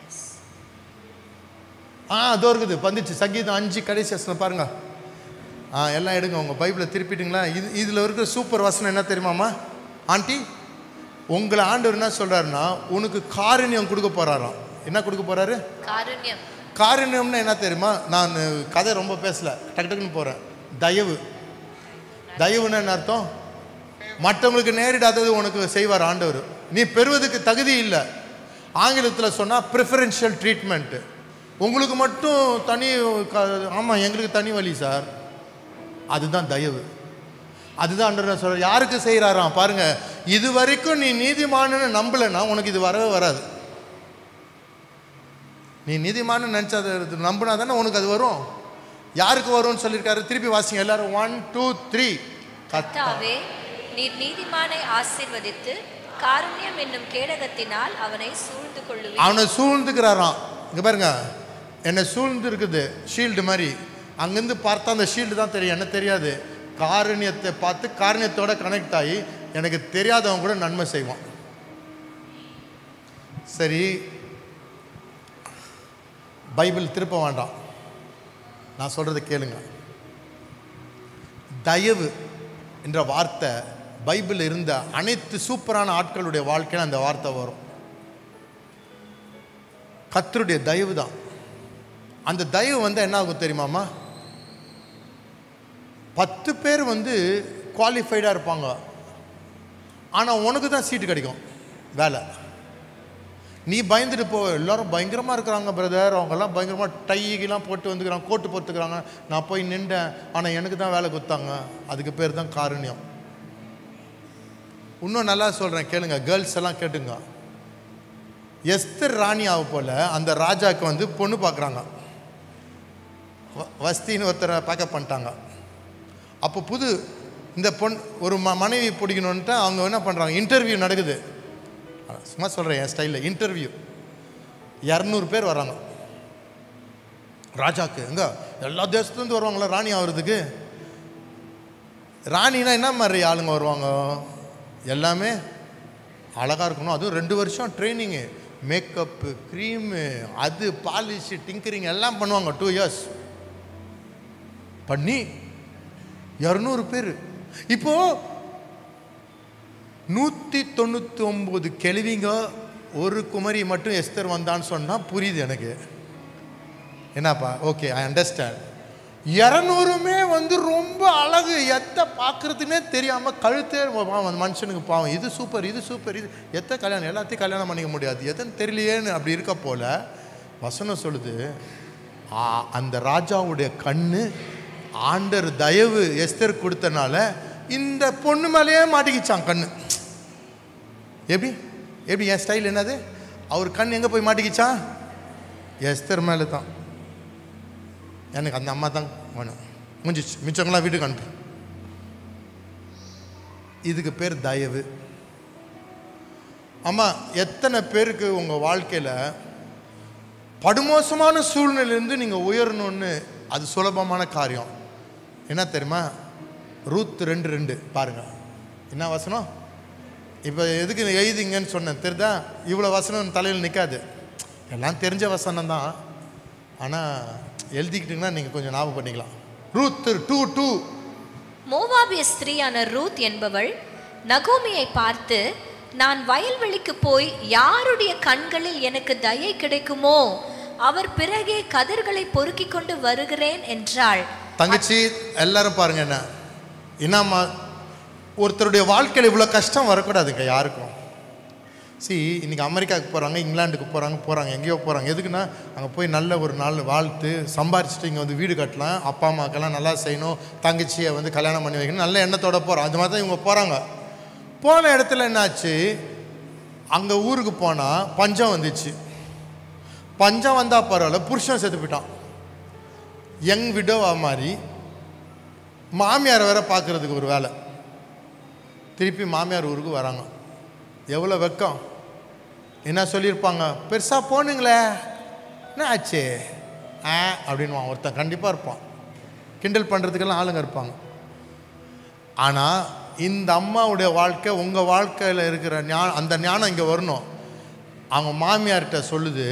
ஆ அதோ இருக்குது வந்துச்சு சங்கீதம் அஞ்சு கடைசி வசனம் பாருங்க ஆ எல்லாம் எடுங்க உங்கள் பைபிளை திருப்பிட்டீங்களா இது இதில் இருக்கிற சூப்பர் வசனம் என்ன தெரியுமாம்மா ஆண்டி உங்களை ஆண்டவர் என்ன சொல்கிறாருன்னா உனக்கு காரணியம் கொடுக்க போகிறாராம் என்ன கொடுக்க போகிறாரு காருண்யம் காரணியம்னா என்ன தெரியுமா நான் கதை ரொம்ப பேசல டக்கு டக்குன்னு போகிறேன் தயவு தயவுன்னு என்ன அர்த்தம் மற்றவங்களுக்கு நேரிடாதது உனக்கு செய்வார் ஆண்டவர் நீ பெறுவதுக்கு தகுதி இல்லை ஆங்கிலத்தில் சொன்னால் ப்ரிஃபரன்ஷியல் ட்ரீட்மெண்ட்டு உங்களுக்கு மட்டும் தனி ஆமாம் எங்களுக்கு தனி வழி சார் அதுதான் தயவு அதுதான் ஆண்டவர் சொல்கிறார் யாருக்கு செய்கிறாராம் பாருங்க இது வரைக்கும் நீ நீதிமான்னு நம்பலைன்னா உனக்கு இது வரவே வராது நீ நீதிமான்னு நினச்சதை நம்பினா தானே உனக்கு அது வரும் யாருக்கு வரும்னு சொல்லியிருக்காரு திருப்பி வாசிங்க எல்லாரும் ஒன் டூ த்ரீ கர்த்தாவே நீர் நீதிமானை ஆசீர்வதித்து காருண்யம் என்னும் கேடகத்தினால் அவனை சூழ்ந்து கொள்ளுவீர் அவனை சூழ்ந்துக்கிறாராம் இங்கே பாருங்க என்னை சூழ்ந்து இருக்குது ஷீல்டு மாதிரி அங்கேருந்து பார்த்தா அந்த ஷீல்டு தான் தெரியும் என்ன தெரியாது காரணியத்தை பார்த்து காரணியத்தோட கனெக்ட் ஆகி எனக்கு தெரியாதவன் கூட நன்மை செய்வான் சரி பைபிள் திருப்ப வேண்டாம் நான் சொல்கிறத கேளுங்க தயவு என்ற வார்த்தை பைபிள் இருந்த அனைத்து சூப்பரான ஆட்களுடைய வாழ்க்கையில் அந்த வார்த்தை வரும் கத்தருடைய தயவு தான் அந்த தயவு வந்து என்ன ஆகும் தெரியுமாம்மா பத்து பேர் வந்து குவாலிஃபைடாக இருப்பாங்க ஆனால் உனக்கு தான் சீட்டு கிடைக்கும் வேலை நீ பயந்துட்டு போ எல்லாரும் பயங்கரமாக இருக்கிறாங்க பிரதர் அவங்கெல்லாம் பயங்கரமாக டைகெல்லாம் போட்டு வந்துக்கிறாங்க கோட்டு போட்டுக்கிறாங்க நான் போய் நின்றேன் ஆனால் எனக்கு தான் வேலை கொடுத்தாங்க அதுக்கு பேர் தான் காருண்யம் இன்னும் நல்லா சொல்கிறேன் கேளுங்க கேர்ள்ஸ் எல்லாம் கேட்டுங்க எஸ்தர் ராணியாவை போல் அந்த ராஜாவுக்கு வந்து பொண்ணு பார்க்குறாங்க வஸ்தின்னு ஒருத்தரை பேக்கப் பண்ணிட்டாங்க அப்போ புது இந்த பொன் ஒரு ம மனைவி பிடிக்கணுன்ட்டு அவங்க என்ன பண்ணுறாங்க இன்டர்வியூ நடக்குது சும்மா சொல்கிறேன் என் ஸ்டைலில் இன்டர்வியூ இரநூறு பேர் வராங்க ராஜாக்கு எங்க எல்லா தேசத்துலேருந்து வருவாங்களா ராணி ஆகிறதுக்கு ராணினா என்ன மாதிரி ஆளுங்க வருவாங்க எல்லாமே அழகாக இருக்கணும் அதுவும் ரெண்டு வருஷம் ட்ரைனிங்கு மேக்கப்பு க்ரீமு அது பாலிஷு டிங்கரிங் எல்லாம் பண்ணுவாங்க டூ இயர்ஸ் பண்ணி இரநூறு பேர் இப்போ நூற்றி தொண்ணூற்றி ஒம்பது கெழுவிங்க ஒரு குமரி மட்டும் எஸ்தர் வந்தான்னு சொன்னால் புரியுது எனக்கு என்னப்பா ஓகே ஐ அண்டர்ஸ்டாண்ட் இரநூறுமே வந்து ரொம்ப அழகு எத்தை பார்க்குறதுனே தெரியாமல் கழுத்தே பாவம் அந்த மனுஷனுக்கு பாவம் இது சூப்பர் இது சூப்பர் இது எத்த கல்யாணம் எல்லாத்தையும் கல்யாணம் பண்ணிக்க முடியாது எத்தனை தெரியலையேன்னு அப்படி இருக்க போல வசனம் சொல்லுது ஆ, அந்த ராஜாவுடைய கண்ணு ஆண்டர் தயவு எஸ்தர் கொடுத்தனால இந்த பொண்ணு மேலேயே மாட்டிக்கிச்சான் கண்ணு எப்படி எப்படி என் ஸ்டைல் என்னது அவர் கண் எங்கே போய் மாட்டிக்கிச்சான் எஸ்தர் மேலே தான் எனக்கு அந்த அம்மா தான் வேணும் முடிஞ்சிச்சு மிச்சவங்களாம் வீட்டுக்கு அனுப்பு இதுக்கு பேர் தயவு அம்மா எத்தனை பேருக்கு உங்கள் வாழ்க்கையில் படுமோசமான சூழ்நிலையிலேருந்து நீங்கள் உயரணும்னு அது சுலபமான காரியம் என்ன தெரியுமா ரூத் ரெண்டு ரெண்டு பாருங்க என்ன வசனம் இப்போ எதுக்கு இது எழுதிங்கன்னு சொன்னேன் தெரியுதா இவ்வளோ வசனம் தலையில் நிற்காது எல்லாம் தெரிஞ்ச வசனம் தான் ஆனால் எழுதிக்கிட்டிங்கன்னா நீங்கள் கொஞ்சம் ஞாபகம் பண்ணிக்கலாம் ரூத் டூ டூ மோவாபிய ஸ்திரீயான ரூத் என்பவள் நகோமியை பார்த்து நான் வயல்வெளிக்கு போய் யாருடைய கண்களில் எனக்கு தயை கிடைக்குமோ அவர் பிறகே கதிர்களை பொறுக்கிக் கொண்டு வருகிறேன் என்றாள் தங்கச்சி எல்லாரும் பாருங்க என்ன என்னம்மா ஒருத்தருடைய வாழ்க்கையில் இவ்வளோ கஷ்டம் வரக்கூடாதுங்க யாருக்கும் சி இன்னைக்கு அமெரிக்காவுக்கு போகிறாங்க இங்கிலாந்துக்கு போகிறாங்க போகிறாங்க எங்கேயோ போகிறாங்க எதுக்குன்னா அங்கே போய் நல்ல ஒரு நாள் வாழ்த்து சம்பாரிச்சுட்டு இங்கே வந்து வீடு கட்டலாம் அப்பா அம்மாக்கெல்லாம் நல்லா செய்யணும் தங்கச்சியை வந்து கல்யாணம் பண்ணி வைக்கணும் நல்ல எண்ணத்தோட போகிறோம் அது மாதிரி தான் இவங்க போகிறாங்க போன இடத்துல என்னாச்சு அங்கே ஊருக்கு போனால் பஞ்சம் வந்துச்சு பஞ்சம் வந்தால் பரவாயில்ல புருஷன் செத்து போயிட்டான் யங் விடோவா மாதிரி மாமியார் வேற பார்க்கறதுக்கு ஒரு வேலை திருப்பி மாமியார் ஊருக்கு வராங்க எவ்வளோ வெக்கம் என்ன சொல்லியிருப்பாங்க பெருசாக போனுங்களே என்ன ஆச்சு ஆ அப்படின்வான் ஒருத்தன் கண்டிப்பாக இருப்பான் கிண்டல் பண்ணுறதுக்கெல்லாம் ஆளுங்க இருப்பாங்க ஆனால் இந்த அம்மாவுடைய வாழ்க்கை உங்கள் வாழ்க்கையில் இருக்கிற ஞானம் அந்த ஞானம் இங்கே வரணும் அவங்க மாமியார்கிட்ட சொல்லுது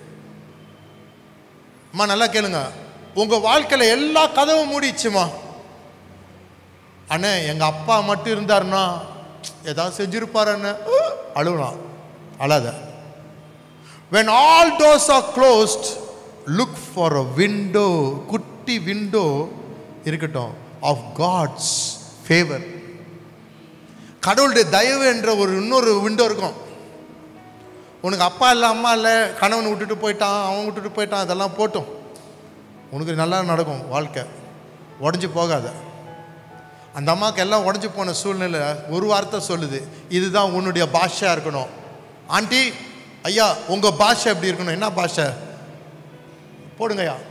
அம்மா நல்லா கேளுங்க உங்கள் வாழ்க்கையில் எல்லா கதவும் மூடிச்சுமா அண்ணே எங்கள் அப்பா மட்டும் இருந்தாருன்னா ஏதாவது செஞ்சிருப்பார் அண்ணே அழுவலாம் அழாத when all doors are closed look for a window குட்டி விண்டோ இருக்கட்டும் ஆஃப் காட்ஸ் ஃபேவர் கடவுளுடைய தயவு என்ற ஒரு இன்னொரு விண்டோ இருக்கும் உனக்கு அப்பா இல்லை அம்மா இல்லை கணவன் விட்டுட்டு போயிட்டான் அவன் விட்டுட்டு போயிட்டான் அதெல்லாம் போட்டும் உனக்கு நல்லா நடக்கும் வாழ்க்கை உடஞ்சி போகாத அந்த அம்மாவுக்கு எல்லாம் உடஞ்சி போன சூழ்நிலை ஒரு வார்த்தை சொல்லுது இதுதான் உன்னுடைய பாஷையாக இருக்கணும் ஆண்டி ஐயா உங்கள் பாஷை எப்படி இருக்கணும் என்ன பாஷை போடுங்க ஐயா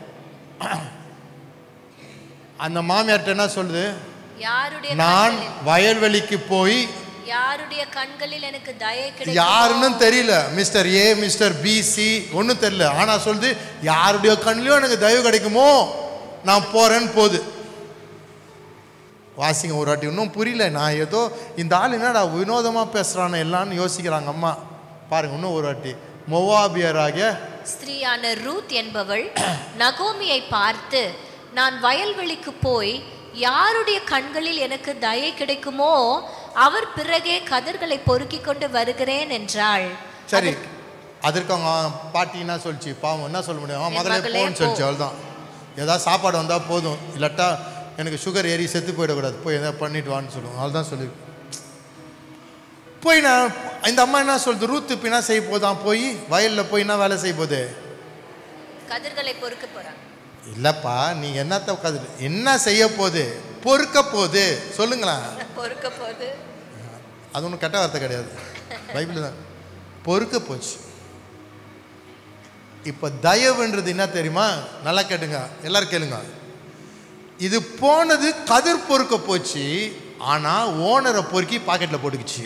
அந்த மாமியார்ட்ட என்ன சொல்லுது யாருடைய நான் கண்களில் வயல்வெளிக்கு போய் யாருடைய கண்களில் எனக்கு தயை கிடைக்கும் யாருன்னு தெரியல mister A mister B C ஒன்றும் தெரியல ஆனால் சொல்லுது யாருடைய கண்ணிலையும் எனக்கு தயவு கிடைக்குமோ நான் போகிறேன்னு போகுது வாசிங்க ஒரு வாட்டி இன்னும் புரியல நான் ஏதோ இந்த ஆள் என்னடா வினோதமாக பேசுகிறான்னு எல்லாம்னு யோசிக்கிறாங்க அம்மா பாருங்க இன்னும் ஒரு வாட்டி மொவாபியராகிய ஸ்திரீயான ரூத் என்பவள் நகோமியை பார்த்து நான் வயல்வெளிக்கு போய் யாருடைய கண்களில் எனக்கு தயை கிடைக்குமோ அவர் பிறகே கதிர்களை பொறுக்கிக் கொண்டு வருகிறேன் என்றாள் சரி அதற்கு அவங்க பாட்டி என்ன சொல்லிச்சு பாவம் என்ன சொல்ல முடியும் அவன் என் முதல்ல மகளே, போன்னு சொல்லிச்சு அவ்வளோதான் ஏதாவது சாப்பாடு வந்தால் போதும் இல்லாட்டா எனக்கு சுகர் ஏறி செத்து போயிடக்கூடாது போய் எதாவது பண்ணிட்டு வான்னு சொல்லுவோம் அவ்வளோதான் சொல்லி போய் நான் இந்த அம்மா என்ன சொல்லுது ரூத்து இப்போ என்ன செய்ய போதான் போய் வயலில் போய் என்ன வேலை செய்ய போகுது கதிர்களை பொறுக்க போறாங்க இல்லைப்பா நீ என்னத்த உட்காந்து என்ன செய்ய போகுது பொறுக்க போகுது சொல்லுங்களேன் பொறுக்க போது அது ஒன்றும் கெட்ட வார்த்தை கிடையாது பைபிள் தான் பொறுக்க போச்சு இப்போ தயவுன்றது என்ன தெரியுமா நல்லா கேட்டுங்க எல்லாரும் கேளுங்க இது போனது கதிர் பொறுக்க போச்சு ஆனால் ஓனரை பொறுக்கி பாக்கெட்டில் போட்டுக்குச்சு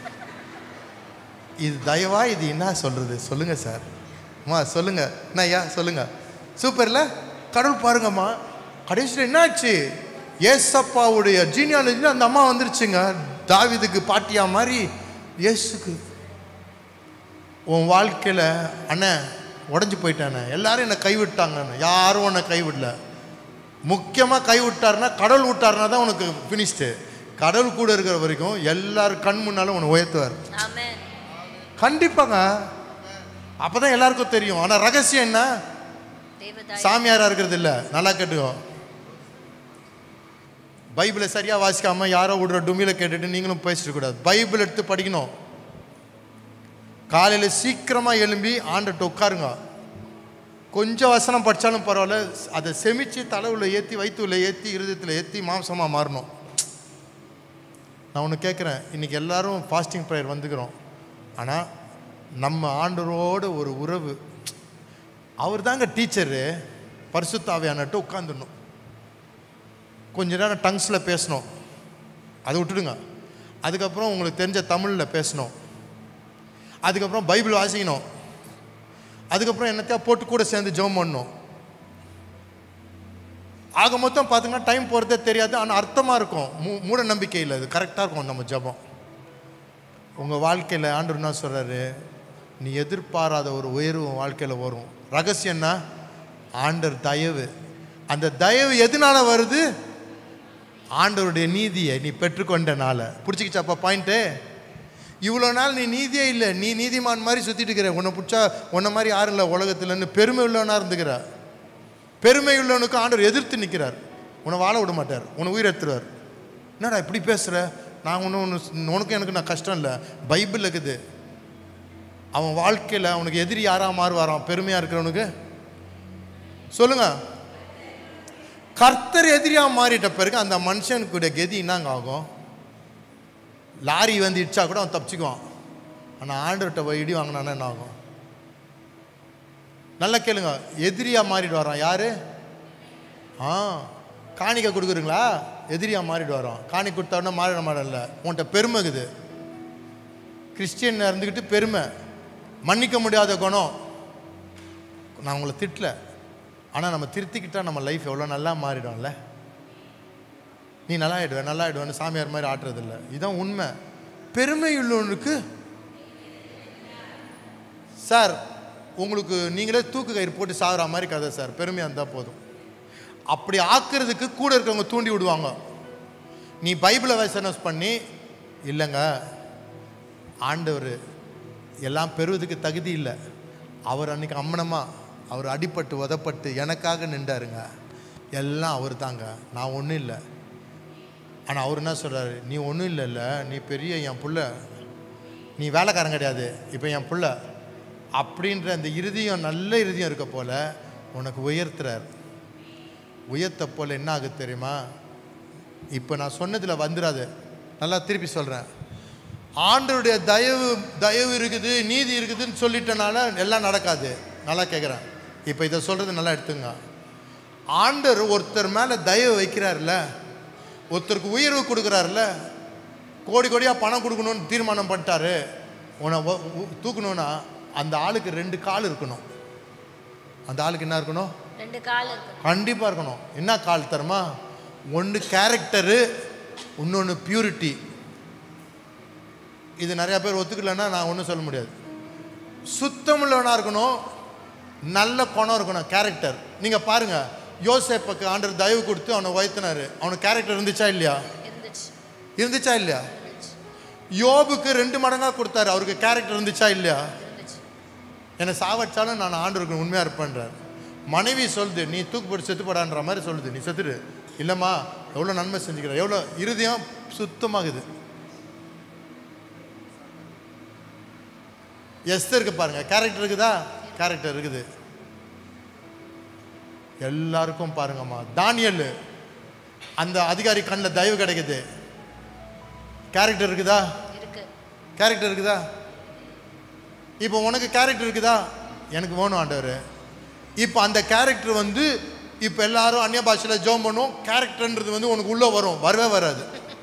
இது தயவா இது என்ன சொல்றது சொல்லுங்க சார் அம்மா சொல்லுங்க என்ன ஐயா சொல்லுங்க சூப்பர்ல கடவுள் பாருங்கம்மா கடைசியில் என்னாச்சு ஏசப்பாவுடைய ஜீனியாலஜியில் அந்த அம்மா வந்துருச்சுங்க தாவிதுக்கு பாட்டியா மாதிரி இயேசுக்கு உன் வாழ்க்கையில் அண்ணன் உடஞ்சி போயிட்டானே எல்லாரும் என்னை கைவிட்டாங்கண்ணே யாரும் உன்னை கைவிடல முக்கியமாக கை விட்டாருன்னா கடவுள் விட்டாருன்னா தான் உனக்கு ஃபினிஷ்டு கடவுள் கூட இருக்கிற வரைக்கும் எல்லாரும் கண் முன்னாலும் உன்னை உயர்த்துவார் ஆமென் கண்டிப்பாங்க அப்பதான் எல்லாருக்கும் தெரியும் ஆனா ரகசியம் என்ன தேவதாய் சாமியாரா இருக்கிறது இல்ல நல்லா கேட்டுக்கோ பைபிளை சரியா வாசிக்காம யாரோ விடுற டுமியில கேட்டுட்டு நீங்களும் பேசிட்டு கூடாது பைபிள் எடுத்து படிக்கணும் காலையில சீக்கிரமா எழும்பி ஆண்டுட்டு உட்காருங்க கொஞ்சம் வசனம் படித்தாலும் பரவாயில்ல அதை செமிச்சு தலைவுல ஏற்றி வயிற்றுல ஏற்றி இருதயத்தில் ஏற்றி மாம்சமாக மாறணும் நான் ஒன்று கேட்குறேன் இன்றைக்கி எல்லாரும் ஃபாஸ்டிங் ப்ரேயர் வந்துக்கிறோம் ஆனால் நம்ம ஆண்டரோட ஒரு உறவு அவர் தாங்க டீச்சரு பரிசுத்தாவியானட்டு உட்காந்துடணும் கொஞ்ச நேரம் டங்ஸில் பேசணும் அதை விட்டுடுங்க அதுக்கப்புறம் உங்களுக்கு தெரிஞ்ச தமிழில் பேசணும் அதுக்கப்புறம் பைபிள் வாசிக்கணும் அதுக்கப்புறம் என்னத்தையா போட்டு கூட சேர்ந்து ஜெபம் பண்ணணும் ஆக மொத்தம் பார்த்தீங்கன்னா டைம் போகிறதே தெரியாது ஆனால் அர்த்தமாக இருக்கும் மூ மூட நம்பிக்கை இல்லை அது கரெக்டாக இருக்கும் நம்ம ஜெபம் உங்கள் வாழ்க்கையில் ஆண்டவர் என்ன சொல்கிறாரு நீ எதிர்பாராத ஒரு உயர்வு உன் வாழ்க்கையில் வரும் ரகசியம்னா ஆண்டவர் தயவு அந்த தயவு எதனால வருது ஆண்டவருடைய நீதியை நீ பெற்றுக்கொண்டனால பிடிச்சிக்கிச்சாப்பா பாயிண்ட்டு இவ்வளோ நாள் நீ நீதியே இல்லை நீ நீதிமான் மாதிரி சுற்றிட்டு இருக்கிற உன்னை பிடிச்சா உன்னை மாதிரி யாரும் இல்லை உலகத்துலன்னு பெருமை உள்ளவனா இருந்துக்கிற பெருமை உள்ளவனுக்கு ஆண்டவர் எதிர்த்து நிற்கிறார் உன்னை வாழ விட மாட்டார் உன்னை உயிர் எடுத்துருவார் என்னடா இப்படி பேசுகிற நான் ஒன்றும் ஒன்று உனக்கு எனக்கு நான் கஷ்டம் இல்லை பைபிள் இருக்குது அவன் வாழ்க்கையில் அவனுக்கு எதிரி யாராக மாறுவாராம் பெருமையாக இருக்கிறவனுக்கு சொல்லுங்க கர்த்தர் எதிரியாக மாறிட்ட பிறகு அந்த மனுஷனுக்குடைய கதி என்னங்க ஆகும் லாரி வந்து இடிச்சா கூட அவன் தப்பிச்சுக்குவான் ஆனால் ஆண்டவர்கிட்ட போய் இடி வாங்கினான்னா என்ன ஆகும் நல்லா கேளுங்க எதிரியா மாறிட்டு வரான் யாரு ஆ காணிக்கை கொடுக்குறீங்களா எதிரியா மாறிட்டு வரோம் காணி கொடுத்தா மாறிட மாடல உன்கிட்ட பெருமை இருக்குது கிறிஸ்டியன் இருந்துக்கிட்டு பெருமை மன்னிக்க முடியாத குணம் நான் உங்களை திட்டல ஆனால் நம்ம திருத்திக்கிட்டா நம்ம லைஃப் எவ்வளோ நல்லா மாறிடும்ல நீ நல்லா ஆயிடுவ நல்லா ஆயிடுவேன்னு சாமியார் மாதிரி ஆட்டுறதில்ல இதுதான் உண்மை பெருமை உள்ளவனுக்கு சார் உங்களுக்கு நீங்களே தூக்கு கயிறு போட்டு சாகுற மாதிரி கதை சார் பெருமையாக இருந்தால் போதும் அப்படி ஆக்குறதுக்கு கூட இருக்கவங்க தூண்டி விடுவாங்க நீ பைபிளை வசனஸ் பண்ணி இல்லைங்க ஆண்டவர் எல்லாம் பெறுவதுக்கு தகுதி இல்லை அவர் அன்னைக்கு அம்மனமாக அவர் அடிபட்டு உதப்பட்டு எனக்காக நின்றாருங்க எல்லாம் அவர் தாங்க நான் ஒன்றும் இல்லை ஆனால் அவர் என்ன சொல்கிறாரு நீ ஒன்றும் இல்லைல்ல நீ பெரிய என் புள்ள நீ வேலைக்காரன் கிடையாது இப்போ என் புள்ள அப்படின்ற அந்த இறுதியம் நல்ல இறுதியம் இருக்க போல உனக்கு உயர்த்துறார் உயர்த்த போல என்ன ஆகுது தெரியுமா இப்போ நான் சொன்னதில் வந்துடாது நல்லா திருப்பி சொல்கிறேன் ஆண்டருடைய தயவு தயவு இருக்குது நீதி இருக்குதுன்னு சொல்லிட்டனால எல்லாம் நடக்காது நல்லா கேட்குறேன் இப்போ இதை சொல்கிறது நல்லா எடுத்துங்க ஆண்டர் ஒருத்தர் மேலே தயவு வைக்கிறார்ல ஒருத்தருக்கு உயர்வு கொடுக்குறாருல கோடி கோடியாக பணம் கொடுக்கணும்னு தீர்மானம் பண்ணிட்டாரு உன்னை ஒ- உ- தூக்கணும்னா அந்த ஆளுக்கு ரெண்டு கால் இருக்கணும் அந்த ஆளுக்கு என்ன இருக்கணும் ரெண்டு கால் இருக்கு கண்டிப்பாக இருக்கணும் என்ன கால் தருமா ஒன்று கேரக்டரு இன்னொன்று பியூரிட்டி இது நிறையா பேர் ஒத்துக்கலைன்னா நான் ஒன்றும் சொல்ல முடியாது சுத்தமுள்ளவனாக இருக்கணும் நல்ல குணம் இருக்கணும் கேரக்டர் நீங்கள் பாருங்கள் யோசேப்புக்கு ஆண்டர் தயவு கொடுத்து அவனை உயர்த்தினாரு அவனுக்கு கேரக்டர் இருந்துச்சா இல்லையா இருந்துச்சு இருந்துச்சா இல்லையா யோபுக்கு ரெண்டு மடங்காக கொடுத்தாரு அவருக்கு கேரக்டர் இருந்துச்சா இல்லையா இருந்துச்சு என்னை சாவடிச்சாலும் நான் ஆண்டவருக்கு உண்மையாக இருப்பேன்றார் மனைவி சொல்லுது நீ தூக்கு போட்டு செத்துப்படான்ற மாதிரி சொல்லுது நீ செத்துடு இல்லைம்மா எவ்வளோ நன்மை செஞ்சுக்கிற எவ்வளோ இருதயம் சுத்தமாகுது எஸ்தருக்கு பாருங்க கேரக்டர் இருக்குதா கேரக்டர் இருக்குது எல்லாருக்கும் பாருங்கம்மா தானியல் அந்த அதிகாரி கண்ணில் தயவு கிடைக்குது கேரக்டர் இருக்குதா இருக்கு கேரக்டர் இருக்குதா இப்போ உனக்கு கேரக்டர் இருக்குதா எனக்கு வேணும் ஆண்டவர் இப்போ அந்த கேரக்டர் வந்து இப்போ எல்லாரும் அந்நிய பாஷையில் ஜோம் பண்ணும் கேரக்டர்ன்றது வந்து உனக்கு உள்ளே வரும் வரவே வராது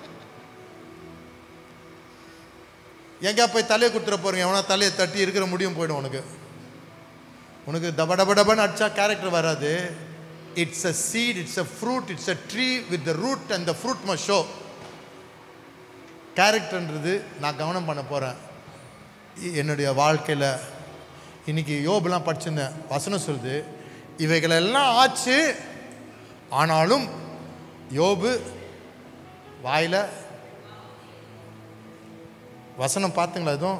எங்கேயா போய் தலையை கொடுத்துட போறீங்க எவனா தலையை தட்டி இருக்கிற முடியும் போயிடும் உனக்கு உனக்கு டப டப டபன்னு அடிச்சா கேரக்டர் வராது it's a seed it's a fruit it's a tree with the root and the fruit must show கேரக்டர்ன்றது நான் கவனம் பண்ண போகிறேன் என்னுடைய வாழ்க்கையில் இன்னைக்கு யோபுலாம் படிச்சிருந்தேன் வசனம் சொல்லுது இவைகளெல்லாம் ஆச்சு ஆனாலும் யோபு வாயில் வசனம் பார்த்துங்களா எதுவும்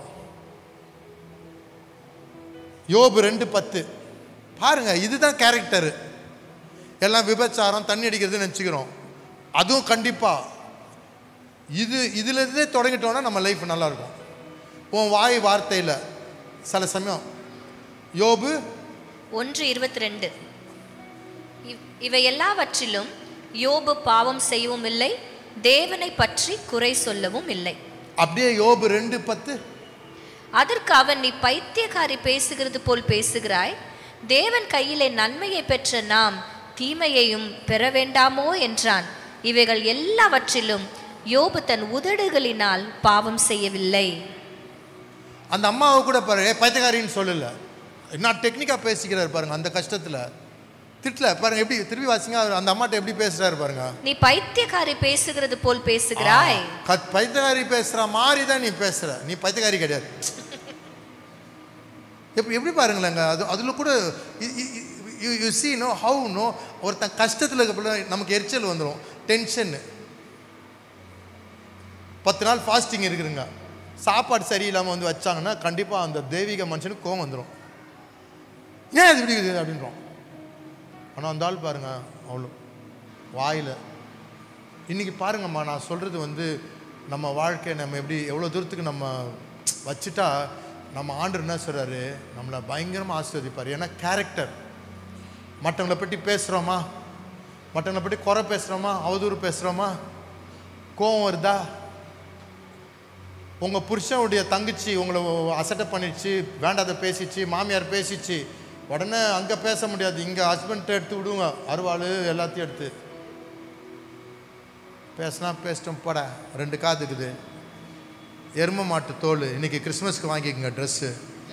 யோபு ரெண்டு பத்து பாருங்க இதுதான் கேரக்டரு எல்லாம் விபச்சாரம் தண்ணி அடிக்கிறது நினச்சிக்கிறோம் அதுவும் கண்டிப்பாக இது இதுலேருந்தே தொடங்கிட்டோன்னா நம்ம லைஃப் நல்லா இருக்கும் உன் வாய் வார்த்தையில் சில சமயம் யோபு ஒன்று இருபத்தி ரெண்டு இவை எல்லாவற்றிலும் யோபு பாவம் செய்யவும் இல்லை தேவனை பற்றி குறை சொல்லவும் இல்லை அப்படியே யோபு ரெண்டு பத்து அதற்கு அவன் நீ பைத்தியக்காரி பேசுகிறது போல் பேசுகிறாய் தேவன் கையிலே நன்மையை பெற்ற நாம் தீமையையும் பெற வேண்டாமோ என்றான் இவைகள் எல்லாவற்றிலும் யோபு தன் உதடுகளினால் பாவம் செய்யவில்லை அந்த அம்மாவை கூட பாரு "ஏய், பைத்தியக்காரின்னு சொல்லல என்ன டெக்னிக்காக பேசிக்கிறாரு பாருங்க அந்த கஷ்டத்தில் திட்டல பாருங்க எப்படி திருப்பி வாசிங்க அவர் அந்த அம்மாட்ட எப்படி பேசுறாரு பாருங்க நீ பைத்தியக்காரி பேசுகிறது போல் பேசுகிறாய் கத் பைத்தியக்காரி பேசுற மாதிரி தான் நீ பேசுற நீ பைத்தியக்காரி கிடையாது எப்படி எப்படி பாருங்களேங்க அது அதில் கூட you see no how no ஒருத்தன் கஷ்டத்தில் இருக்கப்ப நமக்கு எரிச்சல் வந்துடும் டென்ஷன் பத்து நாள் ஃபாஸ்டிங் இருக்குதுங்க சாப்பாடு சரியில்லாமல் வந்து வச்சாங்கன்னா கண்டிப்பாக அந்த தெய்வீக மனுஷனுக்கு கோவம் வந்துடும் ஏன் இது இப்படி இருக்குது அப்படின்றோம் ஆனால் அந்த ஆள் பாருங்க அவ்வளோ வாயில் இன்னைக்கு பாருங்கம்மா நான் சொல்கிறது வந்து நம்ம வாழ்க்கையை நம்ம எப்படி எவ்வளோ தூரத்துக்கு நம்ம வச்சுட்டா நம்ம ஆண்டர் என்ன சொல்கிறாரு நம்மளை பயங்கரமாக ஆசீர்வதிப்பார் ஏன்னா கேரக்டர் மற்றவங்களை பற்றி பேசுகிறோமா மற்றவங்களை பற்றி குறை பேசுகிறோமா அவதூறு பேசுகிறோமா கோவம் வருதா உங்கள் புருஷனுடைய தங்கச்சி உங்களை அசட்டை பண்ணிடுச்சு வேண்டாத பேசிச்சு மாமியார் பேசிச்சு உடனே அங்கே பேச முடியாது இங்கே ஹஸ்பண்ட்டை எடுத்து விடுங்க அருவாள் எல்லாத்தையும் எடுத்து பேசினா பேசிட்டோம் போட ரெண்டு காதுக்குது எரும மாட்டு தோல் இன்னைக்கு கிறிஸ்மஸ்க்கு வாங்கிக்கோங்க ட்ரெஸ்ஸு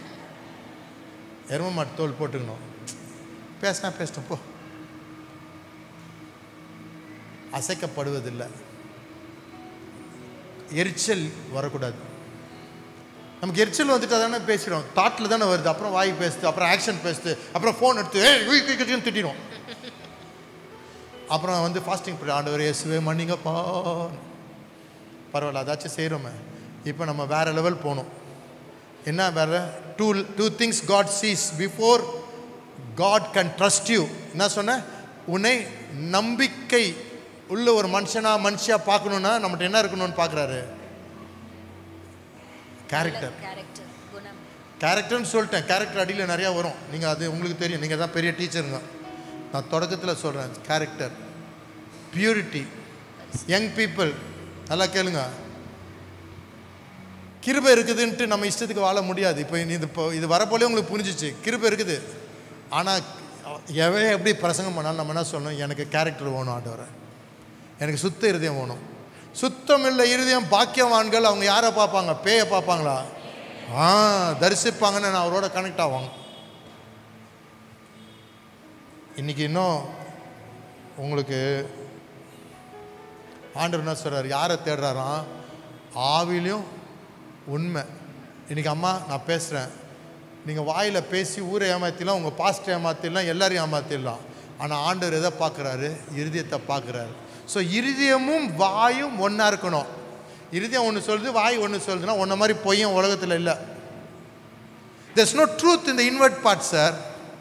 எரும மாட்டு தோல் போட்டுக்கணும் பேசினா பேசிட்டோம் போ அசைக்கப்படுவதில்லை எரிச்சல் வரக்கூடாது நமக்கு எரிச்சல் வந்துட்டா தானே பேசுகிறோம் தாட்டில் தானே வருது அப்புறம் வாய் பேசுது அப்புறம் ஆக்ஷன் பேசுது அப்புறம் ஃபோன் எடுத்து ஏய் உய், கி, கி, கின்னு திட்டிடும் அப்புறம் வந்து ஃபாஸ்டிங் பண்ணி ஆண்டவர் இயேசுவே மன்னிங்கப்பா பரவாயில்ல அதாச்சும் செய்கிறோமே இப்போ நம்ம வேற லெவல் போகணும் என்ன வேற two two things God sees before God can trust you என்ன சொன்ன உன்னை நம்பிக்கை உள்ள ஒரு மனுஷனா மனுஷியா பார்க்கணுன்னா நம்மகிட்ட என்ன இருக்கணும்னு பார்க்குறாரு கேரக்டர் கேரக்டர் குணம் கேரக்டர்னு சொல்லிட்டேன் கேரக்டர் அடியில் நிறையா வரும் நீங்கள் அது உங்களுக்கு தெரியும் நீங்கள் தான் பெரிய டீச்சருங்க நான் தொடக்கத்தில் சொல்கிறேன் கேரக்டர் பியூரிட்டி யங் பீப்புள் நல்லா கேளுங்க கிருபை இருக்குதுன்ட்டு நம்ம இஷ்டத்துக்கு வாழ முடியாது இப்போ இது இப்போ இது வரப்போலே உங்களுக்கு புரிஞ்சிச்சு கிருபை இருக்குது ஆனால் எவன் எப்படி பிரசங்கம் பண்ணாலும் நம்ம என்ன சொல்லணும் எனக்கு கேரக்டர் வேணும் ஆண்டவரை எனக்கு சுத்த இருதயம் வேணும் சுத்தம் இல்லை இருதயம் பாக்கியவான்கள் அவங்க யாரை பார்ப்பாங்க பேயை பார்ப்பாங்களா ஆ தரிசிப்பாங்கன்னு நான் அவரோட கனெக்ட் ஆவாங்க இன்னைக்கு இன்னும் உங்களுக்கு ஆண்டவர் என்ன சொல்றாரு யாரை தேடுறாராம் ஆவிலையும் உண்மை இன்னைக்கு அம்மா நான் பேசுகிறேன் நீங்கள் வாயில் பேசி ஊரை ஏமாத்திடலாம் உங்கள் பாஸ்ட் ஏமாத்திடலாம் எல்லாரையும் ஏமாத்திடலாம் ஆனால் ஆண்டவர் எதை பார்க்குறாரு இருதயத்தை பார்க்குறாரு ஸோ இருதயமும் வாயும் ஒன்றா இருக்கணும் இருதயம் ஒன்று சொல்லுது வாய் ஒன்று சொல்லுதுன்னா ஒன்றை மாதிரி பொய்யும் உலகத்தில் இல்லை there's no truth in the inward part sir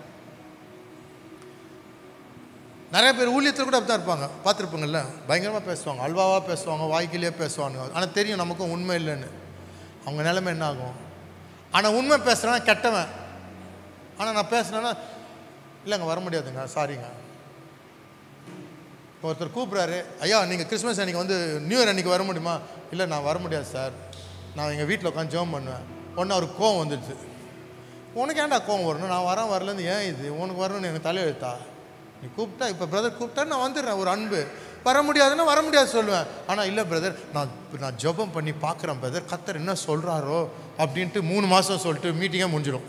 நிறைய பேர் ஊழியத்தில் கூட அப்படி தான் இருப்பாங்க பார்த்துருப்பாங்கல்ல பயங்கரமாக பேசுவாங்க அல்வாவாக பேசுவாங்க வாய்க்கிலேயே பேசுவாங்க ஆனால் தெரியும் நமக்கும் உண்மை இல்லைன்னு அவங்க நிலைமை என்ன ஆகும் ஆனால் உண்மை பேசுகிறேன்னா கெட்டவன் ஆனால் நான் பேசுனேன்னா இல்லைங்க வர முடியாதுங்க சாரிங்க ஒருத்தர் கூப்பிட்றாரு ஐயா நீங்கள் கிறிஸ்மஸ் அன்றைக்கி வந்து நியூ இயர் அன்றைக்கி வர முடியுமா இல்லை நான் வர முடியாது சார் நான் எங்கள் வீட்டில் உட்காந்து ஜெபம் பண்ணுவேன் ஒன்று அவருக்கு கோவம் வந்துடுச்சு உனக்கு ஏன்டா கோவம் வரணும் நான் வரேன் வரலேருந்து ஏன் இது உனக்கு வரணும்னு எனக்கு தலையெழுத்தா நீ கூப்பிட்டா இப்போ பிரதர் கூப்பிட்டா நான் வந்துடுறேன் ஒரு அன்பு வர முடியாதுன்னா வர முடியாது சொல்லுவேன் ஆனால் இல்லை பிரதர் நான் நான் ஜெபம் பண்ணி பார்க்குறேன் பிரதர் கத்தர் என்ன சொல்கிறாரோ அப்படின்ட்டு மூணு மாதம் சொல்லிட்டு மீட்டிங்கே முடிஞ்சிடும்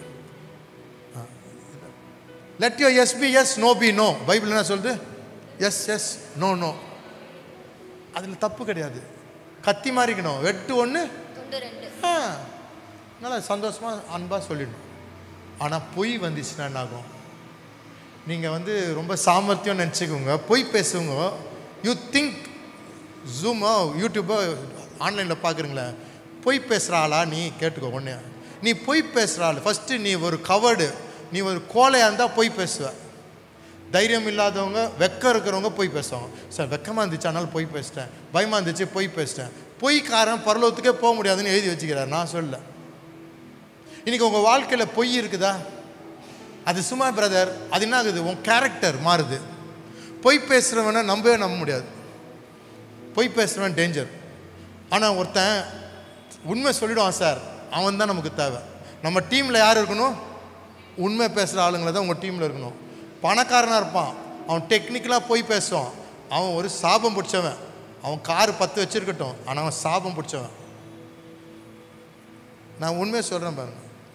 let your yes be yes no be no Bible என்ன சொல்லுது எஸ் எஸ் நோ நோ அதில் தப்பு கிடையாது கத்தி மாறிக்கணும் வெட்டு ஒன்று துண்டு ரெண்டு ஆ நல்லா சந்தோஷமாக அன்பாக சொல்லிடணும் ஆனால் பொய் வந்துச்சுன்னா என்ன ஆகும் நீங்கள் வந்து ரொம்ப சாமர்த்தியம் நினச்சிக்கோங்க பொய் பேசுங்க யூ திங்க் ஜூமோ யூடியூப்போ ஆன்லைனில் பார்க்குறீங்களே பொய் பேசுகிற ஆளா நீ கேட்டுக்கோ ஒன்று நீ பொய் பேசுகிற ஆள் ஃபஸ்ட்டு நீ ஒரு கவர்டு நீ ஒரு கோலையாக இருந்தால் பொய் பேசுவ தைரியம் இல்லாதவங்க வெக்கம் இருக்கிறவங்க பொய் பேசுவாங்க சார் வெக்கமாக இருந்துச்சு அதனால பொய் பேசிட்டேன் பயமாக இருந்துச்சு பொய் பேசிட்டேன் பொய்க்காரன் பரலோகத்துக்கே போக முடியாதுன்னு எழுதி வச்சுக்கிறார் நான் சொல்லல இன்னைக்கு உங்கள் வாழ்க்கையில் பொய் இருக்குதா அது சும்மா பிரதர் அது என்ன ஆகுது உன் கேரக்டர் மாறுது பொய் பேசுகிறவனை நம்பவே நம்ப முடியாது பொய் பேசுகிறவன் டேஞ்சர் ஆனால் ஒருத்தன் உண்மை சொல்லிடுவான் சார் அவன் தான் நமக்கு தேவை நம்ம டீமில் யார் இருக்கணும் உண்மை பேசுகிற ஆளுங்களை தான் உங்கள் டீமில் இருக்கணும் பணக்காரனாக இருப்பான் அவன் டெக்னிக்கலாக போய் பேசுவான் அவன் ஒரு சாபம் பிடிச்சவன் அவன் கார் பத்து வச்சிருக்கட்டும் ஆனால் அவன் சாபம் பிடிச்சவன் நான் உண்மையை சொல்கிறேன் பாருங்க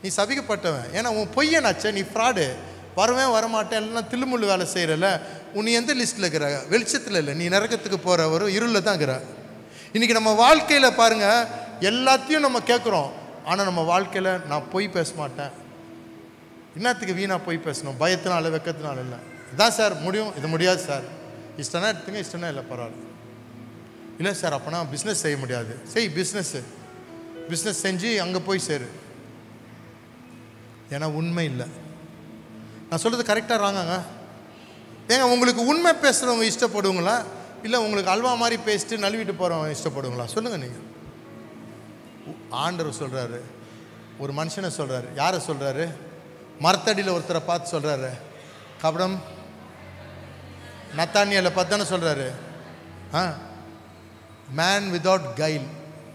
நீ சபிக்கப்பட்டவன் ஏன்னா உன் பொய்யனாச்சே நீ ஃப்ராடு வரவே வரமாட்டேன் எல்லாம் தில்லுமுள்ளு வேலை செய்கிறல உன் நீ எந்த லிஸ்ட்டில் இருக்கிற வெளிச்சத்தில் இல்லை நீ நரகத்துக்கு போகிற ஒரு இருளில் தான் இருக்கிற இன்றைக்கி நம்ம வாழ்க்கையில் பாருங்கள் எல்லாத்தையும் நம்ம கேட்குறோம் ஆனால் நம்ம வாழ்க்கையில் நான் பொய் பேச மாட்டேன் என்னத்துக்கு வீணாக போய் பேசணும் பயத்தினால வெக்கத்தினால இல்லை இதான் சார் முடியும் இது முடியாது சார் இஷ்டம்னா எடுத்துங்க இஷ்டம்னா இல்லை பரவாயில்ல இல்லை சார் அப்போனா பிஸ்னஸ் செய்ய முடியாது செய் பிஸ்னஸ்ஸு பிஸ்னஸ் செஞ்சு அங்கே போய் சேரு ஏன்னா உண்மை இல்லை நான் சொல்கிறது கரெக்டாக ராங்கங்க ஏங்க உங்களுக்கு உண்மை பேசுகிறவங்க இஷ்டப்படுவங்களா இல்லை உங்களுக்கு அல்வா மாதிரி பேசிட்டு நழுவிட்டு போகிறவங்க இஷ்டப்படுவங்களா சொல்லுங்கள் நீங்கள் ஆண்டவர் சொல்கிறாரு ஒரு மனுஷனை சொல்கிறாரு யாரை சொல்கிறாரு மரத்தடியில் ஒருத்தரை பார்த்து சொல்கிறாரு கபடம் நத்தானியலை பார்த்து தானே சொல்கிறாரு ஆ மேன் விதவுட் கைல்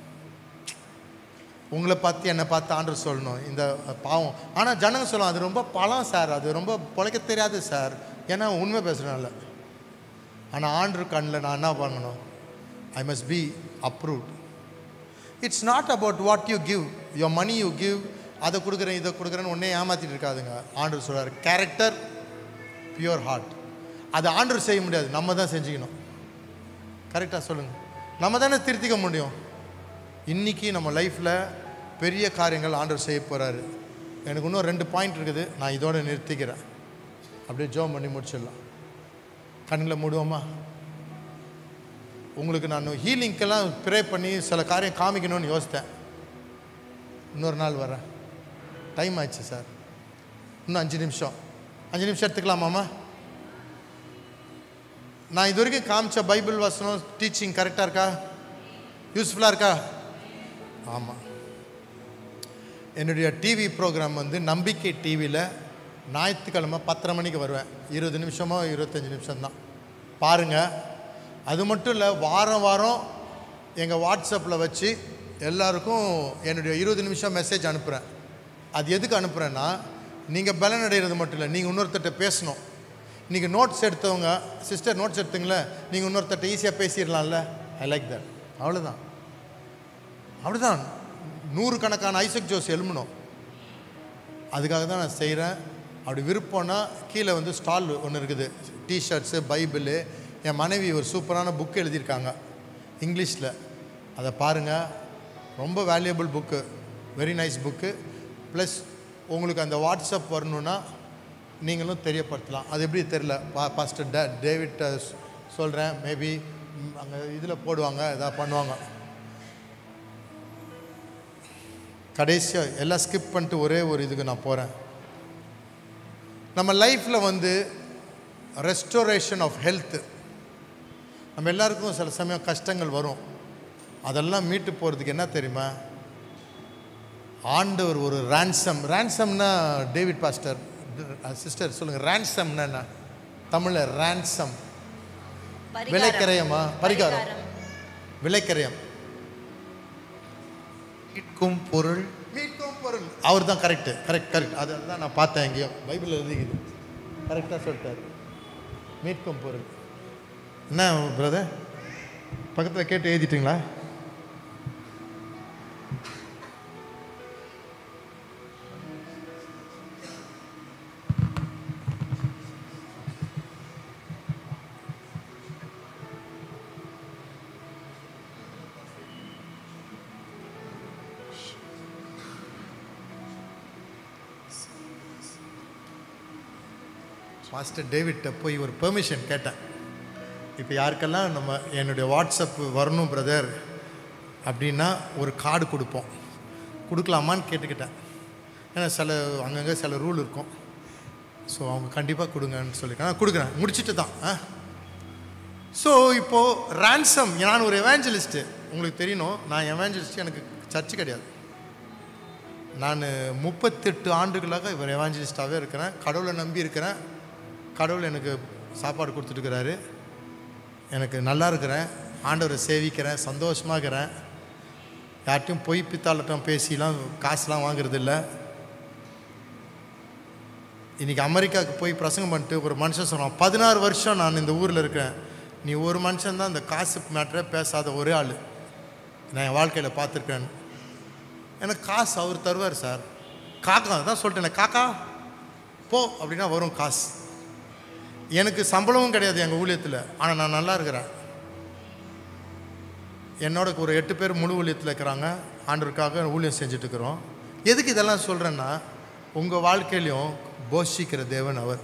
உங்களை பார்த்து என்னை பார்த்து ஆண்டவர் சொல்லணும் இந்த பாவம் ஆனால் ஜனங்க சொல்லுவாங்க அது ரொம்ப பழம் சார் அது ரொம்ப பொழைக்க தெரியாது சார் ஏன்னா உண்மை பேசுகிறனால ஆனால் ஆண்டர் கண்ணில் நான் என்ன பண்ணணும் I must be approved it's not about what you give your money you give அதை கொடுக்குறேன் இதை கொடுக்குறேன்னு ஒன்றே ஏமாற்றிட்டு இருக்காதுங்க ஆண்டவர் சொல்கிறார் கேரக்டர் பியூர் ஹார்ட் அதை ஆண்டவர் செய்ய முடியாது நம்ம தான் செஞ்சுக்கணும் கரெக்டாக சொல்லுங்கள் நம்ம தானே திருத்திக்க முடியும் இன்றைக்கி நம்ம லைஃப்பில் பெரிய காரியங்கள் ஆண்டவர் செய்ய போகிறாரு எனக்கு இன்னும் ரெண்டு பாயிண்ட் இருக்குது நான் இதோட நிறுத்திக்கிறேன் அப்படியே ஜோம் பண்ணி முடிச்சிடலாம் கண்களை மூடுவோமா உங்களுக்கு நான் ஹீலிங்க்கெல்லாம் ப்ரே பண்ணி சில காரியம் காமிக்கணும்னு யோசித்தேன் இன்னொரு நாள் வரேன் டைம் ஆயிடுச்சு சார் இன்னும் அஞ்சு நிமிஷம் அஞ்சு நிமிஷம் எடுத்துக்கலாமாம்மா நான் இது வரைக்கும் காமிச்ச பைபிள் வசனம் டீச்சிங் கரெக்டாக இருக்கா யூஸ்ஃபுல்லாக இருக்கா ஆமாம் என்னுடைய டிவி ப்ரோக்ராம் வந்து நம்பிக்கை டிவியில் ஞாயிற்றுக்கிழமை பத்தரை மணிக்கு வருவேன் இருபது நிமிஷமோ இருபத்தஞ்சி நிமிஷம்தான் பாருங்கள் அது மட்டும் இல்லை வாரம் வாரம் எங்கள் வாட்ஸ்அப்பில் வச்சு எல்லாருக்கும் என்னுடைய இருபது நிமிஷம் மெசேஜ் அனுப்புகிறேன் அது எதுக்கு அனுப்புகிறேன்னா நீங்கள் பலன் அடைகிறது மட்டும் இல்லை நீங்கள் இன்னொருத்தட்ட பேசணும் நீங்கள் நோட்ஸ் எடுத்தவங்க சிஸ்டர் நோட்ஸ் எடுத்தீங்களே நீங்கள் இன்னொருத்தட்ட ஈஸியாக பேசிடலாம்ல ஐ லைக் தட் அவ்வளோதான் அப்படிதான் நூறு கணக்கான ஐசக் ஜோஸ் எழுமணும் அதுக்காக தான் நான் செய்கிறேன் அப்படி விருப்பம்னா கீழே வந்து ஸ்டால் ஒன்று இருக்குது டிஷர்ட்ஸு பைபிளு என் மனைவி ஒரு சூப்பரான புக் எழுதியிருக்காங்க இங்கிலீஷில் அதை பாருங்கள் ரொம்ப valuable book very nice book plus உங்களுக்கு அந்த வாட்ஸ்அப் வரணுன்னா நீங்களும் தெரியப்படுத்தலாம் அது எப்படி தெரில பா பாஸ்டர் டே டேவிட் சொல்கிறேன் மேபி அங்கே இதில் போடுவாங்க எதாவது பண்ணுவாங்க கடைசியாக எல்லாம் ஸ்கிப் பண்ணிட்டு ஒரே ஒரு இதுக்கு நான் போகிறேன் நம்ம லைஃப்பில் வந்து ரெஸ்டோரேஷன் ஆஃப் ஹெல்த்து நம்ம எல்லாருக்கும் சில சமயம் கஷ்டங்கள் வரும் அதெல்லாம் மீட்டு போகிறதுக்கு என்ன தெரியுமா ஆண்டவர் ஒரு ரேன்சம் ரேன்சம்னா டேவிட் பாஸ்டர் சிஸ்டர் சொல்லுங்கள் ரேன்சம்னா என்ன தமிழில் ரேன்சம் பரிகாரம். விலைக்கரையமா பரிகாரம் விலைக்கரையம் மீட்கும் பொருள் மீட்கும் பொருள் அவர் தான் கரெக்டு கரெக்ட் கரெக்ட் அதை தான் நான் பார்த்தேன் எங்கேயோ பைபிளில் எழுதிக்குது கரெக்டாக சொல்லிட்டாரு மீட்கும் பொருள் என்ன பிரதர் பக்கத்தில் கேட்டு எழுதிட்டீங்களா மாஸ்டர் டேவிட்ட போய் ஒரு பெர்மிஷன் கேட்டேன் இப்போ யாருக்கெல்லாம் நம்ம என்னுடைய வாட்ஸ்அப் வரணும் பிரதர் அப்படின்னா ஒரு கார்டு கொடுப்போம் கொடுக்கலாமான்னு கேட்டுக்கிட்டேன் ஏன்னா சில அங்கங்கே சில ரூல் இருக்கும் ஸோ அவங்க கண்டிப்பாக கொடுங்கன்னு சொல்லியிருக்கேன் நான் கொடுக்குறேன் முடிச்சிட்டு தான் ஆ ஸோ இப்போது ரேன்சம் நான் ஒரு எவாஞ்சலிஸ்ட்டு உங்களுக்கு தெரியணும் நான் எவாஞ்சலிஸ்ட் எனக்கு சர்ச்சு கிடையாது நான் முப்பத்தெட்டு ஆண்டுகளாக இவர் எவாஞ்சலிஸ்டாகவே இருக்கிறேன் கடவுளை நம்பி இருக்கிறேன் கடவுள் எனக்கு சாப்பாடு கொடுத்துட்டுருக்கிறாரு எனக்கு நல்லா இருக்கிறேன் ஆண்டவரை சேவிக்கிறேன் சந்தோஷமாக இருக்கிறேன் யார்ட்டையும் பொய் பித்தாளட்டம் பேசிலாம் காசுலாம் வாங்குறது இல்லை இன்றைக்கி அமெரிக்காவுக்கு போய் பிரசங்கம் பண்ணிட்டு ஒரு மனுஷன் சொன்னான் பதினாறு வருஷம் நான் இந்த ஊரில் இருக்கேன் நீ ஒரு மனுஷன் தான் இந்த காசு மேட்டரே பேசாத ஒரே ஆள் நான் என் வாழ்க்கையில் பார்த்துருக்கேன் எனக்கு காசு அவர் தருவார் சார் காக்கா தான் சொல்லிட்டேன் காக்கா போ அப்படின்னா வரும் காசு எனக்கு சம்பளமும் கிடையாது எங்கள் ஊழியத்தில் ஆனால் நான் நல்லா இருக்கிறேன் என்னோட ஒரு எட்டு பேர் முழு ஊழியத்தில் இருக்கிறாங்க ஆண்டருக்காக ஊழியம் செஞ்சுட்டு இருக்கிறோம் எதுக்கு இதெல்லாம் சொல்கிறேன்னா உங்கள் வாழ்க்கையிலையும் போஷிக்கிற தேவன் அவர்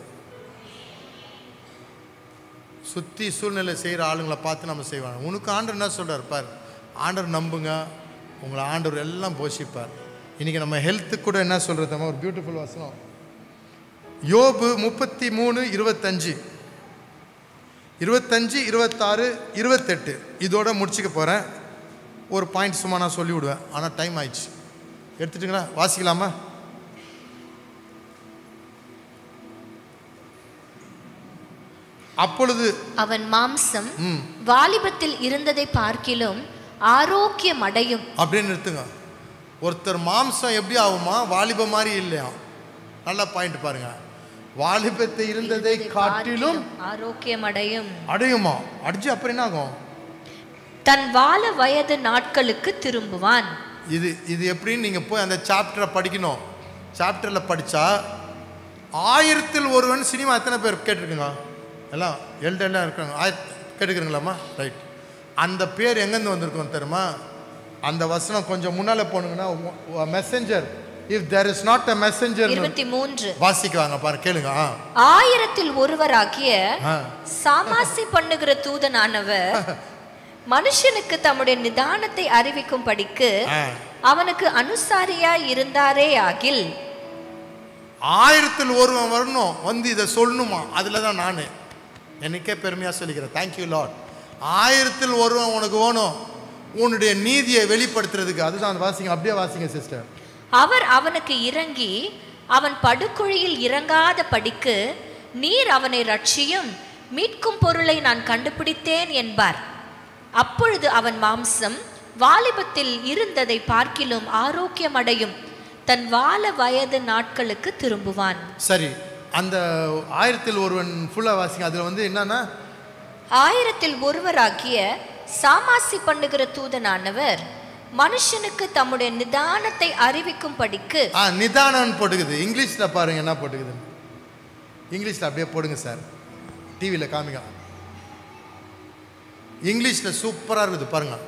சுற்றி சூழ்நிலை செய்கிற ஆளுங்களை பார்த்து நம்ம செய்வாங்க உனக்கு ஆண்டர் என்ன சொல்கிறார் பார் ஆண்டர் நம்புங்க உங்களை ஆண்டவர் எல்லாம் போஷிப்பார் இன்றைக்கி நம்ம ஹெல்த்துக்கு கூட என்ன சொல்கிறது ஒரு பியூட்டிஃபுல் வசனம் யோபு முப்பத்தி மூணு இருபத்தஞ்சு இருபத்தஞ்சு இருபத்தாறு இருபத்தெட்டு இதோட முடிச்சுக்க போகிறேன் ஒரு பாயிண்ட் சும்மா நான் சொல்லிவிடுவேன் ஆனால் டைம் ஆயிடுச்சு எடுத்துட்டுங்களா வாசிக்கலாமா அப்பொழுது அவன் மாம்சம் வாலிபத்தில் இருந்ததை பார்க்கிலும் ஆரோக்கியம் அடையும் அப்படின்னு நிறுத்துங்க ஒருத்தர் மாம்சம் எப்படி ஆகுமா வாலிப மாதிரி இல்லையா நல்ல பாயிண்ட் பாருங்க வாலிபத்தை இருந்ததை காட்டிலும் ஆரோக்கியம் அடையும் அடையுமா அடிச்சு அப்புறம் என்ன ஆகும் தன் வால வயது நாட்களுக்கு திரும்புவான் இது இது எப்படின்னு நீங்கள் போய் அந்த சாப்டரை படிக்கணும் சாப்டரில் படித்தா ஆயிரத்தில் ஒருவன் சினிமா எத்தனை பேர் கேட்டிருக்குங்க எல்லாம் எல்டெல்லாம் இருக்காங்க ஆய கேட்டுக்கிறீங்களாம்மா ரைட் அந்த பேர் எங்கேருந்து வந்திருக்கும் தெரியுமா அந்த வசனம் கொஞ்சம் முன்னால் போனீங்கன்னா messenger if there is not a messenger இருபத்தி மூன்று வாசிக்குவாங்க பாரு கேளுங்க ஆ ஆயிரத்தில் ஒருவராகிய ஆ சாமாசி பண்ணுகிற தூதனானவர் மனுஷனுக்கு தம்முடைய நிதானத்தை அறிவிக்கும் படிக்கு ஆ. அவனுக்கு அனுசாரியா இருந்தாரே ஆகில் ஆயிரத்தில் ஒருவன் வரணும் வந்து இதை சொல்லணுமா அதில் தான் நான் எனக்கே பெருமையாக சொல்லிக்கிறேன் தேங்க்யூ லாட் ஆயிரத்தில் ஒருவன் உனக்கு வேணும் உன்னுடைய நீதியை வெளிப்படுத்துறதுக்கு அதுதான் வாசிங்க அப்படியே வாசிங்க சிஸ்டர் அவர் அவனுக்கு இறங்கி அவன் படுகுழியில் இறங்காத படிக்கு நீர் அவனை ரட்சியும் மீட்கும் பொருளை நான் கண்டுபிடித்தேன் என்பார் அப்பொழுது அவன் மாம்சம் வாலிபத்தில் இருந்ததை பார்க்கிலும் ஆரோக்கியம் அடையும் தன் வால வயது நாட்களுக்கு திரும்புவான் சரி அந்த ஆயிரத்தில் ஒருவன் ஃபுல்லாக வாசிங்க அதில் வந்து என்னன்னா ஆயிரத்தில் ஒருவராகிய சாமாசி பண்ணுகிற தூதனானவர் மனுஷனுக்கு தம்முடைய நிதானத்தை அறிவிக்கும் படிக்கு ஆ நிதானம் போட்டுக்குது இங்கிலீஷில் பாருங்க என்ன போட்டுக்குது இங்கிலீஷில் அப்படியே போடுங்க சார் டிவியில் காமிங்க இங்கிலீஷில் சூப்பராக இருக்குது பாருங்க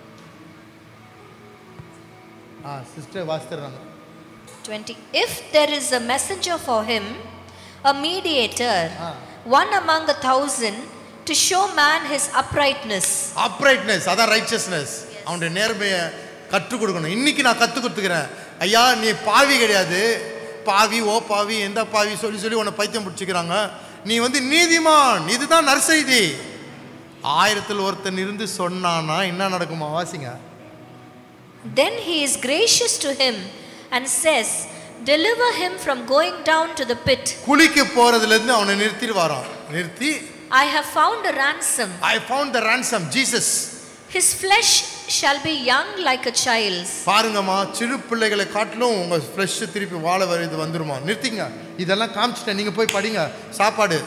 ஆ சிஸ்டர் வாசித்துறாங்க 20 If there is a messenger for him, a mediator, Ah. one among a thousand, to show man his uprightness. Uprightness அதான் ரைச்சஸ்னஸ் அவனுடைய நேர்மையை கற்றுக் கொடுக்கணும் இன்னைக்கு நான் கற்றுக் கொடுத்துக்கிறேன் ஐயா நீ பாவி கிடையாது பாவி ஓ பாவி எந்த பாவி சொல்லி சொல்லி உன்னை பைத்தியம் பிடிச்சிக்கிறாங்க நீ வந்து நீதிமான் இதுதான் நற்செய்தி ஆயிரத்தில் ஒருத்தன் இருந்து சொன்னானா என்ன நடக்குமா வாசிங்க Then he is gracious to him and says, Deliver him from going down to the pit. குளிக்க போறதுலேருந்து அவனை நிறுத்திடுவாராம் நிறுத்தி I have found a ransom. I found the ransom Jesus His flesh shall be young like a child's. பாருங்கம்மா சிறு பிள்ளைகளை காட்டிலும் உங்கள் fresh திருப்பி வாழ வர இது வந்துருமா நிறுத்திங்க இதெல்லாம் காமிச்சிட்டேன் நீங்கள் போய் படிங்க சாப்பாடு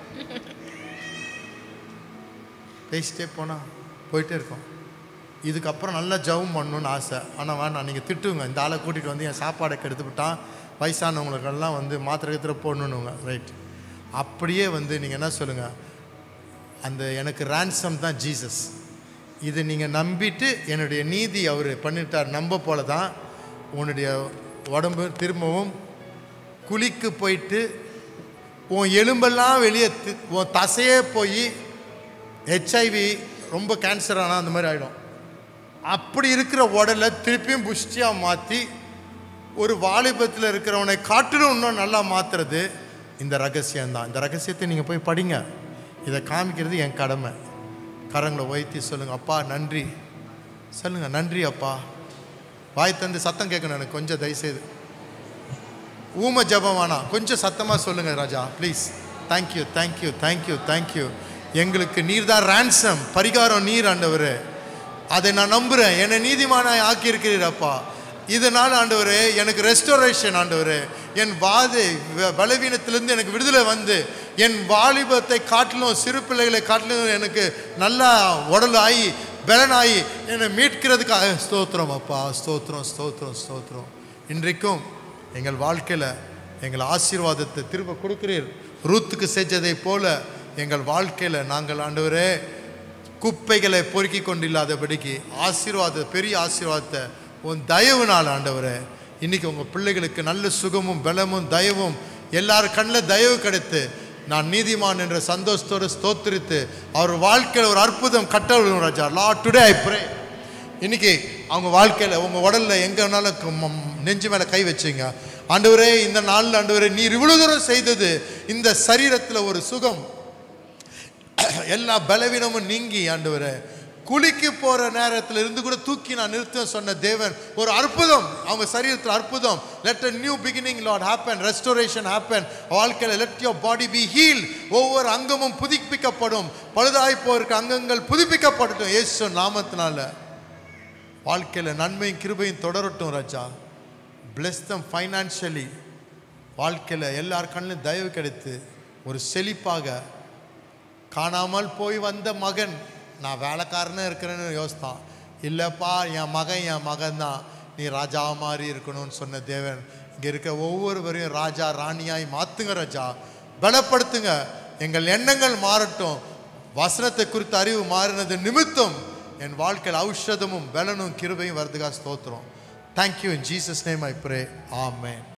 பேசிட்டே போனா போயிட்டே இருக்கோம் இதுக்கப்புறம் நல்லா ஜெபம் பண்ணணும்னு ஆசை ஆனால் வேணாம் நீங்கள் திட்டுங்க இந்த ஆளை கூட்டிகிட்டு வந்து என் சாப்பாடை கெடுத்து விட்டான் வயசானவங்களுக்கெல்லாம் வந்து மாத்திரை கத்திர போடணுங்க ரைட் அப்படியே வந்து நீங்கள் என்ன சொல்லுங்கள் அந்த எனக்கு ransom தான் ஜீசஸ் இது நீங்கள் நம்பிட்டு என்னுடைய நீதி அவர் பண்ணிட்டார் நம்ப போல தான் உன்னுடைய உடம்பு திரும்பவும் குழிக்கு போயிட்டு உன் எலும்பெல்லாம் வெளியே தி- உன் தசையே போய் ஹெச்ஐவி ரொம்ப கேன்சர் ஆனால் அந்த மாதிரி ஆகிடும் அப்படி இருக்கிற உடலை திருப்பியும் புஷ்டியாக மாற்றி ஒரு வாலிபத்தில் இருக்கிறவனை காட்டிலும் இன்னும் நல்லா மாற்றுறது இந்த ரகசியம்தான் இந்த ரகசியத்தை நீங்கள் போய் படிங்க இதை காமிக்கிறது என் கடமை கரங்களை உயர்த்தி சொல்லுங்கள் அப்பா நன்றி சொல்லுங்கள் நன்றி அப்பா வாய் தந்து சத்தம் கேட்கணும் எனக்கு கொஞ்சம் தயவுசெய்து ஊம ஜபம் வேணாம் கொஞ்சம் சத்தமாக சொல்லுங்கள் ராஜா please thank you thank you thank you thank you எங்களுக்கு நீர் தான் ransom பரிகாரம் நீர் ஆண்டவர் அதை நான் நம்புகிறேன் என்னை நீதிமானாய் ஆக்கியிருக்கிறீர் அப்பா இதனால் ஆண்டவரே எனக்கு ரெஸ்டோரேஷன் ஆண்டவரே என் வாதை வ- பலவீனத்திலிருந்து எனக்கு விடுதலை வந்து என் வாலிபத்தை காட்டிலும் சிறு பிள்ளைகளை காட்டிலும் எனக்கு நல்லா உடல் ஆகி பலனாகி என்னை மீட்கிறதுக்காக ஸ்தோத்திரம் அப்பா ஸ்தோத்திரம் ஸ்தோத்திரம் ஸ்தோத்திரம் இன்றைக்கும் எங்கள் வாழ்க்கையில் எங்கள் ஆசீர்வாதத்தை திரும்ப கொடுக்கிறீர் ரூத்துக்கு செஞ்சதை போல எங்கள் வாழ்க்கையில் நாங்கள் ஆண்டவரே குப்பைகளை பொறுக்கி கொண்டில்லாதபடிக்கு ஆசீர்வாத பெரிய ஆசீர்வாதத்தை உன் தயவுனால் ஆண்டவரே இன்னைக்கு உங்கள் பிள்ளைகளுக்கு நல்ல சுகமும் பலமும் தயவும் எல்லார் கண்ணில் தயவு கிடைத்து நான் நீதிமான் என்ற சந்தோஷத்தோடு ஸ்தோத்திரித்து அவர் வாழ்க்கையில் ஒரு அற்புதம் கட்டவிடும் ராஜா லா டுடே ஐ ப்ரே இன்னைக்கு அவங்க வாழ்க்கையில் உங்கள் உடலில் எங்கே வேணாலும் க- ம- நெஞ்சு மேலே கை வச்சுங்க ஆண்டவரே இந்த நாளில் ஆண்டவரே நீர் இவ்வளவு தூரம் செய்தது இந்த சரீரத்தில் ஒரு சுகம் எல்லா பலவீனமும் நீங்கி ஆண்டவரே குளிக்கு போற நேரத்துல இருந்து கூட தூக்கி நான் நிறுத்த சொன்ன தேவன் ஒரு அற்புதம் அவங்க சரீரத்தில் அற்புதம் let a new beginning Lord happen restoration happen வாழ்க்கையில் let your body be heal ஒவ்வொரு அங்கமும் புதுப்பிக்கப்படும் பழுதாய் போயிருக்க அங்கங்கள் புதுப்பிக்கப்படட்டும் இயேசு நாமத்தினால வாழ்க்கையில் நன்மையும் கிருபையும் தொடரட்டும் ராஜா bless them ஃபைனான்ஷியலி வாழ்க்கையில் எல்லார் கண்ணிலும் தயவு கிடைத்து ஒரு செழிப்பாக காணாமல் போய் வந்த மகன் நான் வேலைக்காரனே இருக்கிறேன்னு யோசித்தான் இல்லைப்பா என் மகன் என் மகன் தான் நீ ராஜா மாதிரி இருக்கணும்னு சொன்ன தேவன் இங்கே இருக்க ஒவ்வொருவரையும் ராஜா ராணியாய் மாற்றுங்க ராஜா பலப்படுத்துங்க எங்கள் எண்ணங்கள் மாறட்டும் வசனத்தை குறித்த அறிவு மாறினது நிமித்தம் என் வாழ்க்கையில் ஔஷதமும் பலனும் கிருபையும் வரதுக்காக ஸ்தோத்திரம் thank you in Jesus name I pray amen